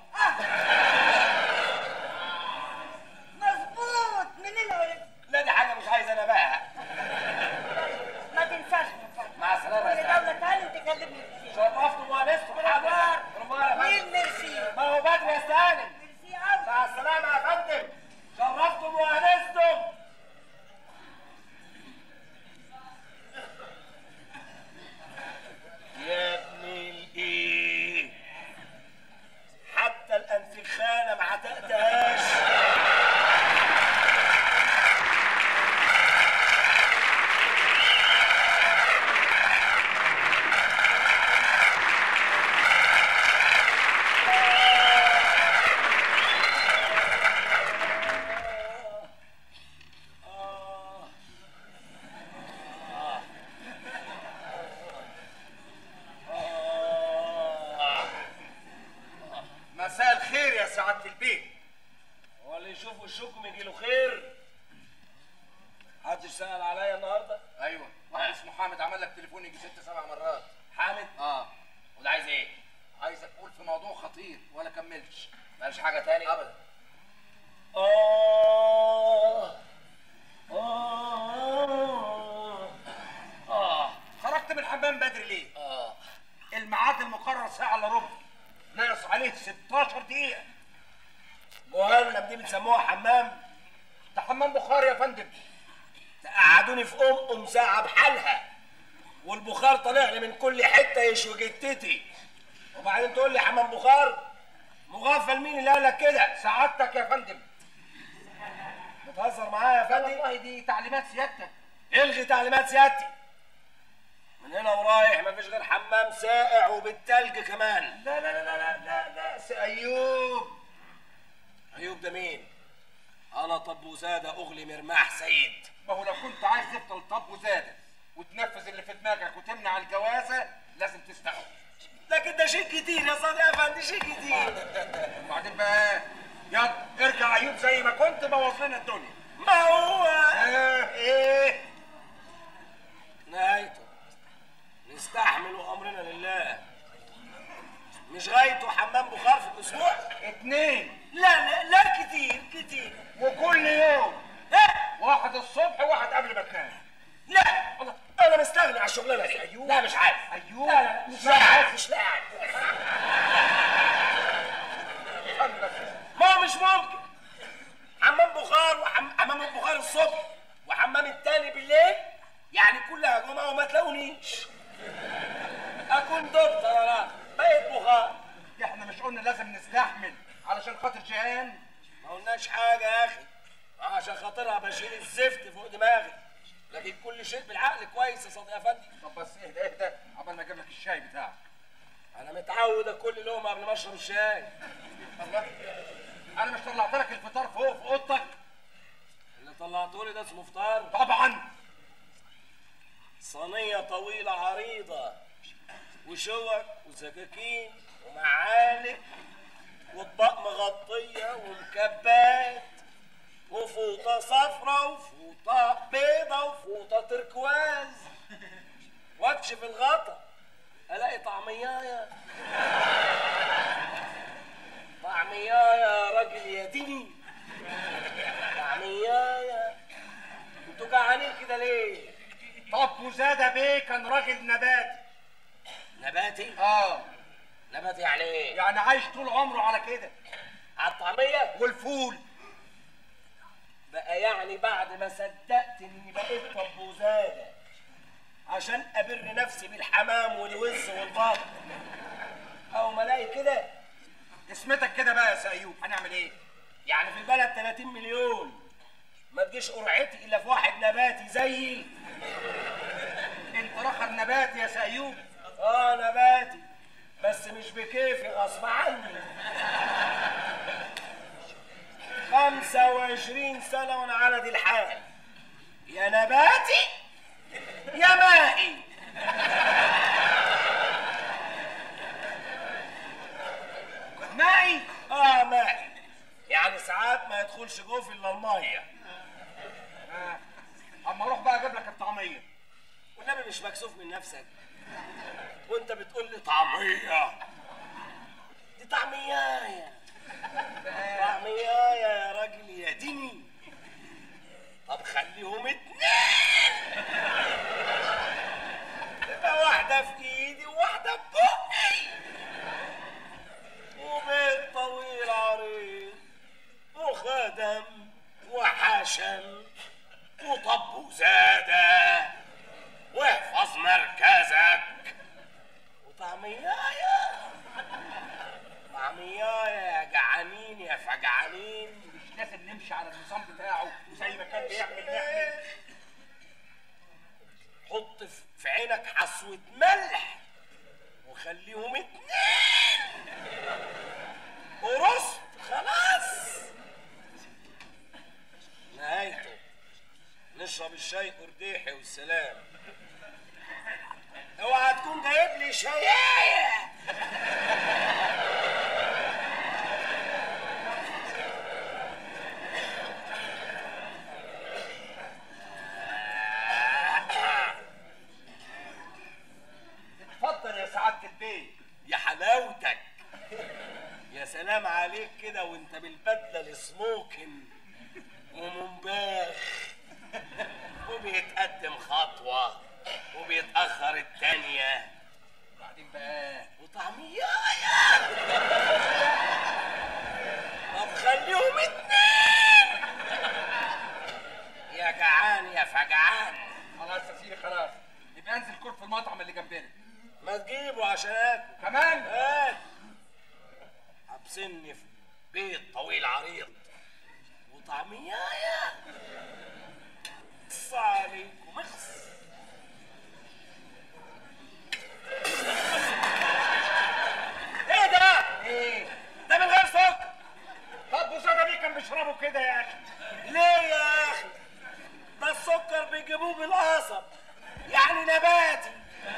مظبوط من العرب لا دي حاجه مش عايز انا بقى ما تنساش من فضلك مع السلامه كل يا استاذ دولة تانم تكلمني في التليفون. شرفتوا وانستوا حاضر ربنا يا مين فندم ميرسي ما هو بدري يا استاذ ميرسي قوي مع السلامه يا فندم شرفتم وانستم يا ابني الايه حتى الانفخانه ما عتقتهاش مساء الخير يا سعاده البيت هو اللي يشوف وشكم يجي له خير محدش سأل عليا النهارده ايوه واحد اسمه حامد عمل لك تليفون يجي ست سبع مرات حامد اه وده عايز ايه عايزك تقول في موضوع خطير ولا كملتش مالش حاجه تاني ابدا آه آه اه خرجت من الحمام بدري ليه آه الميعاد المقرر ساعه الا ربع ناقص عليه 16 دقيقه مهلب دي بتسموها حمام ده حمام بخار يا فندم تقعدوني في ام ام ساعه بحالها والبخار طالع لي من كل حته يشوي جتتي وبعدين تقول لي حمام بخار مغفل مين اللي قال لك كده سعادتك يا فندم بتهزر معايا يا فندم والله دي تعليمات سيادتك الغي تعليمات سيادتي من هنا ورايح مفيش غير حمام ساقع وبالتلج كمان لا لا لا لا لا لا سي ايوب ايوب ده مين انا طبوزاده اغلي مرماح سيد ما هو لو كنت عايز تفضل طب وزاده وتنفذ اللي في دماغك وتمنع الجوازه لازم تستحق لكن ده شيء كتير يا صديقي يا فندم شيء كتير وبعدين بقى يلا ارجع ايوب زي ما كنت بوظ لنا الدنيا ما هو ايه ايه نهايته نستحمل امرنا لله مش غايته حمام بخار في الاسبوع اتنين لا لا لا كتير كتير وكل يوم ها واحد الصبح وواحد قبل ما تنام لا انا مستغني على الشغلانه دي أيوب. لا مش عارف أيوب. لا لا مش عارف مش لاعب ما هو مش ممكن حمام حمام بخار وحمام البخار الصبح وحمام التاني بالليل يعني كلها جمعه وما تلاقونيش اكون دكتور انا بقيت بخار احنا مش قلنا لازم نستحمل علشان خاطر جيهان ما قلناش حاجه يا اخي عشان خاطرها بشيل الزفت فوق دماغي لكن كل شيء بالعقل كويس يا صديق افندي طب بس اهدى اهدى عقبال ما اجيب لك الشاي بتاعك انا متعود كل لقمه قبل ما اشرب الشاي الله انا مش طلعت لك الفطار فوق في اوضتك اللي طلعته لي ده اسمه فطار طبعا صينيه طويله عريضه وشوك وسكاكين ومعالق واطباق مغطيه ومكبات وفوطه صفرة وفوطه بيضه وفوطه تركواز واكشف الغطا الاقي طعميايه طعميايه يا راجل يا ديني طعميايه انتوا جعانين كده ليه؟ طب وزاده بيه كان راجل نباتي نباتي؟ اه نباتي يعني ايه؟ يعني عايش طول عمره على كده على الطعميه والفول بقى يعني بعد ما صدقت اني بقيت طبوزاده عشان ابر نفسي بالحمام والوز والبط او ما الاقي كده اسمتك كده بقى يا سيوف هنعمل ايه يعني في البلد 30 مليون ما تجيش قرعتي الا في واحد نباتي زيي انت رخر نباتي يا سيوف اه نباتي بس مش بكيفي غصب عني 25 سنة وانا على دي الحال يا نباتي يا مائي مائي اه مائي يعني ساعات ما يدخلش جوف الا الميه آه. اما اروح بقى اجيب لك الطعميه والنبي مش مكسوف من نفسك وانت بتقول لي طعميه دي طعميايه طعميايه يا راجل يا ديني طب خليهم اتنين تبقى واحده في ايدي وواحده في بقي وبيت طويل عريض وخدم وحشم وطب وزاده واحفظ مركزك وطعميايه طعميايه يا جعانين يا فجعانين مش لازم نمشي على النظام بتاعه زي ما كان بيعمل نعمل حط في- في عينك حصوة ملح وخليهم اتنين ورصت خلاص نهايته نشرب الشاي قرديحي والسلام اوعى تكون جايب لي شيايه اتفضل يا سعاده البيت يا حلاوتك يا سلام عليك كده وانت بالبدله السموكن ومنباخ وبيتقدم خطوه وبيتاخر التانيه بعدين بقى وطعميايه طب خليهم اتنين يا جعان يا فجعان خلاص يا سيدي خلاص يبقى انزل كل في المطعم اللي جنبنا ما تجيبه عشان اكل كمان هات حبسني في بيت طويل عريض وطعميايه اخص عليكم اخص ايه ده؟ ايه ده من غير سكر طب وزاده بيه كان بيشربوا كده يا اخي ليه يا اخي؟ ده السكر بيجيبوه بالقصب يعني نباتي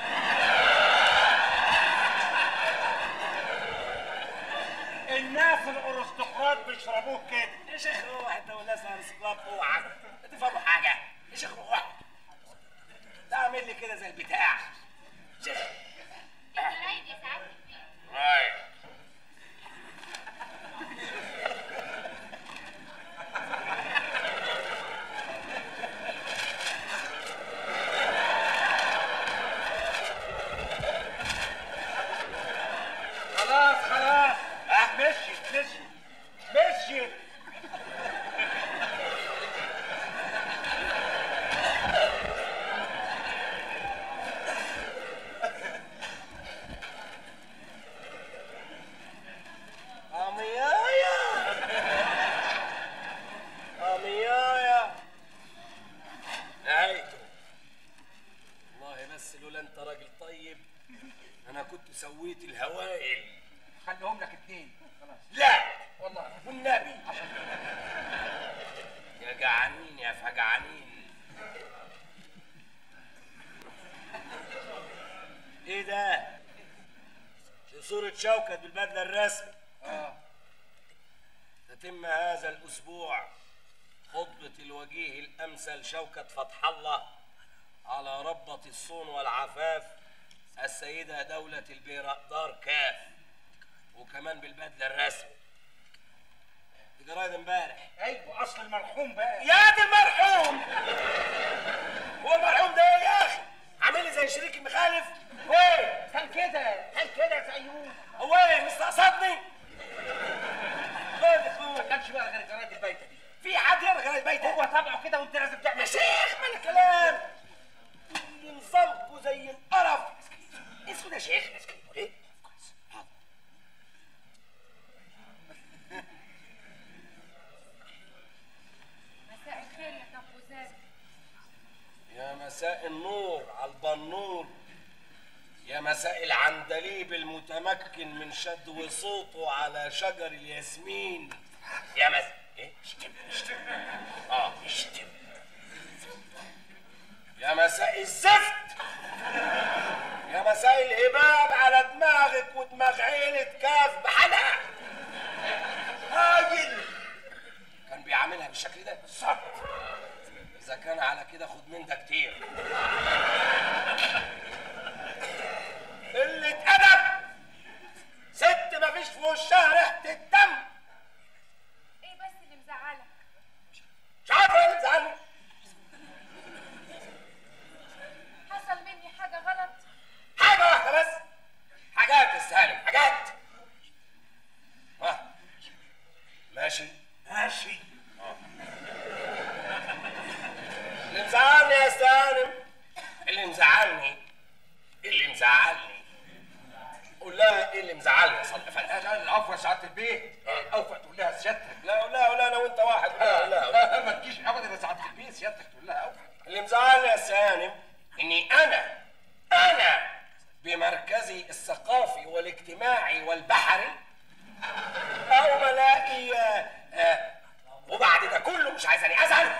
الناس الارستقراط بيشربوه كده يا شيخ روح انت والناس ارستقراط اوعى تفهموا حاجه يا شيخ روح ده اعمل لي كده زي البتاع شيخ رايد يا سعاده البيت رايح خلاص خلاص مشيت مشيت مشيت وسويت الهوائل خليهم لك اتنين لا والله والنبي يا جعانين يا فجعانين ايه ده؟ دي صورة شوكت بالبدلة الرسمي اه تتم هذا الأسبوع خطبة الوجيه الأمثل شوكت فتح الله على ربة الصون والعفاف السيدة دولة البيرقدار كاف وكمان بالبدلة الرسمي دي جرايد امبارح ايوه اصل المرحوم بقى يا دي المرحوم هو المرحوم ده ايه يا اخي عامل لي زي شريك المخالف ايه كان كده كان كده زيهم هو ايه مستقصدني خد خد ما كانش بقى غير جرايد البيته دي في حد يقرا جرايد بيته هو طبعه كده وانت لازم تعمل يا شيخ ما الكلام اللي نظامكوا زي القرف اسكت يا شيخ اسكت ايه حاضر. مساء الخير يا كابوزات يا مساء النور على البنور يا مساء العندليب المتمكن من شدو صوته على شجر الياسمين يا مساء ايه اشتم اشتم اه اشتم يا مساء الزفت يا مساء الهباب على دماغك ودماغ عيلة كاف بحالها راجل كان بيعاملها بالشكل ده بالظبط إذا كان على كده خد من ده كتير قلة أدب ست مفيش في وشها ريحة الدم ايه بس اللي مزعلك مش عارفة إيه اللي زعلني حصل مني حاجة غلط حاجة واحدة بس حاجات تستهلك حاجات ها ماشي ماشي آه. اللي مزعلني يا سالم اللي مزعلني اللي مزعلني قول لها ايه اللي مزعلني يا صدق فندم لا لا العفو يا سعاده البيت العفو تقول لها سيادتك لا قول لها قول لها انا وانت واحد قول لها قول لها قول لها. ما تجيش ابدا يا سعاده البيت سيادتك تقول لها عفو اللي مزعلني يا سالم اني انا انا بمركزي الثقافي والاجتماعي والبحري او ملاقي آه، آه، وبعد ده كله مش عايزاني ازعل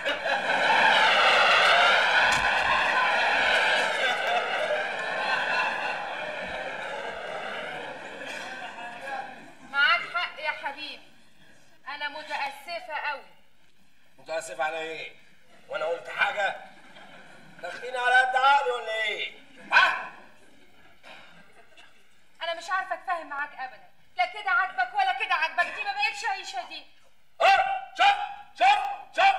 معاك حق يا حبيبي انا متأسفة قوي متاسف على ايه؟ وانا قلت حاجه؟ داخلين على قد عقلي ولا ايه؟ ها؟ انا مش عارفة اتفاهم معاك ابدا لا كده عاجبك ولا كده عاجبك دي ما بقتش عيشة دي اه شوف شوف شوف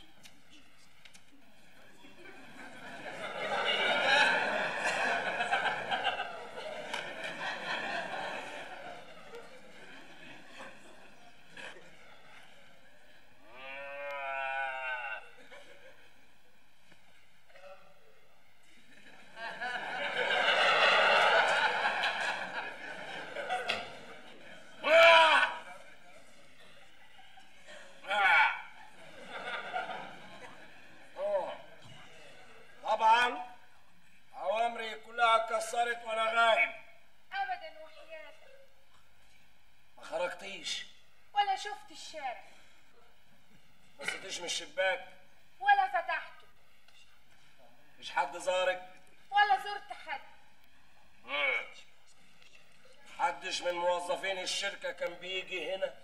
طبعا اوامري كلها اتكسرت وانا غايب ابدا وحياتك ما خرجتيش ولا شفت الشارع بس تشمي الشباك ولا فتحته مش حد زارك ولا زرت حد حدش من موظفين الشركة كان بيجي هنا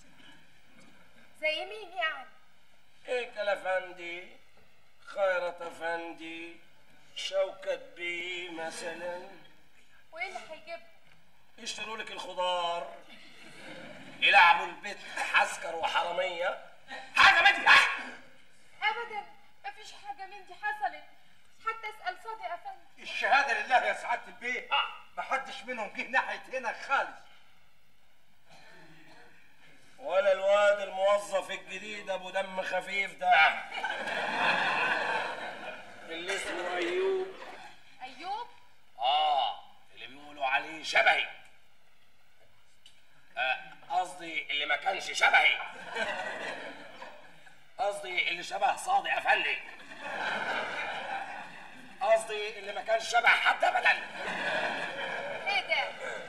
زي مين يعني هيك الافندي خيرت افندي شوكت بيه مثلا وايه اللي هيجيبها يشتروا لك الخضار يلعبوا البيت حسكر وحرامية حاجة من دي ابدا مفيش حاجة من دي حصلت حتى اسأل صادق افندي الشهاده لله يا سعاده البيت ما حدش منهم جه ناحيه هنا خالص ولا الواد الموظف الجديد ابو دم خفيف ده اللي اسمه ايوب ايوب اه اللي بيقولوا عليه شبهي آه، قصدي اللي ما كانش شبهي قصدي اللي شبه صادق افندي قصدي اللي ما كانش شبه حد ابدا ايه ده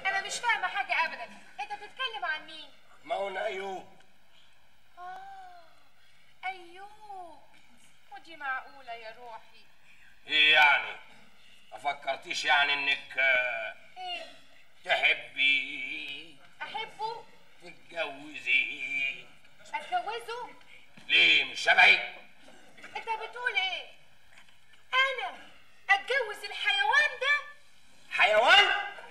بتتكلم عن مين ما هو ايوب اه ايوب ودي معقوله يا روحي ايه يعني ما فكرتيش يعني انك آه، ايه تحبي احبه تتجوزي اتجوزه ليه مش شبهي انت بتقول ايه انا اتجوز الحيوان ده حيوان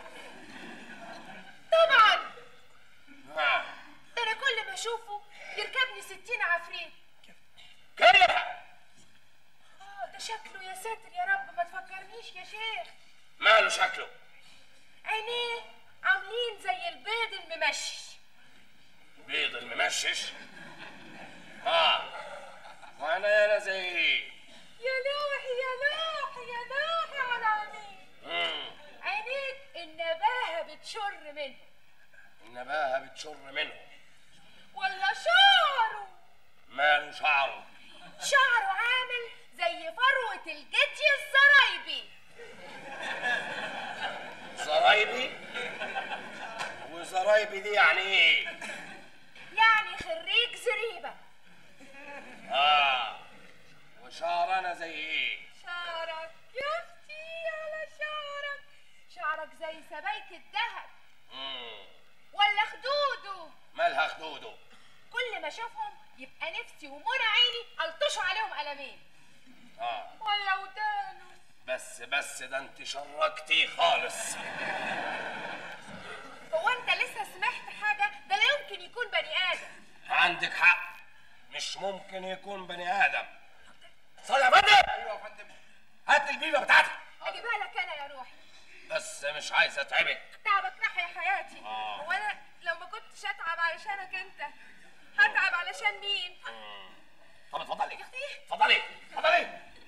طبعا آه. ده انا كل ما اشوفه يركبني ستين عفريت كده اه ده شكله يا ساتر يا رب ما تفكرنيش يا شيخ ماله شكله عينيه عاملين زي البيض الممشش بيض الممشش اه وانا انا زي ايه يا لوحي يا لوحي يا لوحي على عينيك مم. عينيك النباهة بتشر منه النباهه بتشر منه ولا شعره ماله شعره شعره عامل زي فروة الجدي الزرايبي زرايبي وزرايبي دي يعني ايه يعني خريج زريبة اه وشعر انا زي ايه شعرك يا اختي على شعرك شعرك زي سبايك الذهب مم. ولا خدوده مالها خدوده كل ما اشوفهم يبقى نفسي ومنى عيني الطشوا عليهم قلمين اه ولا ودانه بس بس ده انت شركتي خالص هو انت لسه سمعت حاجه ده لا يمكن يكون بني ادم عندك حق مش ممكن يكون بني ادم صلي يا فندم ايوه يا فندم هات البيبه بتاعتي اجيبها لك انا يا روحي بس مش عايز اتعبك تعبك راح يا حياتي آه. هو انا لو ما كنتش اتعب علشانك انت هتعب علشان مين طب اتفضلي يا اختي اتفضلي اتفضلي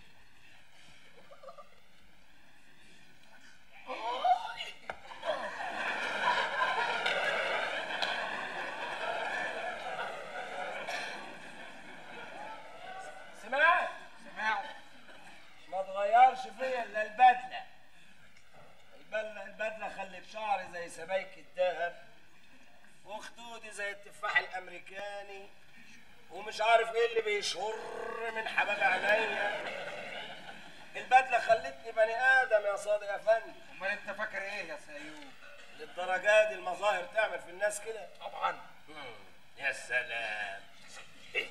سمعت سمعوا ما تغيرش فيا الا البدله البدله البدله خلت شعري زي سبايك الدهب وخدودي زي التفاح الامريكاني ومش عارف ايه اللي بيشر من حباب عينيا البدله خلتني بني ادم يا صادق يا فندم امال انت فاكر ايه يا سيوف للدرجه دي المظاهر تعمل في الناس كده طبعا يا سلام إيه؟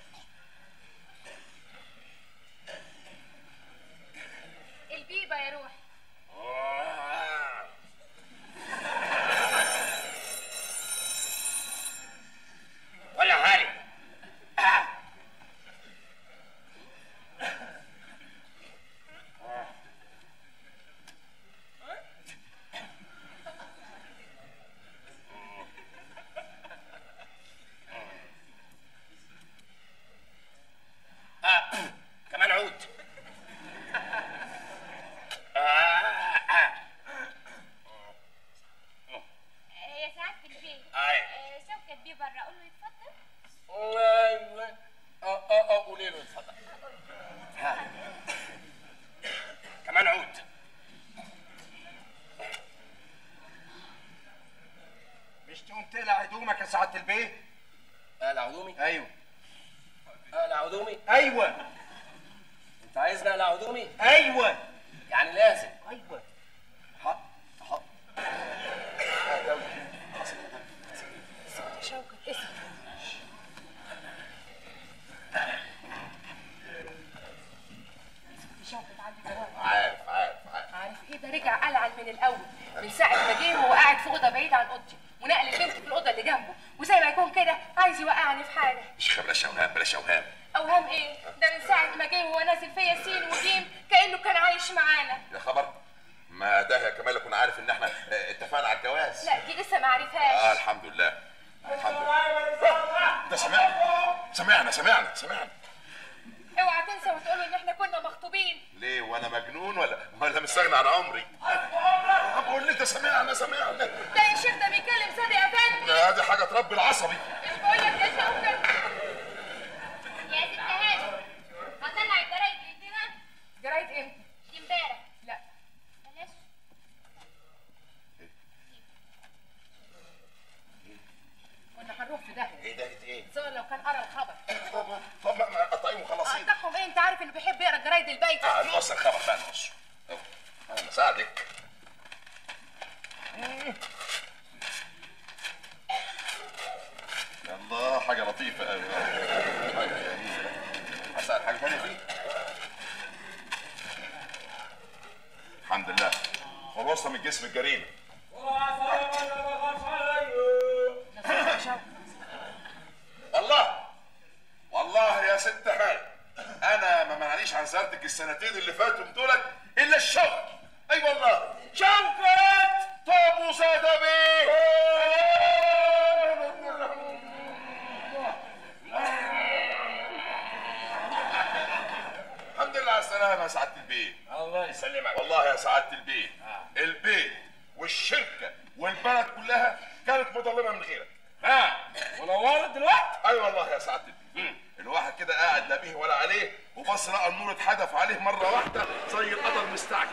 البيبه يا روحي آه. ولا هاني آه. آه. كمان عود آه. آه. يا سعادة البيت أيوة. آه، شوكت بيه بره اقول له يتفضل ايوه اه اه اه قولي له اتفضل ها. كمان عود مش تقوم تقلع هدومك يا سعاده البيه اقلع هدومي ايوه اقلع هدومي ايوه انت عايزني اقلع هدومي ايوه يعني لازم ايوه حط حط شوكت اسم شوكت عندي جواب عارف عارف عارف عارف ايه ده رجع قلعن من الاول من ساعه ما جه وهو قاعد في اوضه بعيد عن اوضتي ونقل البنت في الاوضه اللي جنبه وزي ما يكون كده عايز يوقعني في حاجه مش بلاش اوهام بلاش اوهام اوهام ايه ده من ساعه ما جه وهو نازل فيا سين وجيم كانه كان عايش معانا يا خبر ما ده يا كمال اكون عارف ان احنا آه، اتفقنا على الجواز لا دي لسه ما اه عرفهاش الحمد لله الحمد لله ده سمعنا سمعنا سمعنا سمعنا اوعى تنسى وتقول ان احنا كنا مخطوبين ليه وانا مجنون ولا ولا مستغني عن عمري بقول لك ده سمعنا سمعنا ده يا شيخ ده بيكلم صادق يا فندم ده دي حاجه تربي العصبي مش بقول لك يا شوكت يا ست هاني هطلع الجرايد بايدينا جرايد امتى دي امبارح لا بلاش بيقرا الجرايد البايته اه نقص الخبر بقى نقص انا مساعدك الله حاجة لطيفة قوي حاجة جميلة هسأل حاجة تانية فيه الحمد لله خلصنا من جسم الجريمة والله والله يا ست هاي انا ما منعنيش عن زيارتك السنتين اللي فاتوا دولت الا الشوق اي والله شوكت طابو صدبي الحمد لله على السلامة يا سعادة البيت الله يسلمك والله يا سعادة البيت البيت والشركة والبلد كلها كانت مظلمة من غيرك ها ونورت دلوقتي اي والله يا سعادة البيت الواحد كده قاعد لا بيه ولا عليه وبص لقى النور اتحدف عليه مرة واحدة زي القدر مستعجل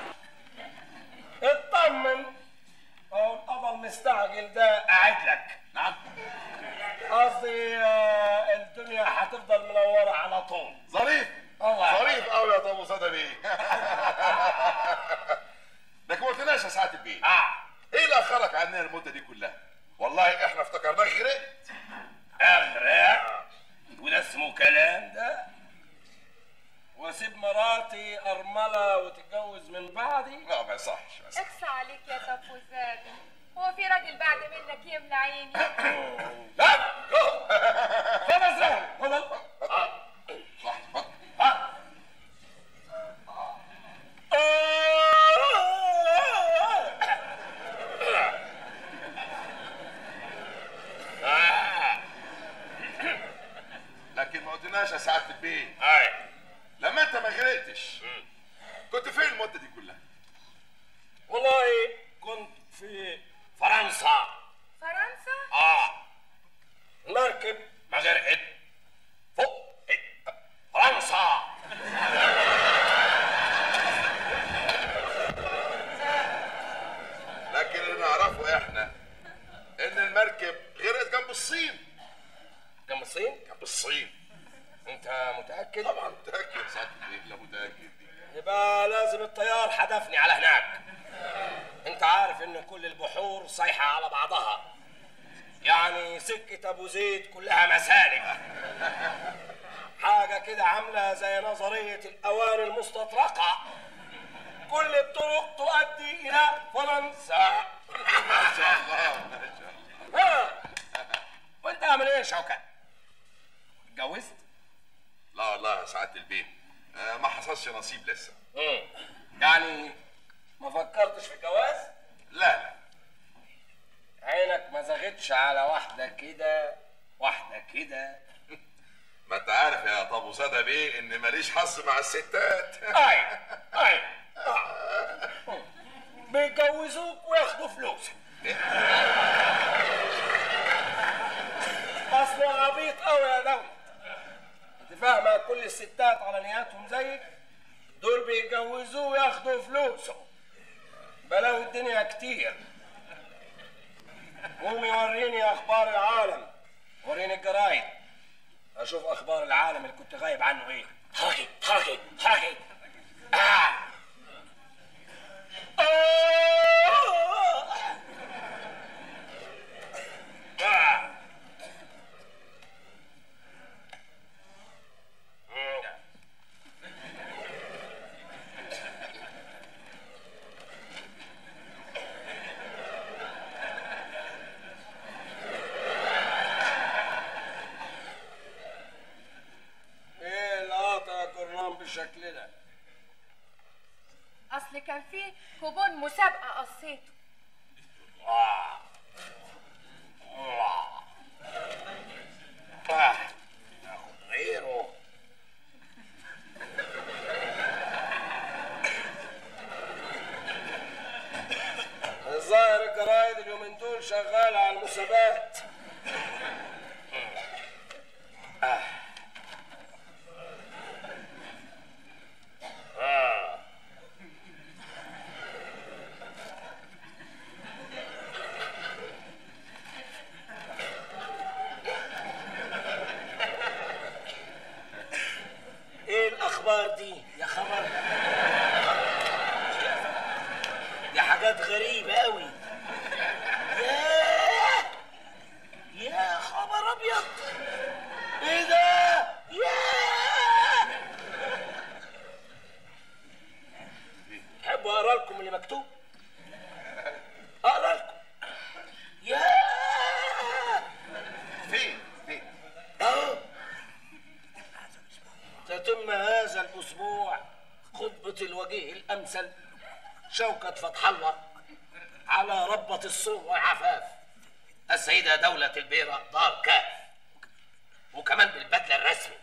اطمن هو القضا المستعجل ده قاعد لك نعم قصدي آه، الدنيا هتفضل منوره على طول ظريف الله. ظريف قوي يا طابو صدى بيه لكن ما قلتلناش يا سعادة البيت اه ايه اللي اخرك عننا المدة دي كلها والله احنا افتكرناك غرقت اغرق وده اسمه كلام ده واسيب مراتي ارمله وتتجوز من بعدي لا ما يصحش ما يصحش. اخصى عليك يا طب زادي هو في راجل بعد منك يملى عيني لا جو خلاص لا خلاص صح اتفضل. لكن ما قلتلناش يا سعادة البيت اي لما انت ما غرقتش كنت فين المدة دي كلها؟ والله كنت في فرنسا فرنسا اه مركب ما غرقت فوق فرنسا لكن اللي نعرفه احنا ان المركب غرقت جنب الصين جنب الصين جنب الصين انت متاكد طبعا متأكد يا سعادة البيت لا متأكد دي يبقى لازم الطيار حدفني على هناك انت عارف ان كل البحور صايحه على بعضها يعني سكه ابو زيد كلها مسالك حاجه كده عامله زي نظريه الاواني المستطرقه كل الطرق تؤدي الى فرنسا ما شاء الله ما شاء الله ها. وانت عامل ايه يا شوكت اتجوزت لا والله يا سعادة البيت آه ما حصلش نصيب لسه مم. يعني ما فكرتش في الجواز لا لا عينك ما زغتش على واحدة كده واحدة كده ما انت عارف يا طابو صدى بيه ان ماليش حظ مع الستات اي اي آه. بيجوزوك وياخدوا فلوس اصل عبيط قوي يا دولة انت فاهمة كل الستات على نياتهم زيك دول بيجوزوه وياخدوا فلوسه بلاوي الدنيا كتير قومي وريني اخبار العالم وريني الجرايد اشوف اخبار العالم اللي كنت غايب عنه ايه حركي حركي حركي آه. آه. آه. مم. ايه القاطع يا جرنان بالشكل ده اصل كان في كوبون مسابقه قصيته آه. آه. آه. ناخد غيره الظاهر الجرايد اليومين دول شغالة على المسابقات آه. آه. ايه الاخبار دي يا خبر دي حاجات غريبة قوي ياه يا خبر ابيض ايه ده ياه تحبوا اقرا لكم اللي مكتوب اقرا لكم ياه فين فين اهو تتم هذا الاسبوع خطبة الوجيه الامثل شوكة فتح الله على ربة الصور والعفاف السيدة دولة البيرة دار كاف وكمان بالبدلة الرسمي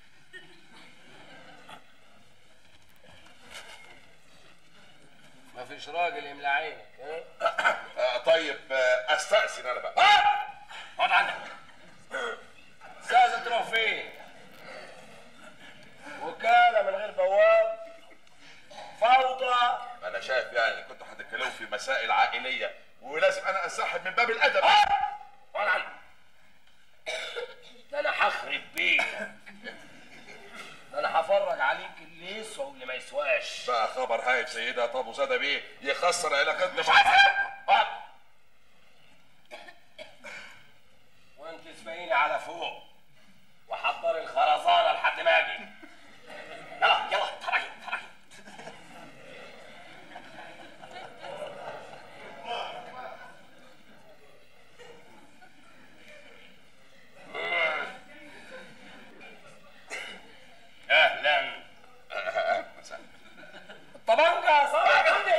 ما فيش راجل يملى عينك ها؟ آه، طيب آه، استأذن انا بقى ها؟ اقعد عندك استاذة تروح فين؟ وكالة من غير بواب فوضى انا شايف يعني كنتوا هتتكلموا في مسائل عائليه ولازم انا انسحب من باب الادب اقعد عندك ده انا هخرب بيتك ده انا هفرج عليك اللي يسوى واللي ما يسواش بقى خبر هايف سيدة طب وزاد بيه يخسر علاقتنا مش عارف اقعد. وانت اسبقيني على فوق وحضري الخرزانه لحد ما اجي يلا يلا اتحركي اتحركي اهلا الطبنجة صار عندي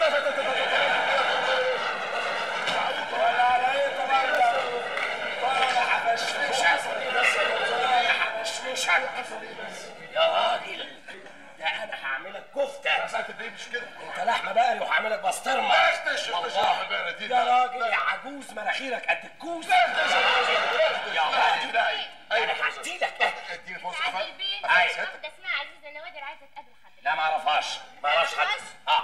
ولا على ايه طبنجة ولا حبشمشك ولا حبشمشك يا راجل ده انا هعملك كفتة مسألة دي مش كده انت لحمة بقري وهعملك بسطرمة ايش تشرب والله. لحمة بقري دي؟ يا لا، راجل لا. يا عجوز مناخيرك قد الكوز لا، لا، لا، يا راجل لا انا هديلك اديني فرصه سعادة أفهم. البيت أفهم أيوة. سيادتك. واحدة اسمها عزيزة نوادر عايزة تقابل حضرتك لا ما اعرفهاش ما اعرفش حد اه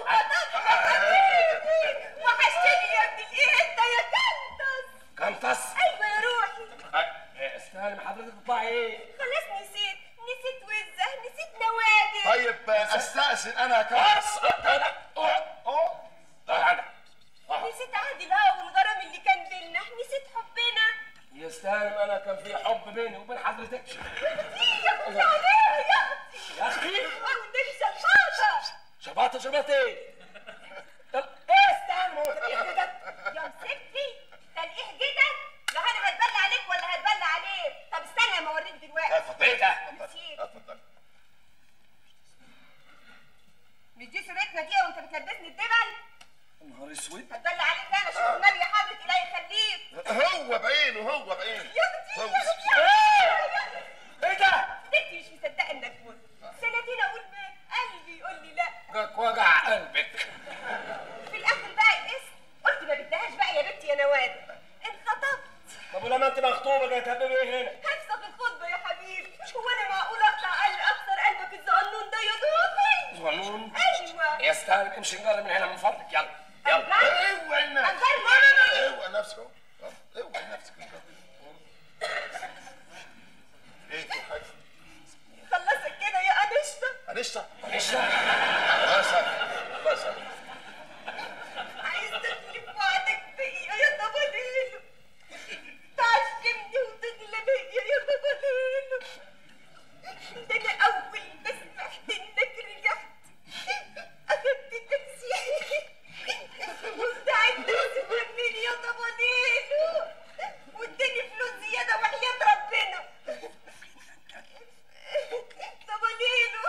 وحشتني يا ابن الايه انت يا كنتس كنتس ايوه يا روحي آه، استنى حضرتك تطلعي ايه خلاص نسيت نسيت وزه نسيت نوادر طيب آه، استأذن انا كمان بس اقعد اقعد اقعد عندك اقعد. نسيت عهد الهوى والغرام اللي كان بينا نسيت حبنا يستاهل انا كان في حب بيني وبين حضرتك يا اختي عليها يا اختي يا اختي والنبي شلحاطه شباطه شباطه ايه طب ايه استنى هو ده ايه ده يا مسكتي تلقيح جدك لا انا هتبلى عليك ولا هتبلى عليك طب استنى اما اوريك دلوقتي اتفضل. ايه ده نسيت اتفضل مش دي سيرتنا دي وانت بتلبسني الدبل نهار اسود هتبلى عليك انا شوف النبي يا حضرة اله يخليك هو بعينه هو بعينه يا اختي هو- يا اختي ايه ده انت مش مصدقه انك مت سنتين اقول مات قلبي يقول لي لا جاك وجع قلبك في الاخر بقى الاسم قلت ما بدهاش بقى يا بنتي يا نواد انخطبت طب ولما انت مخطوبه جاي تهببي ايه هنا هفسخ الخطبه يا حبيبي هو انا معقول اقطع قلب اكسر قلبك الزقنون ده يا ضافي ظنون ايوه يستاهل امشي نجرب من هنا من فضلك يلا يلا اوعى نفسك أنجرب. اوعى نفسك اهو اه، اوعى نفسك ايه في حاجه خلصك كده يا انشطه هنشرب ايش الله يسامحك الله يسامحك عايز تدخل في وعدك بيا يا طبليلو تعشمني وتغلى بيا يا طبليلو ده انا اول ما سمعت انك رجعت اخدت تمسيح واستعدت تسمعني يا طبليلو واداني فلوس زياده وحياة ربنا طبليلو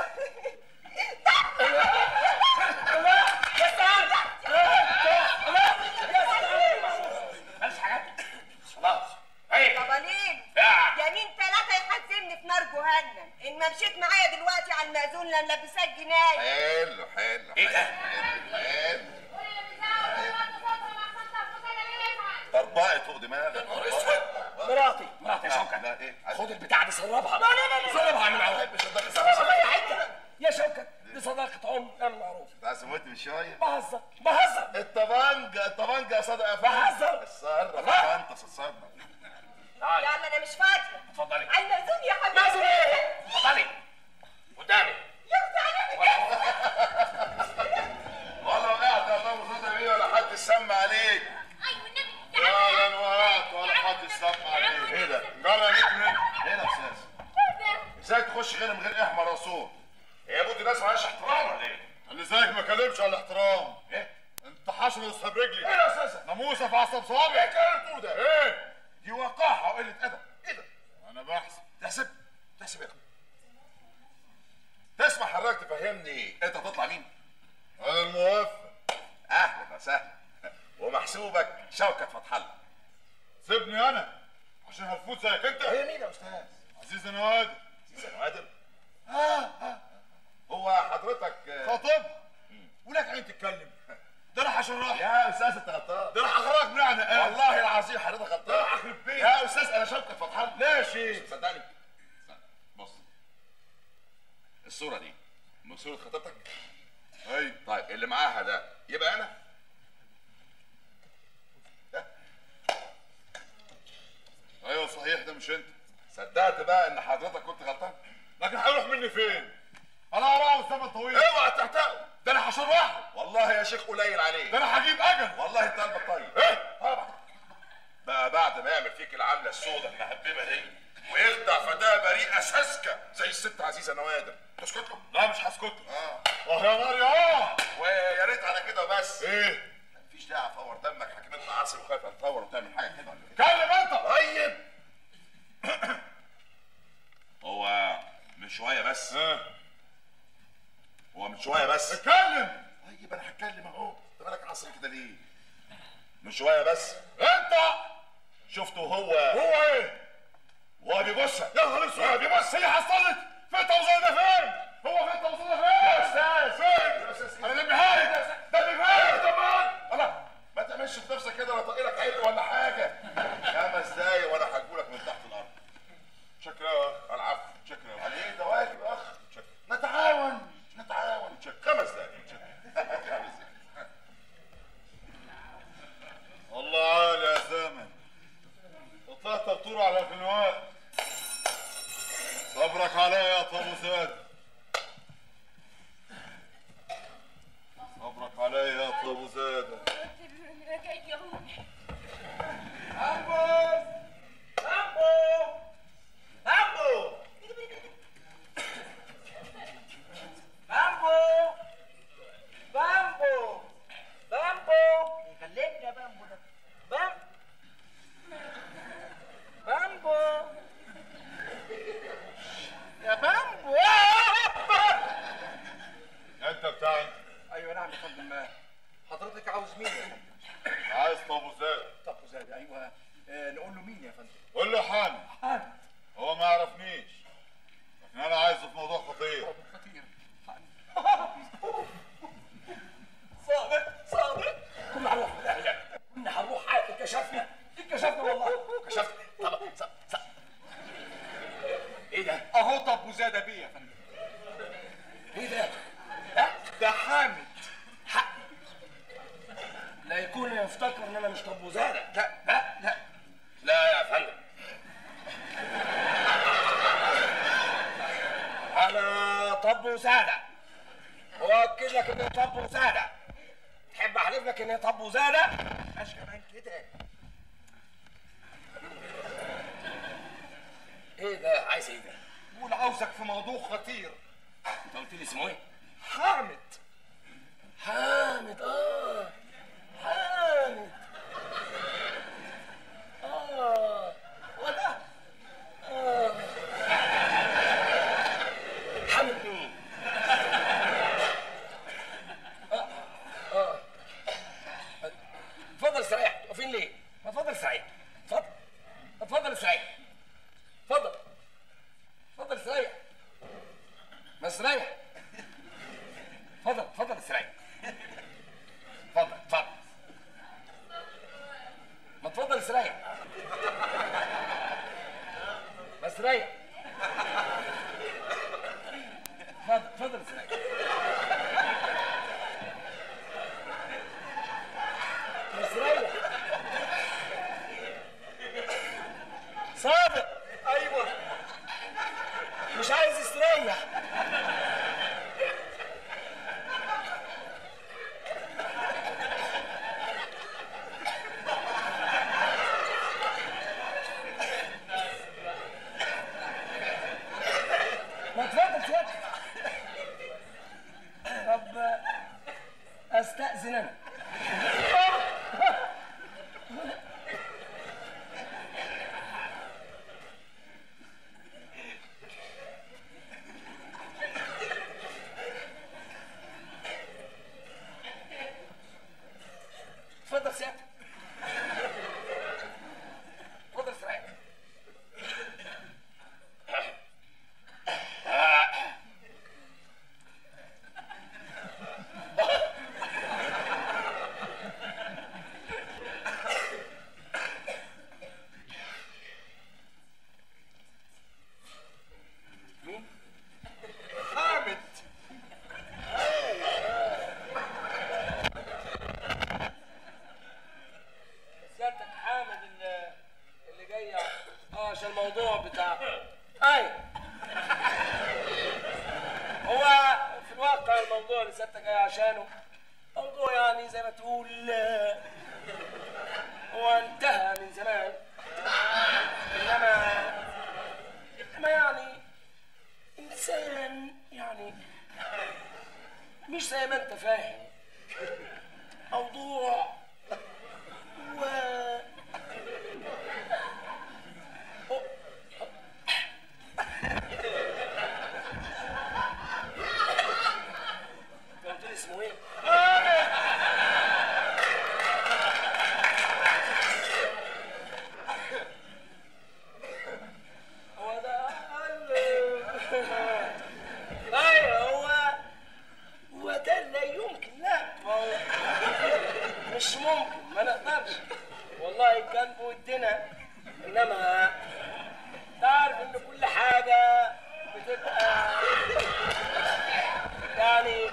مالش حاجات خلاص ايه طبليل يا. يمين ثلاثة يحزمني في نار جهنم إن ما مشيت معايا دلوقتي على المأذون لا ملبساك جناية حلو حلو ايه ده؟ حلو طربقت فوق دماغك مراتي مراتي يا شوكة لا ايه خد البتاع دي سربها لا، لا، لا. سربها من عمر مش هتقدر سربها يا حته يا شوكة دي صداقة عمر انا معروف انت عايز تموت من شويه بهزر بهزر الطبنجة الطبنجة يا صدق يا فندم بهزر. الصرف الله. انت الصرف تعالي يلا أنا مش فاضية اتفضلي على المأذون يا حبيبي مأذون ايه؟ اتفضلي قدامي يا أختي أنا ولا ولذلك ما كلمش على الاحترام ايه انت حشر يصحب رجلي ايه يا استاذ ناموسه في عصب صوابعي ايه الكلام اللي بتقوله ده ايه دي وقاحه وقله ادب ايه ده انا بحسب تحسب تحسب يا اخي تسمع حضرتك تفهمني انت تطلع مين انا الموفق اهلا وسهلا ومحسوبك شوكة فتح الله سيبني انا عشان هتفوت زيك انت هي مين يا استاذ عزيز نوادر عزيز نوادر اه اه هو حضرتك آه، خطيب ولك عين تتكلم ده انا هشرح يا استاذ انت غلطان ده انا هخرجك من عنقان والله العظيم حضرتك ده غلطان انا هخرب بيتك يا استاذ انا شوكة فتح الله ليش ايه صدقني استنى، بص الصورة دي من صورة خطيبتك ايوه طيب اللي معاها ده يبقى انا ايوه صحيح ده مش انت صدقت بقى ان حضرتك كنت غلطان لكن هيروح مني فين انا هراعي زمن طويل اوعى تحتقه ده انا هشرحه والله يا شيخ قليل عليك ده انا هجيب اجل والله انت قلبك طيب ايه طبعا بقى بعد ما يعمل فيك العمله السوداء المهببه دي ويخدع فتاه بريئه ساذجه زي الست عزيزه نوادر تسكت له؟ لا مش هسكت اه اه يا نار يا ويا ريت على كده بس ايه مفيش داعي تفور دمك حكيم انت عاصر وخايف تفور وتعمل حاجه كده ولا إيه؟ كلم انت طيب هو من شويه بس اه هو من شويه بس اتكلم طيب انا هتكلم اهو انت مالك عصر كده ليه؟ من شويه بس انت شفته هو هو ايه وهو بيبص يا نهار اسود يا بيبص هي حصلت فين توصل ده فين هو فين توصل ده فين يا أستاذ. فين يا أستاذ. انا دمي هاري دمي هاري كمان الله ما تعملش في نفسك كده ولا طايلك عيب ولا حاجه خمس دقايق وانا هجيبولك من تحت الارض شكرا يا اخ العفو شكرا يا على ايه ده واجب يا اخ نتعاون نتعاون خمس دقايق خمس دقايق الله عالي يا زمن طلعت بطور على الفنواء صبرك عليا يا طابو زاد صبرك عليا يا طابو زاد بامبو بامبو بامبو خليك يا بامبو ده بام بامبو يا بامبو انت بتاعي ايوه نعم يا فندم حضرتك عاوز مين يا فندم؟ عايز طابو زاد طب زاد ايوه آه، نقول له مين يا فندم؟ قول له حامد حامد هو ما يعرفنيش لكن انا عايزه في موضوع خطير خطير صادق صادق كنا هنروح لا لا كنا هنروح حاجه كشفنا كشفنا والله كشفنا طب ص- ص- ايه ده؟ اهو طب وزاد بيه يا فندم ايه ده؟ ها؟ ده حامد لا يكون يفتكر ان انا مش طب زادة لا لا لا لا يا فندم انا طب وسادة واكد لك اني طب وسادة تحب احلف لك اني طب وزادة مش كمان كده ايه ده عايز ايه ده قول عاوزك في موضوع خطير انت قلت لي اسمه ايه حامد حامد اه حامد اه وده اه حامد مين آه، آه. اتفضل استريح واقفين ليه؟ ما اتفضل استريح اتفضل اتفضل استريح اتفضل اتفضل استريح ما استريح استاذن انا اتفضل سيادتك اتفضل استريح مين؟ حامد سيادتك حامد اللي, اللي جاي اه عشان الموضوع بتاع اي هو في الواقع الموضوع اللي سيادتك جاي عشانه موضوع يعني زي ما تقول آه، هو انتهى من زمان انما انما يعني انسان يعني مش زي ما انت فاهم موضوع و انت قلت لي اسمه ايه؟ هو ده ايوه هو هو ده لا يمكن لا ما هو مش ممكن ما نقدرش والله كان بودنا انما تعرف ان كل حاجه بتبقى يعني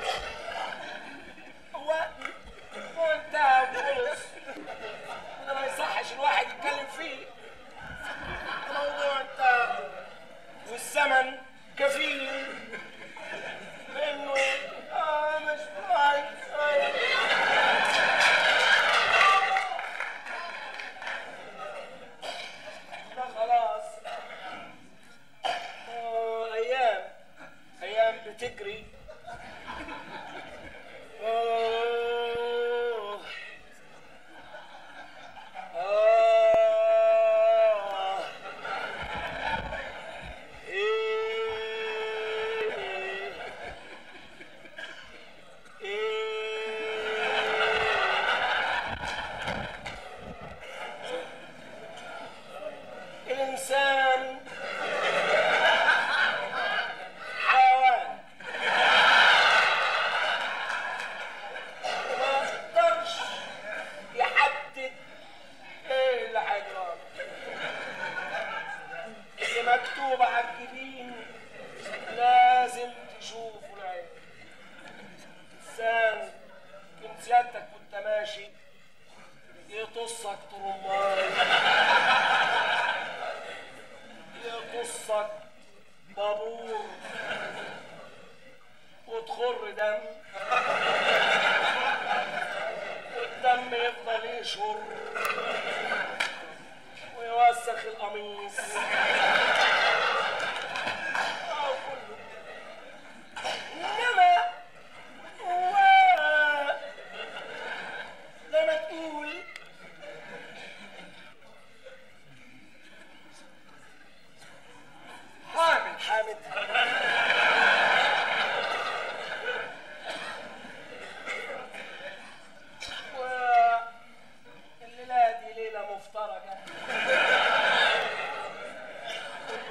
هو هو انتهى وخلص وده ما يصحش الواحد يتكلم فيه الموضوع انتهى والزمن كفيل بانه اه مش رايح ده خلاص آه، ايام ايام بتجري آه. آه. إيه. إيه. الإنسان حيوان ما يقدرش يحدد ايه اللي هيجرى اللي مكتوب على الجبين لازم تشوفه العين انسان كنت سيادتك وانت ماشي يطصك طرماي يطصك بابور وتخر دم والدم يفضل يشر ويوسخ القميص أو كله إنما هو زي ما تقول حامد حامد والليلة دي ليلة مفترجة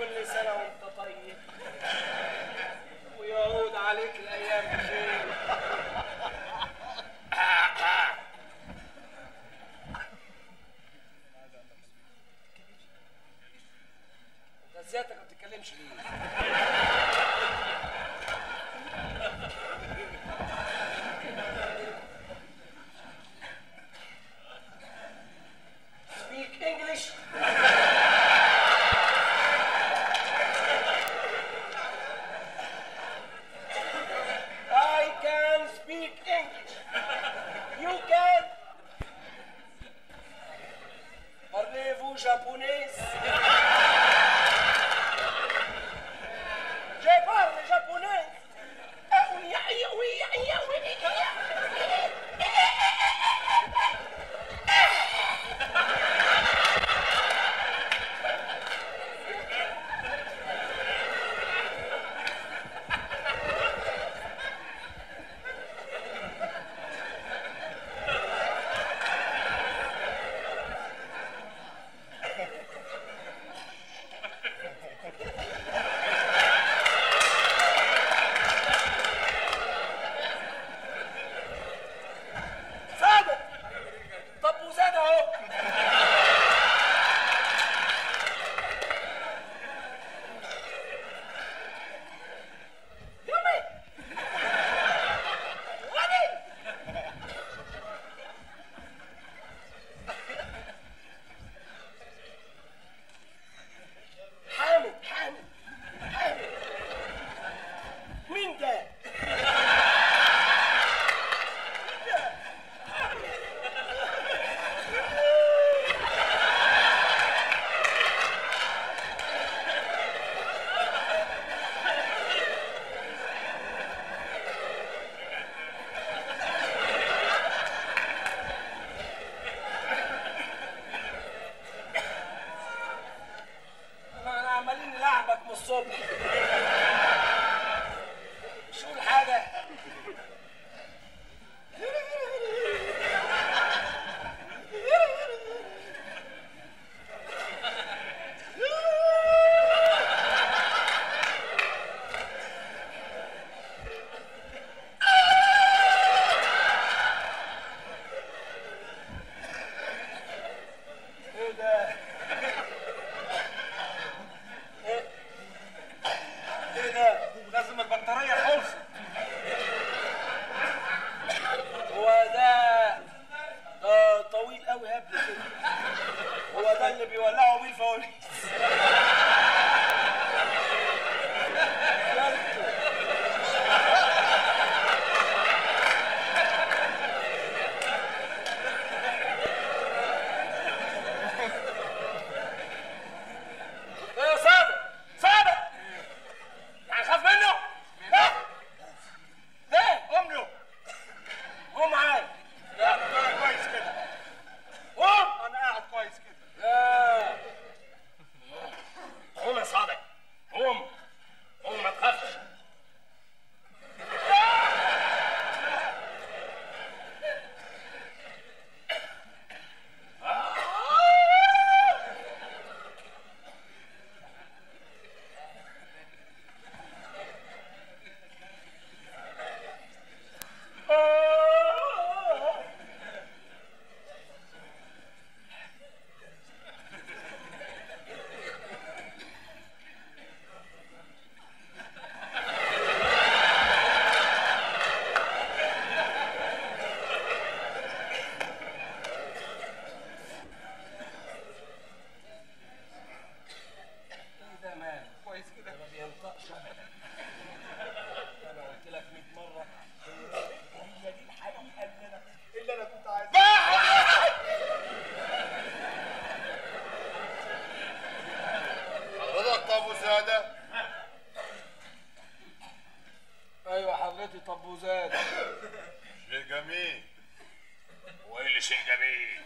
شيء جميل وايه اللي شيء جميل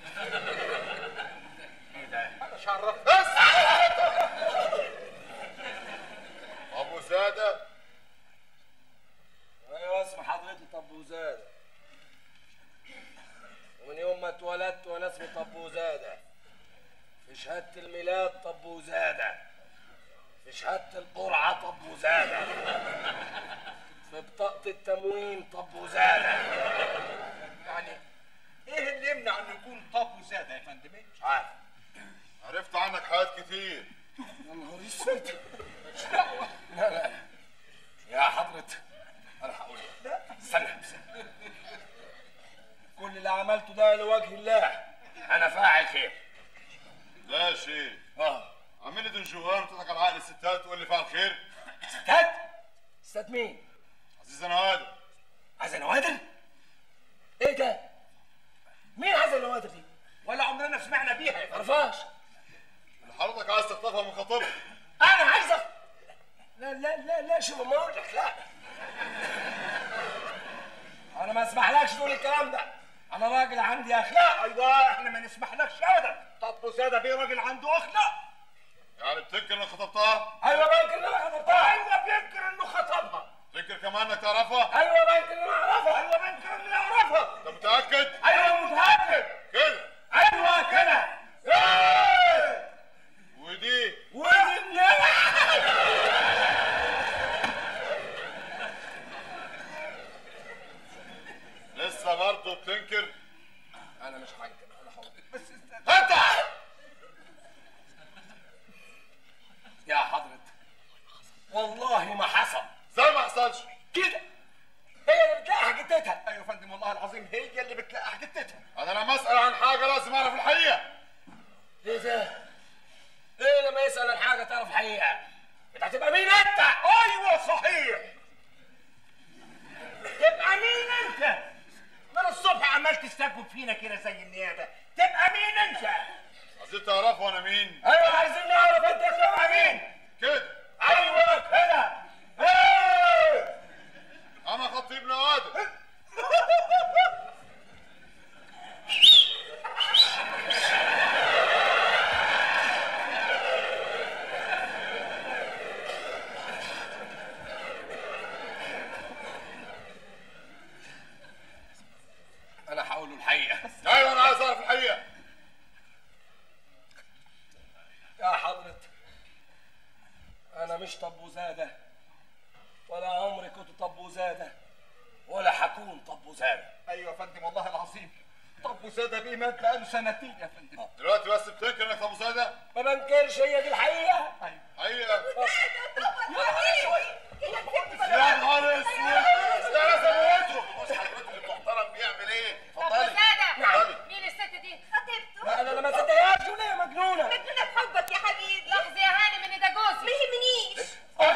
ايه ده شرف بس ابو زاده ايوه اسم حضرتي طب زاده ومن يوم ما اتولدت وانا اسمي طب زاده في شهاده الميلاد طب زاده في شهاده القرعه طب زاده في بطاقه التموين طب زاده يعني ايه اللي يمنع انه يكون طب وزاده يا فندم مش عارف عرفت عنك حاجات كتير يا نهار اسود لا لا يا حضرة انا هقول لك استنى كل اللي عملته ده لوجه الله انا فاعل خير لا يا شيخ اه عملت الجوهر وتضحك على عقل الستات تقول لي فعل خير ستات ستات مين عزيز انا هادي عايز نوادر ايه ده مين عايز النوادر دي ولا عمرنا سمعنا بيها يا فندم معرفهاش اللي حضرتك عايز تخطفها من خطيبها انا عايزك لا لا لا لا شوف ما اقول لك لا انا ما اسمحلكش تقول الكلام ده انا راجل عندي اخلاق ايوه احنا ما نسمحلكش ابدا طب وزاده بيه راجل عنده اخلاق يعني بتنكر انك خطبتها ايوه بنكر ان انا خطبتها ايوه بينكر انه خطبها تنكر كمان انك تعرفها ايوه بنكر ان انا اعرفها ايوه بينكر انه يعرفها انت متاكد ايوه متاكد كده ايوه كده إيه! ودي ودي لسه برضه بتنكر انا مش هنكر انا هقول بس انت يا حضرة والله ما حصل زي ما حصلش كده هي اللي بتلاقي حاجتها ايوه يا فندم والله العظيم هي اللي بتلاقي حاجتها انا لما اسال عن حاجه لازم اعرف الحقيقه ايه ده؟ ايه لما يسأل عن حاجة تعرف حقيقة؟ انت هتبقى مين انت؟ ايوه صحيح تبقى مين انت من الصبح عمال تستجوب فينا كده زي النيابه تبقى مين انت عايزين تعرفوا انا مين ايوه عايزين نعرف انت تبقى مين؟ كده ايوه كده ايه انا خطيب نوادر انا هقول له الحقيقة ايوه انا عايز اعرف الحقيقه يا حضرة انا مش طب زادة ولا عمري كنت طب زادة ولا هكون طب زادة ايوه يا فندم والله العظيم طب وزاده بيه مات بقاله سنتين يا فندم دلوقتي بس بتنكر انك ابو ساده ما بنكرش هي دي الحقيقة حقيقه كده يا نهار اسود ده لازم اموته بص حضرتك المحترم بيعمل ايه طب اتفضلي وزادة اتفضلي مين الست دي؟ خطيبته لا انا لما صدقهاش ولا هي مجنونة مجنونة بحبك يا حبيبي لحظة يا هانم ان ده ما جوزي يهمنيش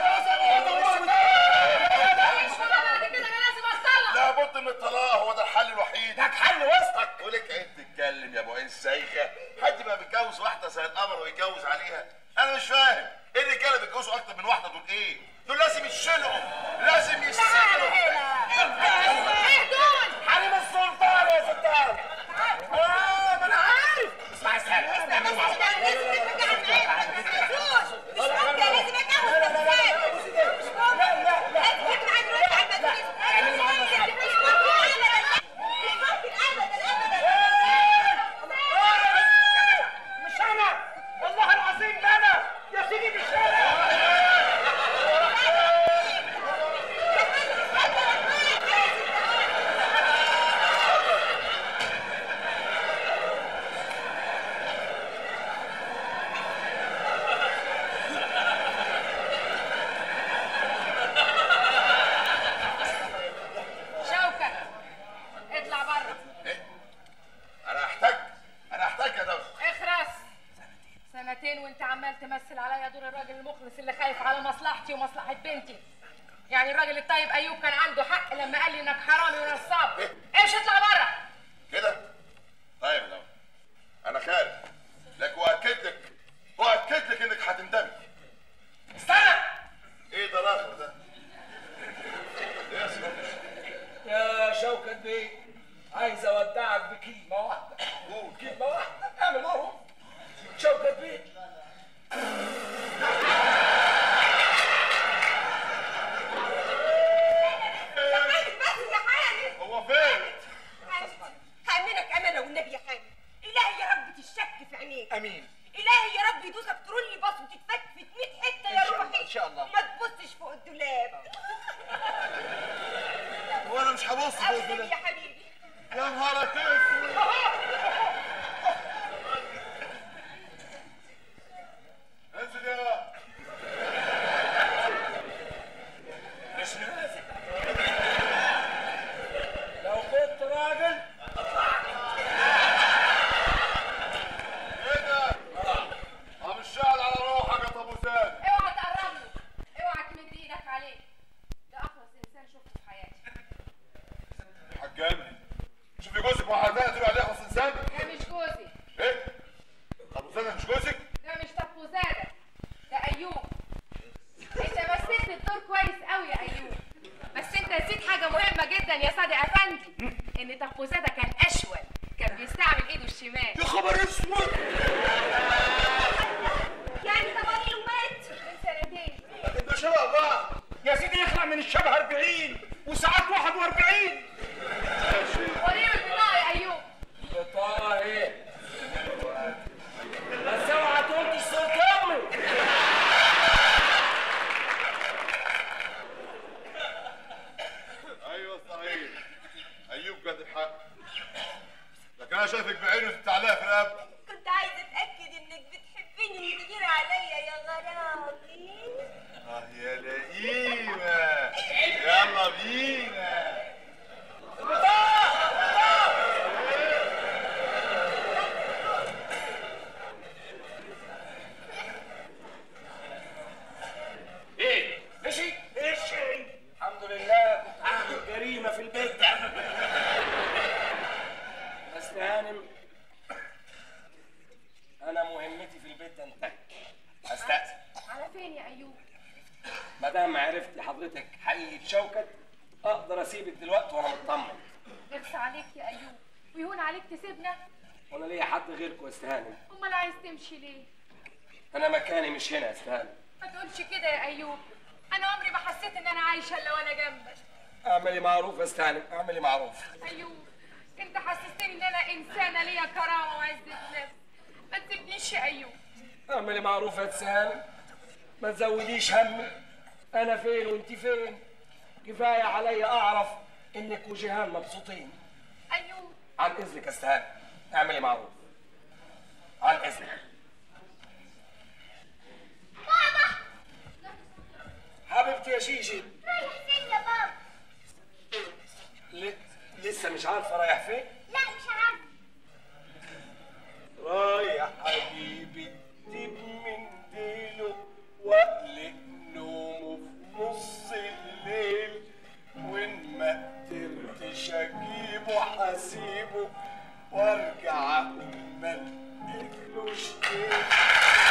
مش بعد كده انا لازم اتطلق لابد من الطلاق هو ده الحل الوحيد ده حل وسطك ولك عين تتكلم يا ابو عين سايخه حد ما بيتجوز واحده زي القمر ويتجوز عليها انا مش فاهم ايه الرجاله بيتجوزوا اكتر من واحده دول ايه دول لازم يتشنقوا لازم يسجنوا ايه دول؟ حريم السلطان يا ستان اه ما انا عارف اسمع يا سهل اسمع بس مني كده لازم تتفق عن عيب ما تنسوش مش ممكن لازم اتجوز لا لا لا لا لا بالذات بصي كده. لا لا لا لازم تتفق عن دلوقتي على المدرسة اعملي معانا مش حاجة. ممكن ابدا مش ممكن ابدا ابدا مش انا والله العظيم ده انا يا سيدي مش انا شوكة اطلع بره انا هحتاج انا هحتاج يا دوله اخرس سنتين وانت عمال تمثل عليا دور الراجل المخلص اللي خايف على مصلحتي ومصلحة بنتي يعني الراجل الطيب ايوب كان عنده حق لما قال لي انك حرامي ونصاب امشي اطلع بره كده طيب يا دوله انا خارج لك واكد لك واكد لك انك هتندمي استنى ايه ده الاخر ده ايه يا سيدي يا شوكت بيه عايز اودعك بكلمه واحده قول كلمه واحده اعمل معروف شوكت بيه بس يا حامد هو فين؟ هأمنك أمانة والنبي يا حامد إلهي يا رب تشك في عينيك امين إلهي يا رب يدوسك ترولي باص وتتفك في 100 حتة يا إن شاء الله، روحي إن شاء الله. وما تبصش فوق الدولاب هو انا مش هبص فوق أبدا كده يا حبيبي يا نهارك اسود انزل يا مش نازل لو كنت راجل ايه ده؟ عم الشاهد على روحك يا ابو زاد اوعى تقرب له اوعى تمد ايدك عليه ده اخلص انسان شفته في حياتي حجامي شوفي جوزك وحدها تقول عليه اخلص انسان ده مش جوزي ايه؟ ابو زاد مش جوزك؟ ده مش تفوزادة ده ايوب انت مثلت الدور كويس قوي يا ايوب بس انت نسيت حاجه مهمه جدا يا صادق افندي ان تفوزادة كان اشول كان بيستعمل ايده الشمال يا خبر اسود يعني طبعا ومات من سنتين انتوا شبه بعض يا سيدي يخلع من الشبه 40 وساعات 41 وريني البطاقه يا ايوب بطاقه ايه بس اوعى تقول دي صوت امي ايوه صحيح ايوب قد الحق لكن انا شايفك بعيني وتتعلق في رقبتي كنت عايزة أتأكد إنك بتحبيني وتغير عليا يا غرامي اه يا لئيمة يلا بينا ايه مشي مشي الحمد لله كنت عامل جريمه في البيت بس هانم انا مهمتي في البيت ده انتهت استاذن على فين يا ايوب ما دام عرفت حضرتك حقيقه شوكت اقدر اسيبك دلوقتي وانا مطمن اغصى عليك يا ايوب ويهون عليك تسيبنا وانا ليا حد غيركم يا استهانم امال عايز تمشي ليه انا مكاني مش هنا يا استهانم ما تقولش كده يا ايوب انا عمري ما حسيت ان انا عايشه الا وانا جنبك اعملي معروف يا استهانم اعملي معروف ايوب انت حسستني ان انا انسانه ليا كرامه وعزه نفس ما تسيبنيش يا ايوب اعملي معروف يا استهانم ما تزوديش همي انا فين وانت فين كفايه عليا اعرف انك وجيهان مبسوطين ايوب عن اذنك يا استهانم اعملي معروف عن اذنك بابا حبيبتي يا شيشي رايح فين يا بابا ل... لسه مش عارفه رايح فين لا مش عارف رايح اجيب الدب من ديله واقلق نومه في نص الليل وان ما قدرتش اجيبه هسيبه وارجع اقول ما لقيتلوش ليه